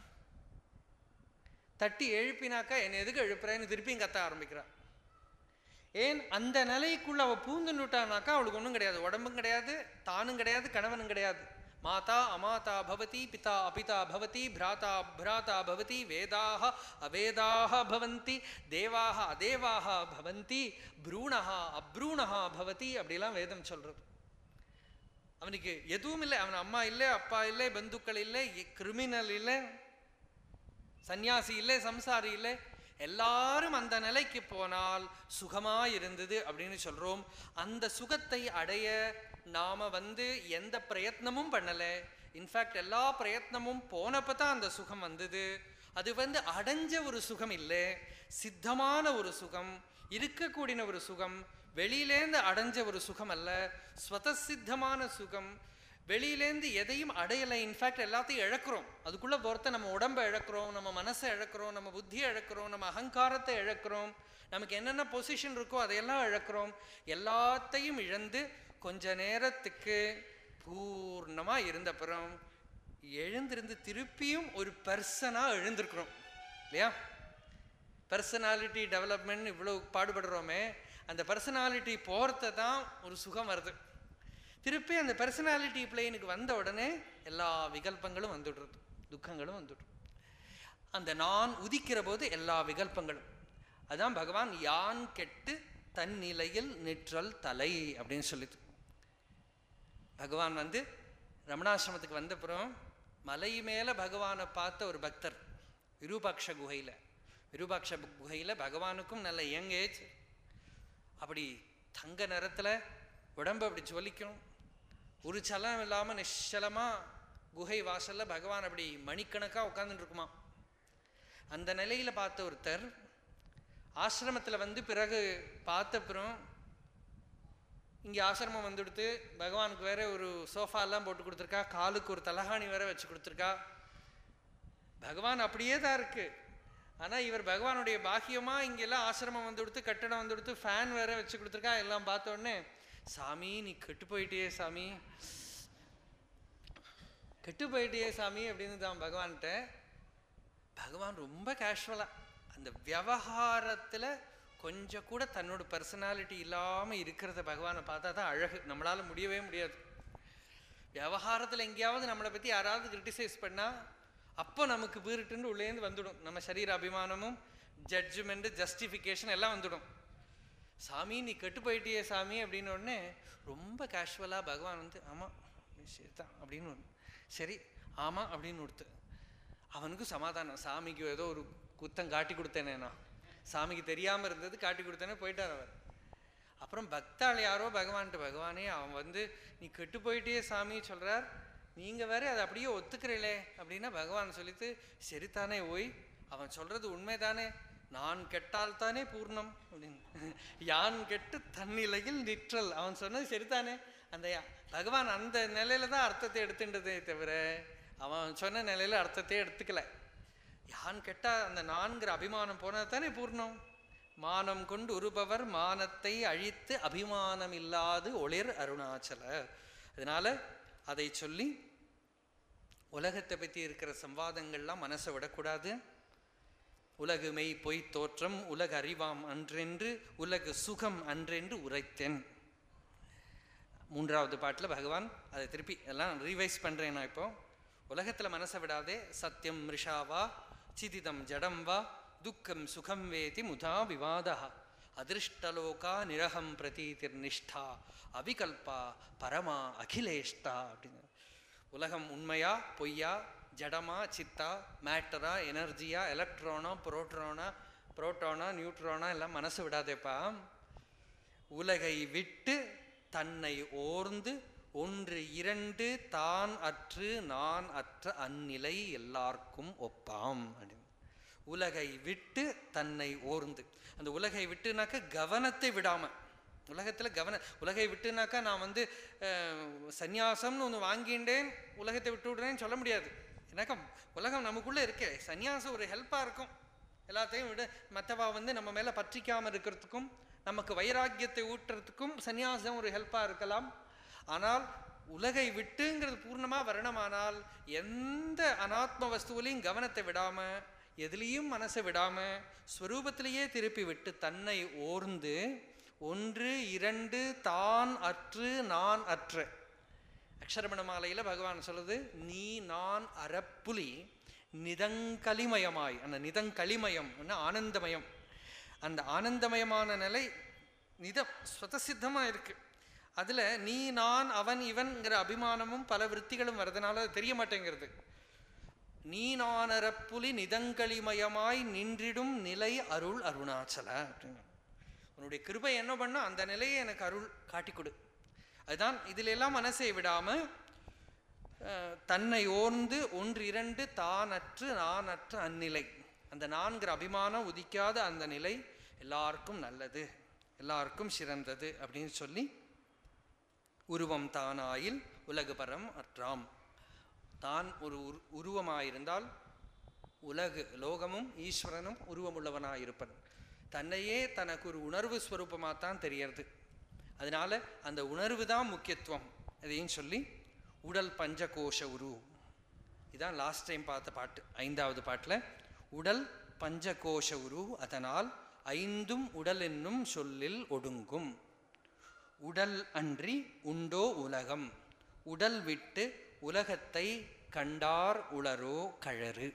தட்டி எழுப்பினாக்கா என்னை எதுக்கு எழுப்புறேன்னு திருப்பியும் கத்த ஆரம்பிக்கிறா ஏன் அந்த நிலைக்குள்ள அவ பூந்துன்னுட்டானாக்கா அவளுக்கு ஒன்றும் கிடையாது உடம்பும் கிடையாது தானும் கிடையாது கணவனும் கிடையாது மாதா அமாதா பவதி பிதா அபிதா பவதி பிராதா பிராதா பவதி வேதாக அவேதாக பவந்தி தேவாக அதேவாக பவந்தி ப்ரூணஹா அப்ரூணஹா பவதி அப்படிலாம் வேதம் சொல்றது அவனுக்கு எதுவும் இல்லை அவன் அம்மா இல்லை அப்பா இல்லை பந்துக்கள் இல்லை கிரிமினல் இல்லை சந்நியாசி இல்லை சம்சாரி இல்லை எல்லாரும் அந்த நிலைக்கு போனால் சுகமா இருந்தது அப்படின்னு சொல்றோம் அந்த சுகத்தை அடைய நாம வந்து எந்த பிரயத்னமும் பண்ணல இன்ஃபேக்ட் எல்லா பிரயத்னமும் போனப்ப தான் அந்த சுகம் வந்தது அது வந்து அடைஞ்ச ஒரு சுகம் இல்லை சித்தமான ஒரு சுகம் இருக்கக்கூடிய ஒரு சுகம் வெளியிலேந்து அடைஞ்ச ஒரு சுகம் அல்ல ஸ்வதசித்தமான சுகம் வெளியிலேந்து எதையும் அடையலை இன்ஃபேக்ட் எல்லாத்தையும் இழக்கிறோம் அதுக்குள்ள பொறுத்த நம்ம உடம்பை இழக்கிறோம் நம்ம மனசை இழக்கிறோம் நம்ம புத்தியை இழக்கிறோம் நம்ம அகங்காரத்தை இழக்கிறோம் நமக்கு என்னென்ன பொசிஷன் இருக்கோ அதையெல்லாம் இழக்கிறோம் எல்லாத்தையும் இழந்து கொஞ்ச நேரத்துக்கு பூர்ணமா இருந்த அப்புறம் எழுந்திருந்து திருப்பியும் ஒரு பர்சனா எழுந்திருக்கிறோம் இல்லையா பர்சனாலிட்டி டெவலப்மெண்ட் இவ்வளவு பாடுபடுறோமே அந்த பர்சனாலிட்டி போகிறத தான் ஒரு சுகம் வருது திருப்பி அந்த பர்சனாலிட்டி பிளேனுக்கு வந்த உடனே எல்லா விகல்பங்களும் வந்துடுறது துக்கங்களும் வந்துடும் அந்த நான் உதிக்கிற போது எல்லா விகல்பங்களும் அதான் பகவான் யான் கெட்டு தன் நிலையில் நிற்றல் தலை அப்படின்னு சொல்லிது பகவான் வந்து ரமணாசிரமத்துக்கு வந்தப்புறம் மலை மேல பகவானை பார்த்த ஒரு பக்தர் விரூபாட்ச குகையில விரூபாட்ச குகையில பகவானுக்கும் நல்ல யங் ஏஜ் அப்படி தங்க நிறத்துல உடம்பு அப்படி ஜொலிக்கும் ஒரு சலம் இல்லாம நிശ്ചலமா குகை வாசல்ல பகவான் அப்படி மணிக்கணக்கா உட்கார்ந்துட்டு இருக்குமா அந்த நிலையில பார்த்த ஒருத்தர் ஆசிரமத்துல வந்து பிறகு பார்த்தப்புறம் இங்கே ஆசிரமம் வந்துடுத்து பகவானுக்கு வேற ஒரு சோஃபா எல்லாம் போட்டு கொடுத்துருக்கா காலுக்கு ஒரு தலகாணி வேற வச்சு கொடுத்துருக்கா பகவான் அப்படியே தான் இருக்கு ஆனா இவர் பகவானுடைய பாக்கியமா இங்கெல்லாம் ஆசிரமம் வந்து கொடுத்து கட்டடம் வந்து கொடுத்து ஃபேன் வேற வச்சு கொடுத்துருக்கா எல்லாம் பார்த்த உடனே சாமி நீ கெட்டு போயிட்டியே சாமி கெட்டு போயிட்டியே சாமி அப்படின்னு தான் பகவான்கிட்ட பகவான் ரொம்ப கேஷுவலா அந்த விவகாரத்துல கொஞ்சம் கூட தன்னோட பர்சனாலிட்டி இல்லாம இருக்கிறத பகவானை பார்த்தா தான் அழகு நம்மளால முடியவே முடியாது விவகாரத்துல எங்கேயாவது நம்மளை பத்தி யாராவது கிரிட்டிசைஸ் பண்ணா அப்போ நமக்கு பீருட்டுன்னு உள்ளேந்து வந்துடும் நம்ம சரீர அபிமானமும் ஜட்ஜ்மெண்ட் ஜஸ்டிஃபிகேஷன் எல்லாம் வந்துடும் சாமி நீ கெட்டு போயிட்டியே சாமி அப்படின்னு உடனே ரொம்ப கேஷுவலாக பகவான் வந்து ஆமாம் சரி தான் அப்படின்னு ஒன்று சரி ஆமாம் அப்படின்னு கொடுத்து அவனுக்கும் சமாதானம் சாமிக்கு ஏதோ ஒரு குத்தம் காட்டி கொடுத்தேனே நான் சாமிக்கு தெரியாமல் இருந்தது காட்டி கொடுத்தேனே போயிட்டார் அவர் அப்புறம் பக்தாள் யாரோ பகவான்ட்டு பகவானே அவன் வந்து நீ கெட்டு போயிட்டே சாமி சொல்றார் நீங்க வேற அதை அப்படியே ஒத்துக்கிறீங்களே அப்படின்னா பகவான் சொல்லித்து சரிதானே ஓய் அவன் சொல்றது உண்மைதானே நான் கெட்டால் தானே பூர்ணம் அப்படின்னு யான் கெட்டு தன்னிலையில் நிற்றல் அவன் சொன்னது சரிதானே அந்த யா- பகவான் அந்த நிலையில தான் அர்த்தத்தை எடுத்துட்டதே தவிர அவன் சொன்ன நிலையில அர்த்தத்தை எடுத்துக்கல யான் கெட்டா அந்த நான்கிற அபிமானம் போனது தானே பூர்ணம் மானம் கொண்டு உருபவர் மானத்தை அழித்து அபிமானம் இல்லாது ஒளிர் அருணாச்சல அதனால அதை சொல்லி உலகத்தை பற்றி இருக்கிற சம்வாதங்கள்லாம் மனசை விடக்கூடாது உலகு மெய் பொய் தோற்றம் உலக அறிவாம் அன்றென்று உலகு சுகம் அன்றென்று உரைத்தேன் மூன்றாவது பாட்டில் பகவான் அதை திருப்பி எல்லாம் ரீவைஸ் பண்ணுறேன் நான் இப்போ உலகத்தில் மனசை விடாதே சத்தியம் மிருஷாவா சிதிதம் ஜடம் வா துக்கம் சுகம் வேதி முதா விவாதா அதிருஷ்டலோகா நிரகம் பிரதீதிர் நிஷ்டா அவிகல்பா பரமா அகிலேஷ்டா அப்படின்னு உலகம் உண்மையா பொய்யா ஜடமா சித்தா மேட்டரா எனர்ஜியா எலக்ட்ரானா புரோட்ரானா புரோட்டானா நியூட்ரானா எல்லாம் மனசு விடாதேப்பா உலகை விட்டு தன்னை ஓர்ந்து ஒன்று இரண்டு தான் அற்று நான் அற்ற அந்நிலை எல்லாருக்கும் ஒப்பாம் அப்படின்னு உலகை விட்டு தன்னை ஓர்ந்து அந்த உலகை விட்டுனாக்க கவனத்தை விடாம உலகத்தில் கவன உலகை விட்டுனாக்கா நான் வந்து அஹ், சந்நியாசம்னு ஒன்று வாங்கிண்டேன் உலகத்தை விட்டு விடுறேன்னு சொல்ல முடியாது ஏன்னாக்கா உலகம் நமக்குள்ளே இருக்கே சந்நியாசம் ஒரு ஹெல்ப்பாக இருக்கும் எல்லாத்தையும் விட மற்றவா வந்து நம்ம மேலே பற்றிக்காமல் இருக்கிறதுக்கும் நமக்கு வைராக்கியத்தை ஊட்டுறதுக்கும் சந்நியாசம் ஒரு ஹெல்ப்பாக இருக்கலாம் ஆனால் உலகை விட்டுங்கிறது பூர்ணமாக வரணுமானால் எந்த அனாத்ம வஸ்துவிலையும் கவனத்தை விடாமல் எதுலேயும் மனசை விடாமல் ஸ்வரூபத்திலேயே திருப்பி விட்டு தன்னை ஓர்ந்து ஒன்று இரண்டு தான் அற்று நான் அற்ற அக்ஷரமண மாலையில் பகவான் சொல்லுது நீ நான் அறப்புலி நிதங்களிமயமாய் அந்த நிதங்களிமயம் ஆனந்தமயம் அந்த ஆனந்தமயமான நிலை நிதம் ஸ்வதசித்தமாக இருக்கு அதில் நீ நான் அவன் இவன்கிற அபிமானமும் பல விற்த்திகளும் வரதுனால அது தெரிய மாட்டேங்கிறது நீ நான் அறப்புலி நிதங்களிமயமாய் நின்றிடும் நிலை அருள் அருணாச்சல அப்படின்னு உன்னுடைய கிருபை என்ன பண்ணோ அந்த நிலையை எனக்கு அருள் காட்டி கொடு அதுதான் இதில் எல்லாம் மனசை விடாம அஹ், தன்னை ஓர்ந்து ஒன்று இரண்டு தானற்று நானற்ற அந்நிலை அந்த நான்கிற அபிமானம் உதிக்காத அந்த நிலை எல்லாருக்கும் நல்லது எல்லாருக்கும் சிறந்தது அப்படின்னு சொல்லி உருவம் தானாயில் உலகுபரம் அற்றாம் தான் ஒரு உரு உருவமாயிருந்தால் உலகு லோகமும் ஈஸ்வரனும் உருவமுள்ளவனாயிருப்பன் தன்னையே தனக்கு ஒரு உணர்வு ஸ்வரூபமாக தான் தெரியறது அதனால அந்த உணர்வு தான் முக்கியத்துவம் அதையும் சொல்லி உடல் பஞ்சகோஷ உரு இதான் லாஸ்ட் டைம் பார்த்த பாட்டு ஐந்தாவது பாட்டில் உடல் பஞ்சகோஷ உரு அதனால் ஐந்தும் உடல் என்னும் சொல்லில் ஒடுங்கும் உடல் அன்றி உண்டோ உலகம் உடல் விட்டு உலகத்தை கண்டார் உளரோ கழறு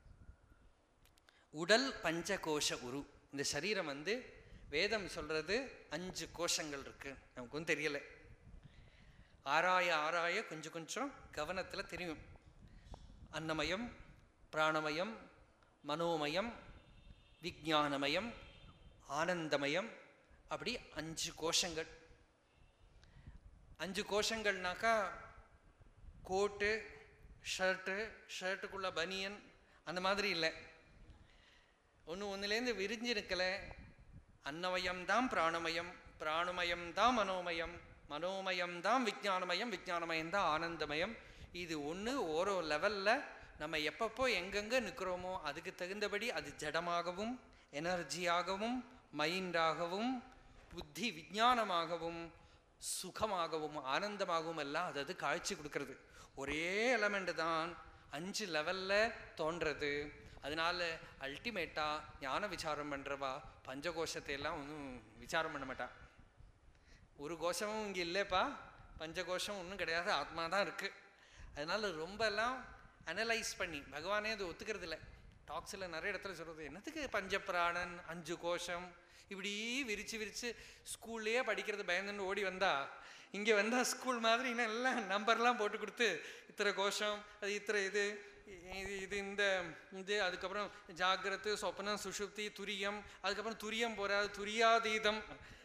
உடல் பஞ்சகோஷ உரு இந்த சரீரம் வந்து வேதம் சொல்றது அஞ்சு கோஷங்கள் இருக்கு நமக்கும் தெரியல ஆராய ஆராய கொஞ்சம் கொஞ்சம் கவனத்தில் தெரியும் அன்னமயம் பிராணமயம் மனோமயம் விஜானமயம் ஆனந்தமயம் அப்படி அஞ்சு கோஷங்கள் அஞ்சு கோஷங்கள்னாக்கா கோட்டு ஷர்ட்டு ஷர்ட்டுக்குள்ள பனியன் அந்த மாதிரி இல்லை ஒன்று ஒன்றுலேருந்து விரிஞ்சிருக்கல அன்னமயம் தான் பிராணமயம் பிராணமயம் தான் மனோமயம் மனோமயம் தான் விஜானமயம் விஜானமயம் தான் ஆனந்தமயம் இது ஒன்று ஓரோ லெவலில் நம்ம எப்பப்போ எங்கெங்கே நிற்கிறோமோ அதுக்கு தகுந்தபடி அது ஜடமாகவும் எனர்ஜியாகவும் மைண்டாகவும் புத்தி விஞ்ஞானமாகவும் சுகமாகவும் ஆனந்தமாகவும் எல்லாம் அது அது காட்சி கொடுக்கறது ஒரே எலமெண்ட் தான் அஞ்சு லெவலில் தோன்றது அதனால அல்டிமேட்டாக ஞான விசாரம் பண்ணுறவா பஞ்சகோஷத்தை எல்லாம் ஒன்றும் விசாரம் பண்ண மாட்டா ஒரு கோஷமும் இங்கே இல்லைப்பா பஞ்சகோஷம் ஒன்றும் கிடையாது ஆத்மா தான் இருக்குது அதனால ரொம்ப எல்லாம் அனலைஸ் பண்ணி பகவானே அது ஒத்துக்கிறது இல்லை டாக்ஸில் நிறைய இடத்துல சொல்கிறது என்னத்துக்கு பஞ்சப்பிராணன் அஞ்சு கோஷம் இப்படி விரிச்சு விரிச்சு ஸ்கூல்லையே படிக்கிறது பயந்துன்னு ஓடி வந்தா இங்கே வந்தால் ஸ்கூல் மாதிரி இன்னும் எல்லாம் நம்பர்லாம் போட்டு கொடுத்து இத்தனை கோஷம் அது இத்தனை இது இது இது இந்த இது அதுக்கப்புறம் ஜாகிரத்து சொப்பனம் சுஷுப்தி துரியம் அதுக்கப்புறம் துரியம் போறாது துரியாதீதம்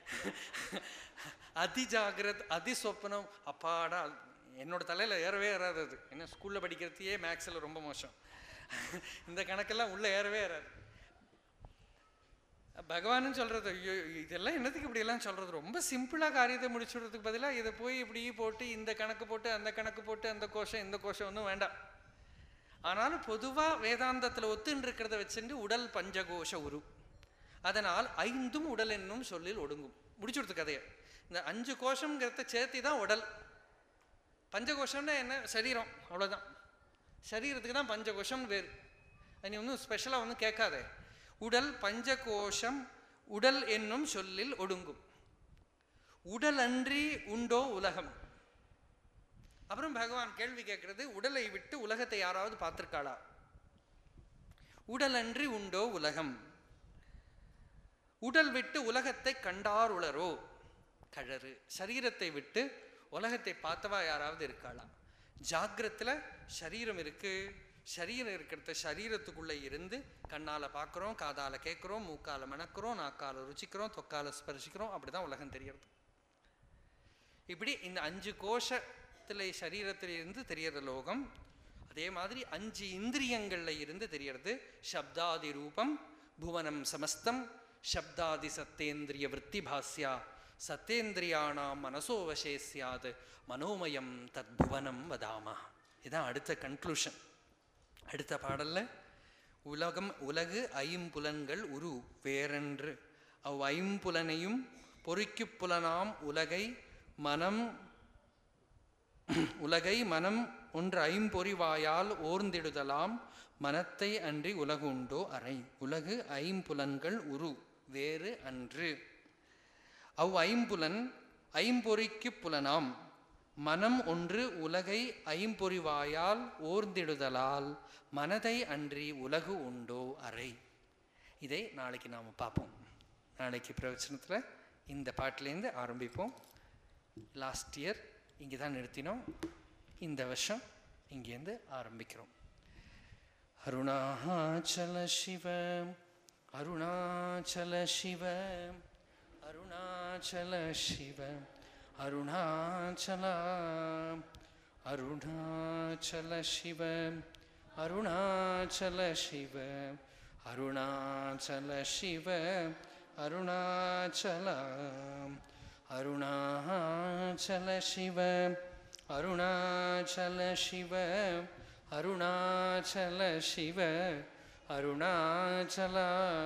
அதி ஜாகிரத் அதி சொப்பனம் அப்பாடா என்னோட தலையில் ஏறவே ஏறாது அது என்ன ஸ்கூலில் படிக்கிறதையே மேக்ஸில் ரொம்ப மோசம் இந்த கணக்கெல்லாம் உள்ளே ஏறவே ஏறாது பகவானும் சொல்கிறது ஐயோ இதெல்லாம் என்னத்துக்கு இப்படியெல்லாம் சொல்கிறது ரொம்ப சிம்பிளாக காரியத்தை முடிச்சுடுறதுக்கு பதிலாக இதை போய் இப்படி போட்டு இந்த கணக்கு போட்டு அந்த கணக்கு போட்டு அந்த கோஷம் இந்த கோஷம் ஒன்றும் வேண்டாம் ஆனாலும் பொதுவாக வேதாந்தத்தில் ஒத்துன்னு இருக்கிறத வச்சுட்டு உடல் பஞ்சகோஷ உரு அதனால் ஐந்தும் உடல் என்னும் சொல்லில் ஒடுங்கும் முடிச்சுடுத்து கதையை இந்த அஞ்சு கோஷங்கிறத சேர்த்தி தான் உடல் பஞ்சகோஷம்னா என்ன சரீரம் அவ்வளோதான் சரீரத்துக்கு தான் பஞ்சகோஷம்னு பேர் அது நீ ஒன்றும் ஸ்பெஷலாக ஒன்றும் கேட்காதே உடல் பஞ்சகோஷம் உடல் என்னும் சொல்லில் ஒடுங்கும் உடல் அன்றி உண்டோ உலகம் அப்புறம் பகவான் கேள்வி கேட்கறது உடலை விட்டு உலகத்தை யாராவது பார்த்திருக்காளா உடல் அன்றி உண்டோ உலகம் உடல் விட்டு உலகத்தை கண்டார் உளரோ கழறு சரீரத்தை விட்டு உலகத்தை பார்த்தவா யாராவது இருக்காளா ஜாக்கிரத்தில் சரீரம் இருக்கு சரீரம் இருக்கிறத சரீரத்துக்குள்ளே இருந்து கண்ணால் பார்க்குறோம் காதால் கேட்குறோம் மூக்கால் மணக்கிறோம் நாக்கால் ருச்சிக்கிறோம் தொக்கால ஸ்பர்சிக்கிறோம் அப்படி தான் உலகம் தெரியறது இப்படி இந்த அஞ்சு கோஷத்தில் சரீரத்தில் இருந்து தெரியற லோகம் அதே மாதிரி அஞ்சு இந்திரியங்கள்ல இருந்து தெரியறது சப்தாதி ரூபம் புவனம் சமஸ்தம் சப்தாதி சத்தேந்திரிய விற்பி பாஸ்யா சத்தேந்திரியானாம் மனசோ வசே சியாத் மனோமயம் தத்புவனம் வதாமா இதான் அடுத்த கன்க்ளூஷன் அடுத்த பாடல்ல உலகம் உலகு ஐம்புலன்கள் உரு வேறென்று அவ் ஐம்புலனையும் பொறிக்குப் புலனாம் உலகை மனம் உலகை மனம் ஒன்று ஐம்பொறிவாயால் ஓர்ந்திடுதலாம் மனத்தை அன்றி உலகு உண்டோ அறை உலகு ஐம்புலன்கள் உரு வேறு அன்று அவ் ஐம்புலன் ஐம்பொறிக்கு புலனாம் மனம் ஒன்று உலகை ஐம்பொறிவாயால் ஓர்ந்திடுதலால் மனதை அன்றி உலகு உண்டோ அறை இதை நாளைக்கு நாம் பார்ப்போம் நாளைக்கு பிரவச்சனத்தில் இந்த பாட்டிலேருந்து ஆரம்பிப்போம் லாஸ்ட் இயர் இங்கே தான் நிறுத்தினோம் இந்த வருஷம் இங்கேருந்து ஆரம்பிக்கிறோம் அருணாச்சல சிவ அருணாச்சல சிவ அருணாச்சல சிவ அருணாச்சல அருணாச்சல சிவ அருணாச்சல சிவ அருணாச்சல சிவ அருணாச்சல அருணாச்சல சிவ அருணாச்சல சிவ அருணாச்சல சிவ அருணாச்சல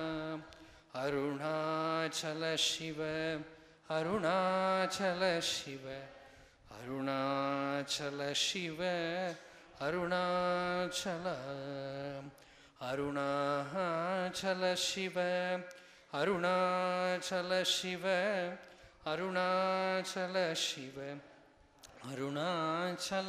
அருணாச்சல சிவ அருணாச்சல சிவ அருணாச்சல சிவ அருணாச்சல அருணாச்சல சிவ அருணாச்சல சிவ அருணாச்சல சிவ அருணாச்சல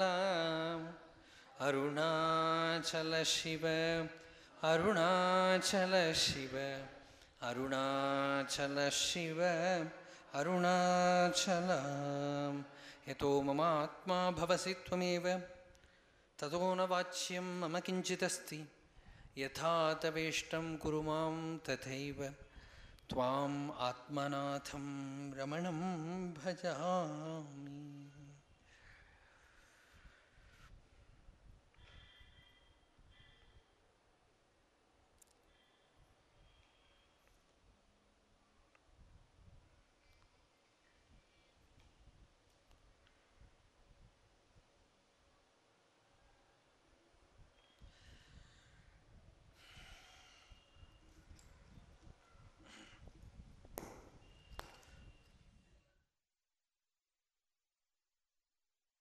அருணாச்சல சிவ அருணாச்சல சிவ அருணாச்சல சிவ அருணாச்சல यतो मम आत्मा भवसि त्वमेव ततो न वाच्यं मम किञ्चिदस्ति यथा तवेष्टं कुरु मां तथैव त्वाम् आत्मनाथं रमणं भजामि